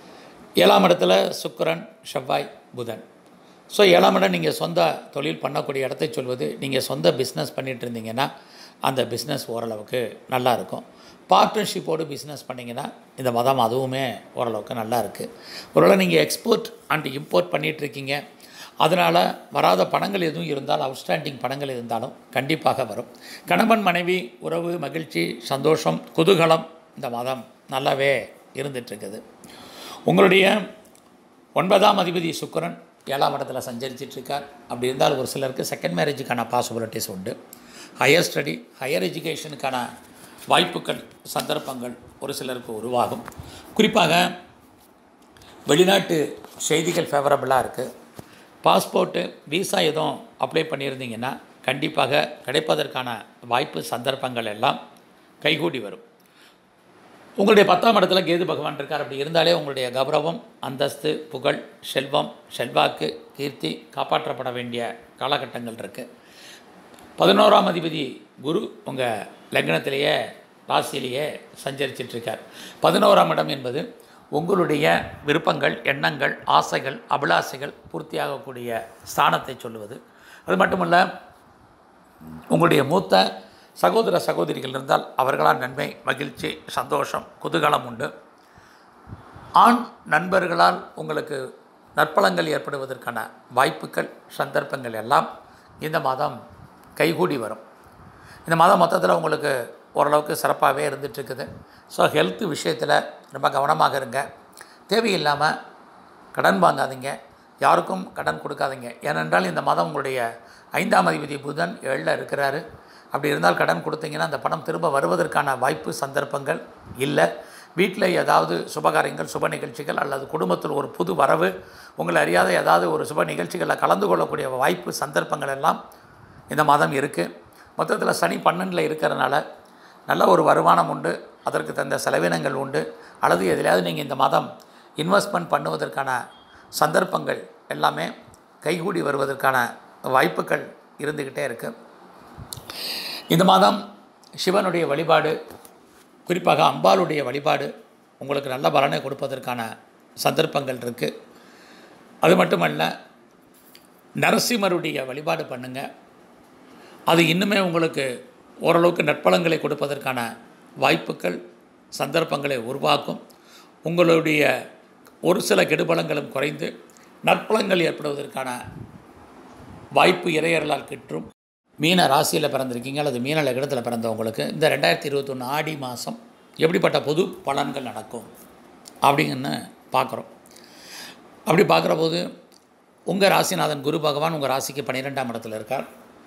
ஏழாம் இடத்துல சுக்கிரன் செவ்வாய் புதன் ஸோ ஏழாம் இடம் நீங்கள் சொந்த தொழில் பண்ணக்கூடிய இடத்தை சொல்வது நீங்கள் சொந்த பிஸ்னஸ் பண்ணிட்டு இருந்தீங்கன்னா அந்த பிஸ்னஸ் ஓரளவுக்கு நல்லா இருக்கும் பார்ட்னர்ஷிப்போடு பிஸ்னஸ் பண்ணிங்கன்னா இந்த மதம் அதுவுமே ஓரளவுக்கு நல்லா இருக்குது ஒருவேளை நீங்கள் எக்ஸ்போர்ட் அண்ட் இம்போர்ட் பண்ணிகிட்டு இருக்கீங்க அதனால் வராத பணங்கள் எதுவும் இருந்தால் அவுட்ஸ்டாண்டிங் பணங்கள் இருந்தாலும் கண்டிப்பாக வரும் கணவன் மனைவி உறவு மகிழ்ச்சி சந்தோஷம் குதூகலம் இந்த மதம் நல்லாவே இருந்துகிட்ருக்குது உங்களுடைய ஒன்பதாம் அதிபதி சுக்கிரன் ஏழாம் இடத்துல சஞ்சரிச்சிட்ருக்கார் அப்படி இருந்தால் ஒரு சிலருக்கு செகண்ட் மேரேஜுக்கான பாசிபிலிட்டிஸ் உண்டு ஹையர் ஸ்டடி ஹையர் எஜுகேஷனுக்கான வாய்ப்புகள் சந்தர்ப்பங்கள் ஒரு சிலருக்கு உருவாகும் குறிப்பாக வெளிநாட்டு செய்திகள் ஃபேவரபுளாக இருக்குது பாஸ்போர்ட்டு விசா எதுவும் அப்ளை பண்ணியிருந்தீங்கன்னா கண்டிப்பாக கிடைப்பதற்கான வாய்ப்பு சந்தர்ப்பங்கள் எல்லாம் கைகூடி வரும் உங்களுடைய பத்தாம் இடத்துல கேது பகவான் இருக்கார் அப்படி இருந்தாலே உங்களுடைய கௌரவம் அந்தஸ்து புகழ் செல்வம் செல்வாக்கு கீர்த்தி காப்பாற்றப்பட வேண்டிய காலகட்டங்கள் இருக்குது பதினோராம் அதிபதி குரு உங்கள் லக்னத்திலேயே ராசியிலேயே சஞ்சரிச்சிட்ருக்கார் பதினோராம் இடம் என்பது உங்களுடைய விருப்பங்கள் எண்ணங்கள் ஆசைகள் அபிலாசைகள் பூர்த்தியாகக்கூடிய ஸ்தானத்தை சொல்லுவது அது மட்டுமல்ல உங்களுடைய மூத்த சகோதர சகோதரிகள் இருந்தால் அவர்களால் நன்மை மகிழ்ச்சி சந்தோஷம் குதூகலம் உண்டு ஆண் நண்பர்களால் உங்களுக்கு நற்பலங்கள் ஏற்படுவதற்கான வாய்ப்புகள் சந்தர்ப்பங்கள் எல்லாம் இந்த மாதம் கைகூடி வரும் இந்த மாதம் மொத்தத்தில் உங்களுக்கு ஓரளவுக்கு சிறப்பாகவே இருந்துகிட்ருக்குது ஸோ ஹெல்த் விஷயத்தில் ரொம்ப கவனமாக இருங்க தேவையில்லாமல் கடன் வாங்காதீங்க யாருக்கும் கடன் கொடுக்காதீங்க ஏனென்றால் இந்த மாதம் உங்களுடைய ஐந்தாம் அதிபதி புதன் ஏழில் இருக்கிறாரு அப்படி இருந்தால் கடன் கொடுத்தீங்கன்னா அந்த பணம் திரும்ப வருவதற்கான வாய்ப்பு சந்தர்ப்பங்கள் இல்லை வீட்டில் ஏதாவது சுபகாரியங்கள் சுப நிகழ்ச்சிகள் அல்லது குடும்பத்தில் ஒரு புது வரவு உங்களை அறியாத ஏதாவது ஒரு சுப நிகழ்ச்சிகளில் கலந்து கொள்ளக்கூடிய வாய்ப்பு சந்தர்ப்பங்கள் எல்லாம் இந்த மாதம் இருக்குது மொத்தத்தில் சனி பன்னெண்டில் இருக்கிறனால நல்ல ஒரு வருமானம் உண்டு அதற்கு தகுந்த செலவினங்கள் உண்டு அல்லது எதிலையாவது நீங்கள் இந்த மாதம் இன்வெஸ்ட்மெண்ட் பண்ணுவதற்கான சந்தர்ப்பங்கள் எல்லாமே கைகூடி வருவதற்கான வாய்ப்புகள் இருந்துக்கிட்டே இருக்குது இந்த மாதம் சிவனுடைய வழிபாடு குறிப்பாக அம்பாளுடைய வழிபாடு உங்களுக்கு நல்ல பலனை கொடுப்பதற்கான சந்தர்ப்பங்கள் இருக்குது அது மட்டுமல்ல நரசிம்மருடைய வழிபாடு பண்ணுங்கள் அது இன்னுமே உங்களுக்கு ஓரளவுக்கு நற்பலங்களை கொடுப்பதற்கான வாய்ப்புகள் சந்தர்ப்பங்களை உருவாக்கும் உங்களுடைய ஒரு சில கெடுபலங்களும் குறைந்து நற்பலங்கள் ஏற்படுவதற்கான வாய்ப்பு இறையறலால் கிட்டும் மீன ராசியில் பிறந்திருக்கீங்க அல்லது மீன லக்னத்தில் பிறந்தவங்களுக்கு இந்த ரெண்டாயிரத்தி இருபத்தொன்று ஆடி மாதம் எப்படிப்பட்ட பொது பலன்கள் நடக்கும் அப்படிங்கன்னு பார்க்குறோம் அப்படி பார்க்குற போது உங்கள் ராசிநாதன் குரு பகவான் உங்கள் ராசிக்கு பன்னிரெண்டாம் இடத்துல இருக்கார்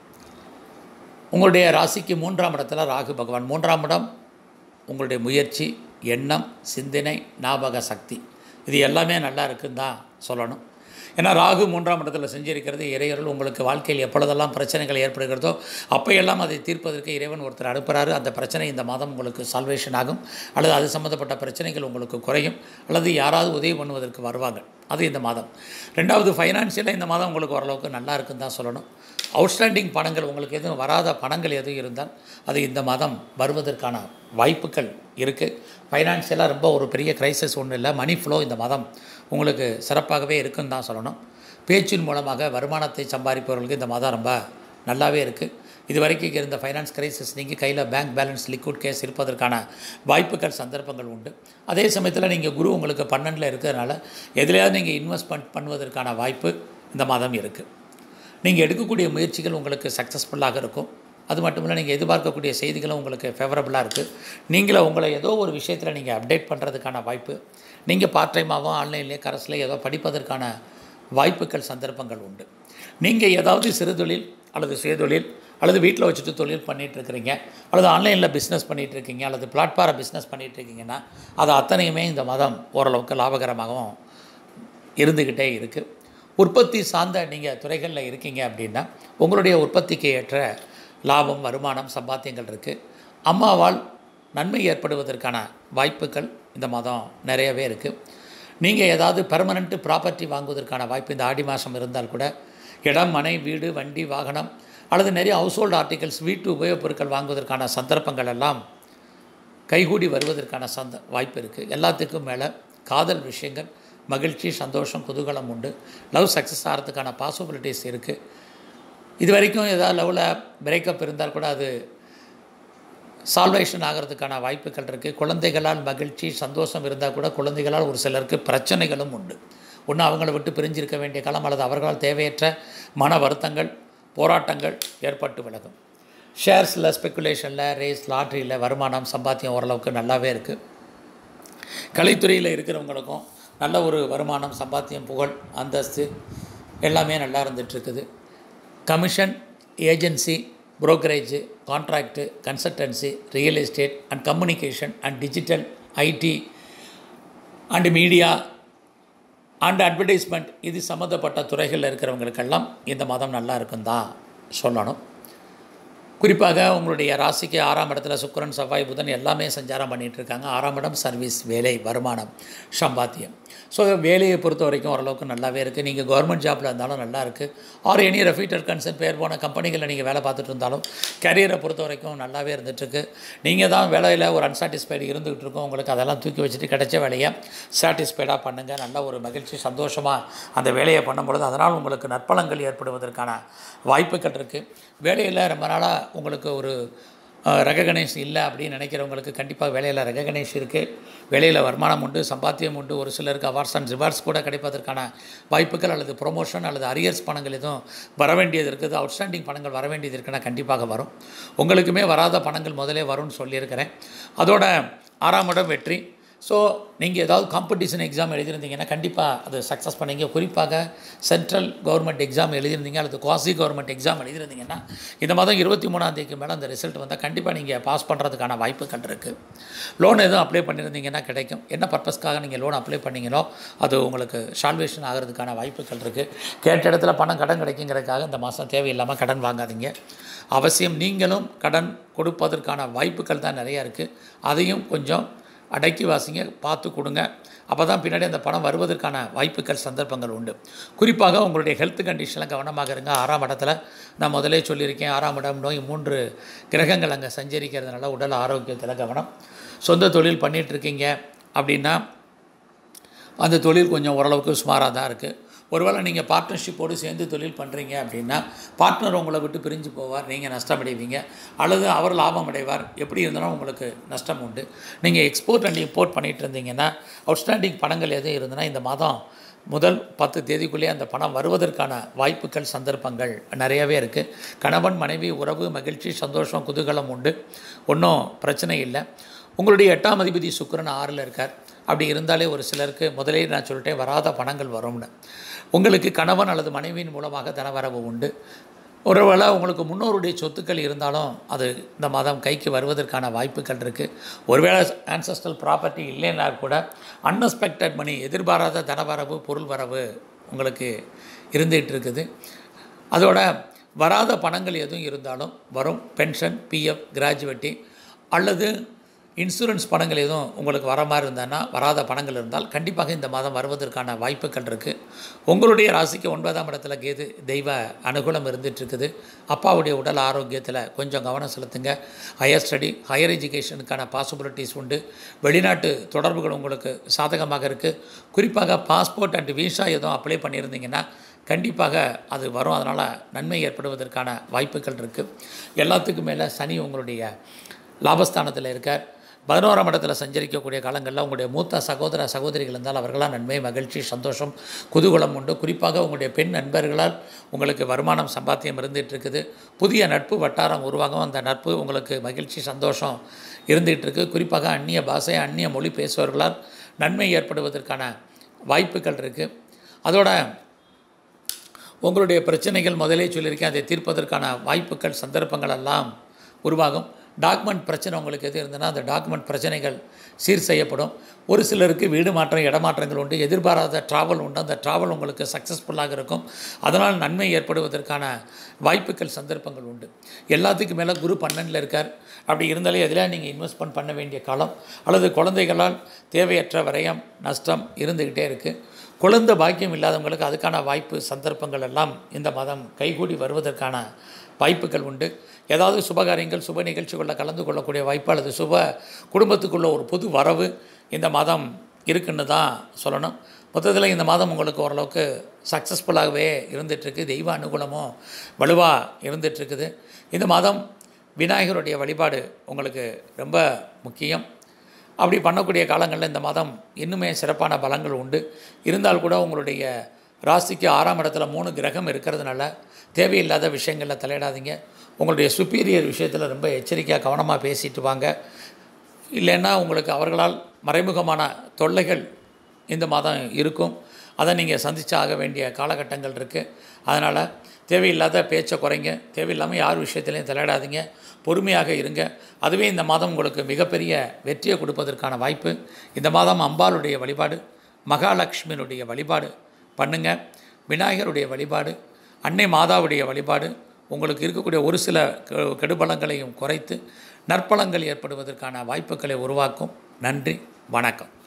உங்களுடைய ராசிக்கு மூன்றாம் இடத்துல ராகு பகவான் மூன்றாம் இடம் உங்களுடைய முயற்சி எண்ணம் சிந்தனை ஞாபக சக்தி இது எல்லாமே நல்லா இருக்குன்னு தான் சொல்லணும் ஏன்னா ராகு மூன்றாம் இடத்துல செஞ்சிருக்கிறது இறையருள் உங்களுக்கு வாழ்க்கையில் எப்பொழுதெல்லாம் பிரச்சனைகள் ஏற்படுகிறதோ அப்பையெல்லாம் அதை தீர்ப்பதற்கு இறைவன் ஒருத்தர் அனுப்புகிறாரு அந்த பிரச்சனை இந்த மாதம் உங்களுக்கு சால்வேஷன் ஆகும் அல்லது அது சம்மந்தப்பட்ட பிரச்சனைகள் உங்களுக்கு குறையும் அல்லது யாராவது உதவி பண்ணுவதற்கு வருவாங்க அது இந்த மாதம் ரெண்டாவது ஃபைனான்சியலாக இந்த மாதம் உங்களுக்கு ஓரளவுக்கு நல்லா இருக்குன்னு தான் சொல்லணும் அவுட்ஸ்டாண்டிங் பணங்கள் உங்களுக்கு எதுவும் வராத பணங்கள் எதுவும் இருந்தால் அது இந்த மாதம் வருவதற்கான வாய்ப்புகள் இருக்குது ஃபைனான்சியலாக ரொம்ப ஒரு பெரிய கிரைசிஸ் ஒன்றும் இல்லை மணி ஃப்ளோ இந்த மாதம் உங்களுக்கு சிறப்பாகவே இருக்குன்னு தான் சொல்லணும் பேச்சின் மூலமாக வருமானத்தை சம்பாதிப்பவர்களுக்கு இந்த மாதம் ரொம்ப நல்லாவே இருக்குது இது வரைக்கும் இருந்த ஃபைனான்ஸ் கிரைசிஸ் நீங்கள் கையில் பேங்க் பேலன்ஸ் லிக்விட் கேஸ் இருப்பதற்கான வாய்ப்புகள் சந்தர்ப்பங்கள் உண்டு அதே சமயத்தில் நீங்கள் குரு உங்களுக்கு பன்னெண்டில் இருக்கிறதுனால எதுலையாவது நீங்கள் இன்வெஸ்ட்மெண்ட் பண்ணுவதற்கான வாய்ப்பு இந்த மாதம் இருக்குது நீங்கள் எடுக்கக்கூடிய முயற்சிகள் உங்களுக்கு சக்ஸஸ்ஃபுல்லாக இருக்கும் அது மட்டும் இல்லை நீங்கள் எதிர்பார்க்கக்கூடிய செய்திகளும் உங்களுக்கு ஃபேவரபுளாக இருக்குது நீங்களே உங்களை ஏதோ ஒரு விஷயத்தில் நீங்கள் அப்டேட் பண்ணுறதுக்கான வாய்ப்பு நீங்கள் பார்ட் டைமாகவோ ஆன்லைன்லேயே கரஸில் ஏதோ படிப்பதற்கான வாய்ப்புகள் சந்தர்ப்பங்கள் உண்டு நீங்கள் ஏதாவது சிறு தொழில் அல்லது சுயதொழில் அல்லது வீட்டில் வச்சுட்டு தொழில் பண்ணிகிட்டு இருக்கிறீங்க அல்லது ஆன்லைனில் பிஸ்னஸ் பண்ணிகிட்டு இருக்கீங்க அல்லது பிளாட்ஃபார பிஸ்னஸ் பண்ணிகிட்டு இருக்கீங்கன்னா அது அத்தனையுமே இந்த மாதம் ஓரளவுக்கு லாபகரமாகவும் இருந்துக்கிட்டே இருக்குது உற்பத்தி சார்ந்த நீங்கள் துறைகளில் இருக்கீங்க அப்படின்னா உங்களுடைய உற்பத்திக்கு ஏற்ற லாபம் வருமானம் சம்பாத்தியங்கள் இருக்குது அம்மாவால் நன்மை ஏற்படுவதற்கான வாய்ப்புகள் இந்த மாதம் நிறையவே இருக்குது நீங்கள் ஏதாவது பெர்மனண்ட்டு ப்ராப்பர்ட்டி வாங்குவதற்கான வாய்ப்பு இந்த ஆடி மாதம் இருந்தால் கூட இடம் மனை வீடு வண்டி வாகனம் அல்லது நிறைய ஹவுஸ்ஹோல்டு ஆர்டிகல்ஸ் வீட்டு உபயோகப் பொருட்கள் வாங்குவதற்கான சந்தர்ப்பங்கள் எல்லாம் கைகூடி வருவதற்கான சந்த வாய்ப்பு இருக்குது எல்லாத்துக்கும் மேலே காதல் விஷயங்கள் மகிழ்ச்சி சந்தோஷம் குதூகலம் உண்டு லவ் சக்ஸஸ் ஆகிறதுக்கான பாசிபிலிட்டிஸ் இருக்குது இது வரைக்கும் ஏதாவது லவ்வில் பிரேக்கப் இருந்தால் கூட அது சால்வேஷன் ஆகிறதுக்கான வாய்ப்புகள் இருக்குது குழந்தைகளால் மகிழ்ச்சி சந்தோஷம் இருந்தால் கூட குழந்தைகளால் ஒரு சிலருக்கு பிரச்சனைகளும் உண்டு ஒன்று அவங்கள விட்டு பிரிஞ்சிருக்க வேண்டிய காலம் அல்லது அவர்களால் தேவையற்ற மன வருத்தங்கள் போராட்டங்கள் ஏற்பட்டு விலகும் ஷேர்ஸில் ஸ்பெக்குலேஷனில் ரேஸ் லாட்ரியில் வருமானம் சம்பாத்தியம் ஓரளவுக்கு நல்லாவே இருக்குது கலைத்துறையில் இருக்கிறவங்களுக்கும் நல்ல ஒரு வருமானம் சம்பாத்தியம் புகழ் அந்தஸ்து எல்லாமே நல்லா இருந்துகிட்ருக்குது commission agency brokerage contract consultancy real estate and communication and digital IT and media and advertisement இது சம்மந்தப்பட்ட துறைகளில் இருக்கிறவங்களுக்கெல்லாம் இந்த மாதம் நல்லா இருக்கும் தான் சொல்லணும் குறிப்பாக உங்களுடைய ராசிக்கு ஆறாம் இடத்துல சுக்கிரன் செவ்வாய் புதன் எல்லாமே சஞ்சாரம் பண்ணிகிட்டு இருக்காங்க ஆறாம் இடம் சர்வீஸ் வேலை வருமானம் சம்பாத்தியம் ஸோ வேலையை பொறுத்த வரைக்கும் ஓரளவுக்கு நல்லாவே இருக்குது நீங்கள் கவர்மெண்ட் ஜாப்பில் இருந்தாலும் நல்லா இருக்குது ஆர் எனி ரெஃபீட்டர் கன்சர்ன் பேர் போன கம்பெனிகளில் நீங்கள் வேலை பார்த்துட்டு இருந்தாலும் கேரியரை பொறுத்த வரைக்கும் நல்லாவே இருந்துகிட்ருக்கு நீங்கள் தான் வேலையில் ஒரு அன்சாட்டிஸ்ஃபைடு இருந்துகிட்டு இருக்கோம் உங்களுக்கு அதெல்லாம் தூக்கி வச்சுட்டு கிடைச்ச வேலையை சாட்டிஸ்ஃபைடாக பண்ணுங்கள் நல்ல ஒரு மகிழ்ச்சி சந்தோஷமாக அந்த வேலையை பண்ணும்பொழுது அதனால் உங்களுக்கு நற்பலங்கள் ஏற்படுவதற்கான வாய்ப்புகள் இருக்குது வேலையில் ரொம்ப நாளாக உங்களுக்கு ஒரு ரெககனைஸ் இல்லை அப்படின்னு நினைக்கிறவங்களுக்கு கண்டிப்பாக வேலையில் ரெககனைஸ் இருக்குது வேலையில் வருமானம் உண்டு சம்பாத்தியம் உண்டு ஒரு சிலருக்கு அவார்ட்ஸ் அண்ட் ரிவார்ட்ஸ் கூட கிடைப்பதற்கான வாய்ப்புகள் அல்லது ப்ரொமோஷன் அல்லது அரியர்ஸ் பணங்கள் எதுவும் வர வேண்டியது இருக்குது அவுட்ஸ்டாண்டிங் பணங்கள் வர வேண்டியது இருக்குன்னா கண்டிப்பாக வரும் உங்களுக்குமே வராத பணங்கள் முதலே வரும்னு சொல்லியிருக்கிறேன் அதோட ஆறாம் இடம் வெற்றி ஸோ நீங்கள் ஏதாவது காம்படிஷன் எக்ஸாம் எழுதியிருந்தீங்கன்னா கண்டிப்பாக அது சக்ஸஸ் பண்ணீங்க குறிப்பாக சென்ட்ரல் கவர்மெண்ட் எக்ஸாம் எழுதியிருந்தீங்க அல்லது குவாசி கவர்மெண்ட் எக்ஸாம் எழுதியிருந்தீங்கன்னா இந்த மாதம் இருபத்தி மூணாம் தேதிக்கு மேலே அந்த ரிசல்ட் வந்தால் கண்டிப்பாக நீங்கள் பாஸ் பண்ணுறதுக்கான வாய்ப்புகள் இருக்குது லோன் எதுவும் அப்ளை பண்ணியிருந்தீங்கன்னா கிடைக்கும் என்ன பர்பஸ்க்காக நீங்கள் லோன் அப்ளை பண்ணீங்களோ அது உங்களுக்கு சால்வேஷன் ஆகிறதுக்கான வாய்ப்புகள் இருக்குது கேட்ட இடத்துல பணம் கடன் கிடைக்குங்கிறதுக்காக இந்த மாதம் தேவையில்லாமல் கடன் வாங்காதீங்க அவசியம் நீங்களும் கடன் கொடுப்பதற்கான வாய்ப்புகள் தான் நிறையா இருக்குது அதையும் கொஞ்சம் அடக்கி வாசிங்க பார்த்து கொடுங்க அப்போ தான் பின்னாடி அந்த பணம் வருவதற்கான வாய்ப்புகள் சந்தர்ப்பங்கள் உண்டு குறிப்பாக உங்களுடைய ஹெல்த் கண்டிஷனில் கவனமாக இருங்க ஆறாம் இடத்துல நான் முதலே சொல்லியிருக்கேன் ஆறாம் இடம் நோய் மூன்று கிரகங்கள் அங்கே சஞ்சரிக்கிறதுனால உடல் ஆரோக்கியத்தில் கவனம் சொந்த தொழில் பண்ணிகிட்டு இருக்கீங்க அப்படின்னா அந்த தொழில் கொஞ்சம் ஓரளவுக்கு சுமாராக தான் இருக்குது ஒருவேளை நீங்கள் பார்ட்னர்ஷிப்போடு சேர்ந்து தொழில் பண்ணுறீங்க அப்படின்னா பார்ட்னர் உங்களை விட்டு பிரிஞ்சு போவார் நீங்கள் நஷ்டமடைவீங்க அல்லது அவர் லாபம் அடைவார் எப்படி இருந்தாலும் உங்களுக்கு நஷ்டம் உண்டு நீங்கள் எக்ஸ்போர்ட் அண்ட் இம்போர்ட் பண்ணிகிட்டு இருந்தீங்கன்னா அவுட்ஸ்டாண்டிங் பணங்கள் எதுவும் இருந்ததுன்னா இந்த மாதம் முதல் பத்து தேதிக்குள்ளேயே அந்த பணம் வருவதற்கான வாய்ப்புகள் சந்தர்ப்பங்கள் நிறையவே இருக்குது கணவன் மனைவி உறவு மகிழ்ச்சி சந்தோஷம் குதூகலம் உண்டு ஒன்றும் பிரச்சனை இல்லை உங்களுடைய எட்டாம் அதிபதி சுக்கிரன் ஆறில் இருக்கார் அப்படி இருந்தாலே ஒரு சிலருக்கு முதலே நான் சொல்லிட்டேன் வராத பணங்கள் வரும்னு உங்களுக்கு கணவன் அல்லது மனைவியின் மூலமாக தனவரவு உண்டு ஒருவேளை உங்களுக்கு முன்னோருடைய சொத்துக்கள் இருந்தாலும் அது இந்த மாதம் கைக்கு வருவதற்கான வாய்ப்புகள் இருக்குது ஒருவேளை ஆன்சஸ்டல் ப்ராப்பர்ட்டி இல்லைன்னா கூட அன்எக்ஸ்பெக்டட் மணி எதிர்பாராத தனவரவு பொருள் வரவு உங்களுக்கு இருந்துகிட்டு இருக்குது அதோட வராத பணங்கள் எதுவும் இருந்தாலும் வரும் பென்ஷன் பிஎஃப் கிராஜுவேட்டி அல்லது இன்சூரன்ஸ் பணங்கள் எதுவும் உங்களுக்கு வர மாதிரி இருந்ததுன்னா வராத பணங்கள் இருந்தால் கண்டிப்பாக இந்த மாதம் வருவதற்கான வாய்ப்புகள் இருக்குது உங்களுடைய ராசிக்கு ஒன்பதாம் இடத்துல கேது தெய்வ அனுகூலம் இருந்துகிட்ருக்குது அப்பாவுடைய உடல் ஆரோக்கியத்தில் கொஞ்சம் கவனம் செலுத்துங்க ஹையர் ஸ்டடி ஹையர் எஜுகேஷனுக்கான பாசிபிலிட்டிஸ் உண்டு வெளிநாட்டு தொடர்புகள் உங்களுக்கு சாதகமாக இருக்குது குறிப்பாக பாஸ்போர்ட் அண்ட் வீசா எதுவும் அப்ளை பண்ணியிருந்தீங்கன்னா கண்டிப்பாக அது வரும் அதனால் நன்மை ஏற்படுவதற்கான வாய்ப்புகள் இருக்குது எல்லாத்துக்கும் மேலே சனி உங்களுடைய லாபஸ்தானத்தில் இருக்கார் பதினோராம் இடத்துல சஞ்சரிக்கக்கூடிய காலங்களில் உங்களுடைய மூத்த சகோதர சகோதரிகள் இருந்தால் அவர்களால் நன்மை மகிழ்ச்சி சந்தோஷம் குதூகலம் உண்டு குறிப்பாக உங்களுடைய பெண் நண்பர்களால் உங்களுக்கு வருமானம் சம்பாத்தியம் இருந்துகிட்டு இருக்குது புதிய நட்பு வட்டாரம் உருவாகும் அந்த நட்பு உங்களுக்கு மகிழ்ச்சி சந்தோஷம் இருந்துகிட்டு இருக்குது குறிப்பாக அந்நிய பாஷை அந்நிய மொழி பேசுபவர்களால் நன்மை ஏற்படுவதற்கான வாய்ப்புகள் இருக்குது அதோட உங்களுடைய பிரச்சனைகள் முதலே சொல்லியிருக்கேன் அதை தீர்ப்பதற்கான வாய்ப்புகள் சந்தர்ப்பங்கள் எல்லாம் உருவாகும் டாக்குமெண்ட் பிரச்சனை உங்களுக்கு எது இருந்ததுன்னா அந்த டாக்குமெண்ட் பிரச்சனைகள் சீர் செய்யப்படும் ஒரு சிலருக்கு வீடு மாற்றம் இடமாற்றங்கள் உண்டு எதிர்பாராத ட்ராவல் உண்டு அந்த ட்ராவல் உங்களுக்கு சக்ஸஸ்ஃபுல்லாக இருக்கும் அதனால் நன்மை ஏற்படுவதற்கான வாய்ப்புகள் சந்தர்ப்பங்கள் உண்டு எல்லாத்துக்கும் மேலே குரு பன்னெண்டில் இருக்கார் அப்படி இருந்தாலே எதில் நீங்கள் இன்வெஸ்ட்மெண்ட் பண்ண வேண்டிய காலம் அல்லது குழந்தைகளால் தேவையற்ற விரயம் நஷ்டம் இருந்துக்கிட்டே இருக்குது குழந்தை பாக்கியம் இல்லாதவங்களுக்கு அதுக்கான வாய்ப்பு சந்தர்ப்பங்கள் எல்லாம் இந்த மாதம் கைகூடி வருவதற்கான வாய்ப்புகள் உண்டு ஏதாவது சுபகாரியங்கள் சுப நிகழ்ச்சிகளில் கலந்து கொள்ளக்கூடிய வாய்ப்பு அல்லது சுப குடும்பத்துக்குள்ள ஒரு பொது வரவு இந்த மாதம் இருக்குன்னு தான் சொல்லணும் மொத்தத்தில் இந்த மாதம் உங்களுக்கு ஓரளவுக்கு சக்ஸஸ்ஃபுல்லாகவே இருந்துகிட்ருக்கு தெய்வ அனுகூலமும் வலுவாக இருந்துகிட்ருக்குது இந்த மாதம் விநாயகருடைய வழிபாடு உங்களுக்கு ரொம்ப முக்கியம் அப்படி பண்ணக்கூடிய காலங்களில் இந்த மாதம் இன்னுமே சிறப்பான பலங்கள் உண்டு இருந்தால் கூட உங்களுடைய ராசிக்கு ஆறாம் இடத்துல மூணு கிரகம் இருக்கிறதுனால தேவையில்லாத விஷயங்களில் தலையிடாதீங்க உங்களுடைய சுப்பீரியர் விஷயத்தில் ரொம்ப எச்சரிக்கையாக கவனமாக பேசிட்டு வாங்க இல்லைன்னா உங்களுக்கு அவர்களால் மறைமுகமான தொல்லைகள் இந்த மாதம் இருக்கும் அதை நீங்கள் சந்திச்சாக வேண்டிய காலகட்டங்கள் இருக்குது அதனால் தேவையில்லாத பேச்சை குறைங்க தேவையில்லாமல் யார் விஷயத்துலையும் தலையிடாதீங்க பொறுமையாக இருங்க அதுவே இந்த மாதம் உங்களுக்கு மிகப்பெரிய வெற்றியை கொடுப்பதற்கான வாய்ப்பு இந்த மாதம் அம்பாளுடைய வழிபாடு மகாலட்சுமியினுடைய வழிபாடு பண்ணுங்க விநாயகருடைய வழிபாடு அன்னை மாதாவுடைய வழிபாடு உங்களுக்கு இருக்கக்கூடிய ஒரு சில கெ- கெடுபலங்களையும் குறைத்து நற்பலங்கள் ஏற்படுவதற்கான வாய்ப்புகளை உருவாக்கும் நன்றி வணக்கம்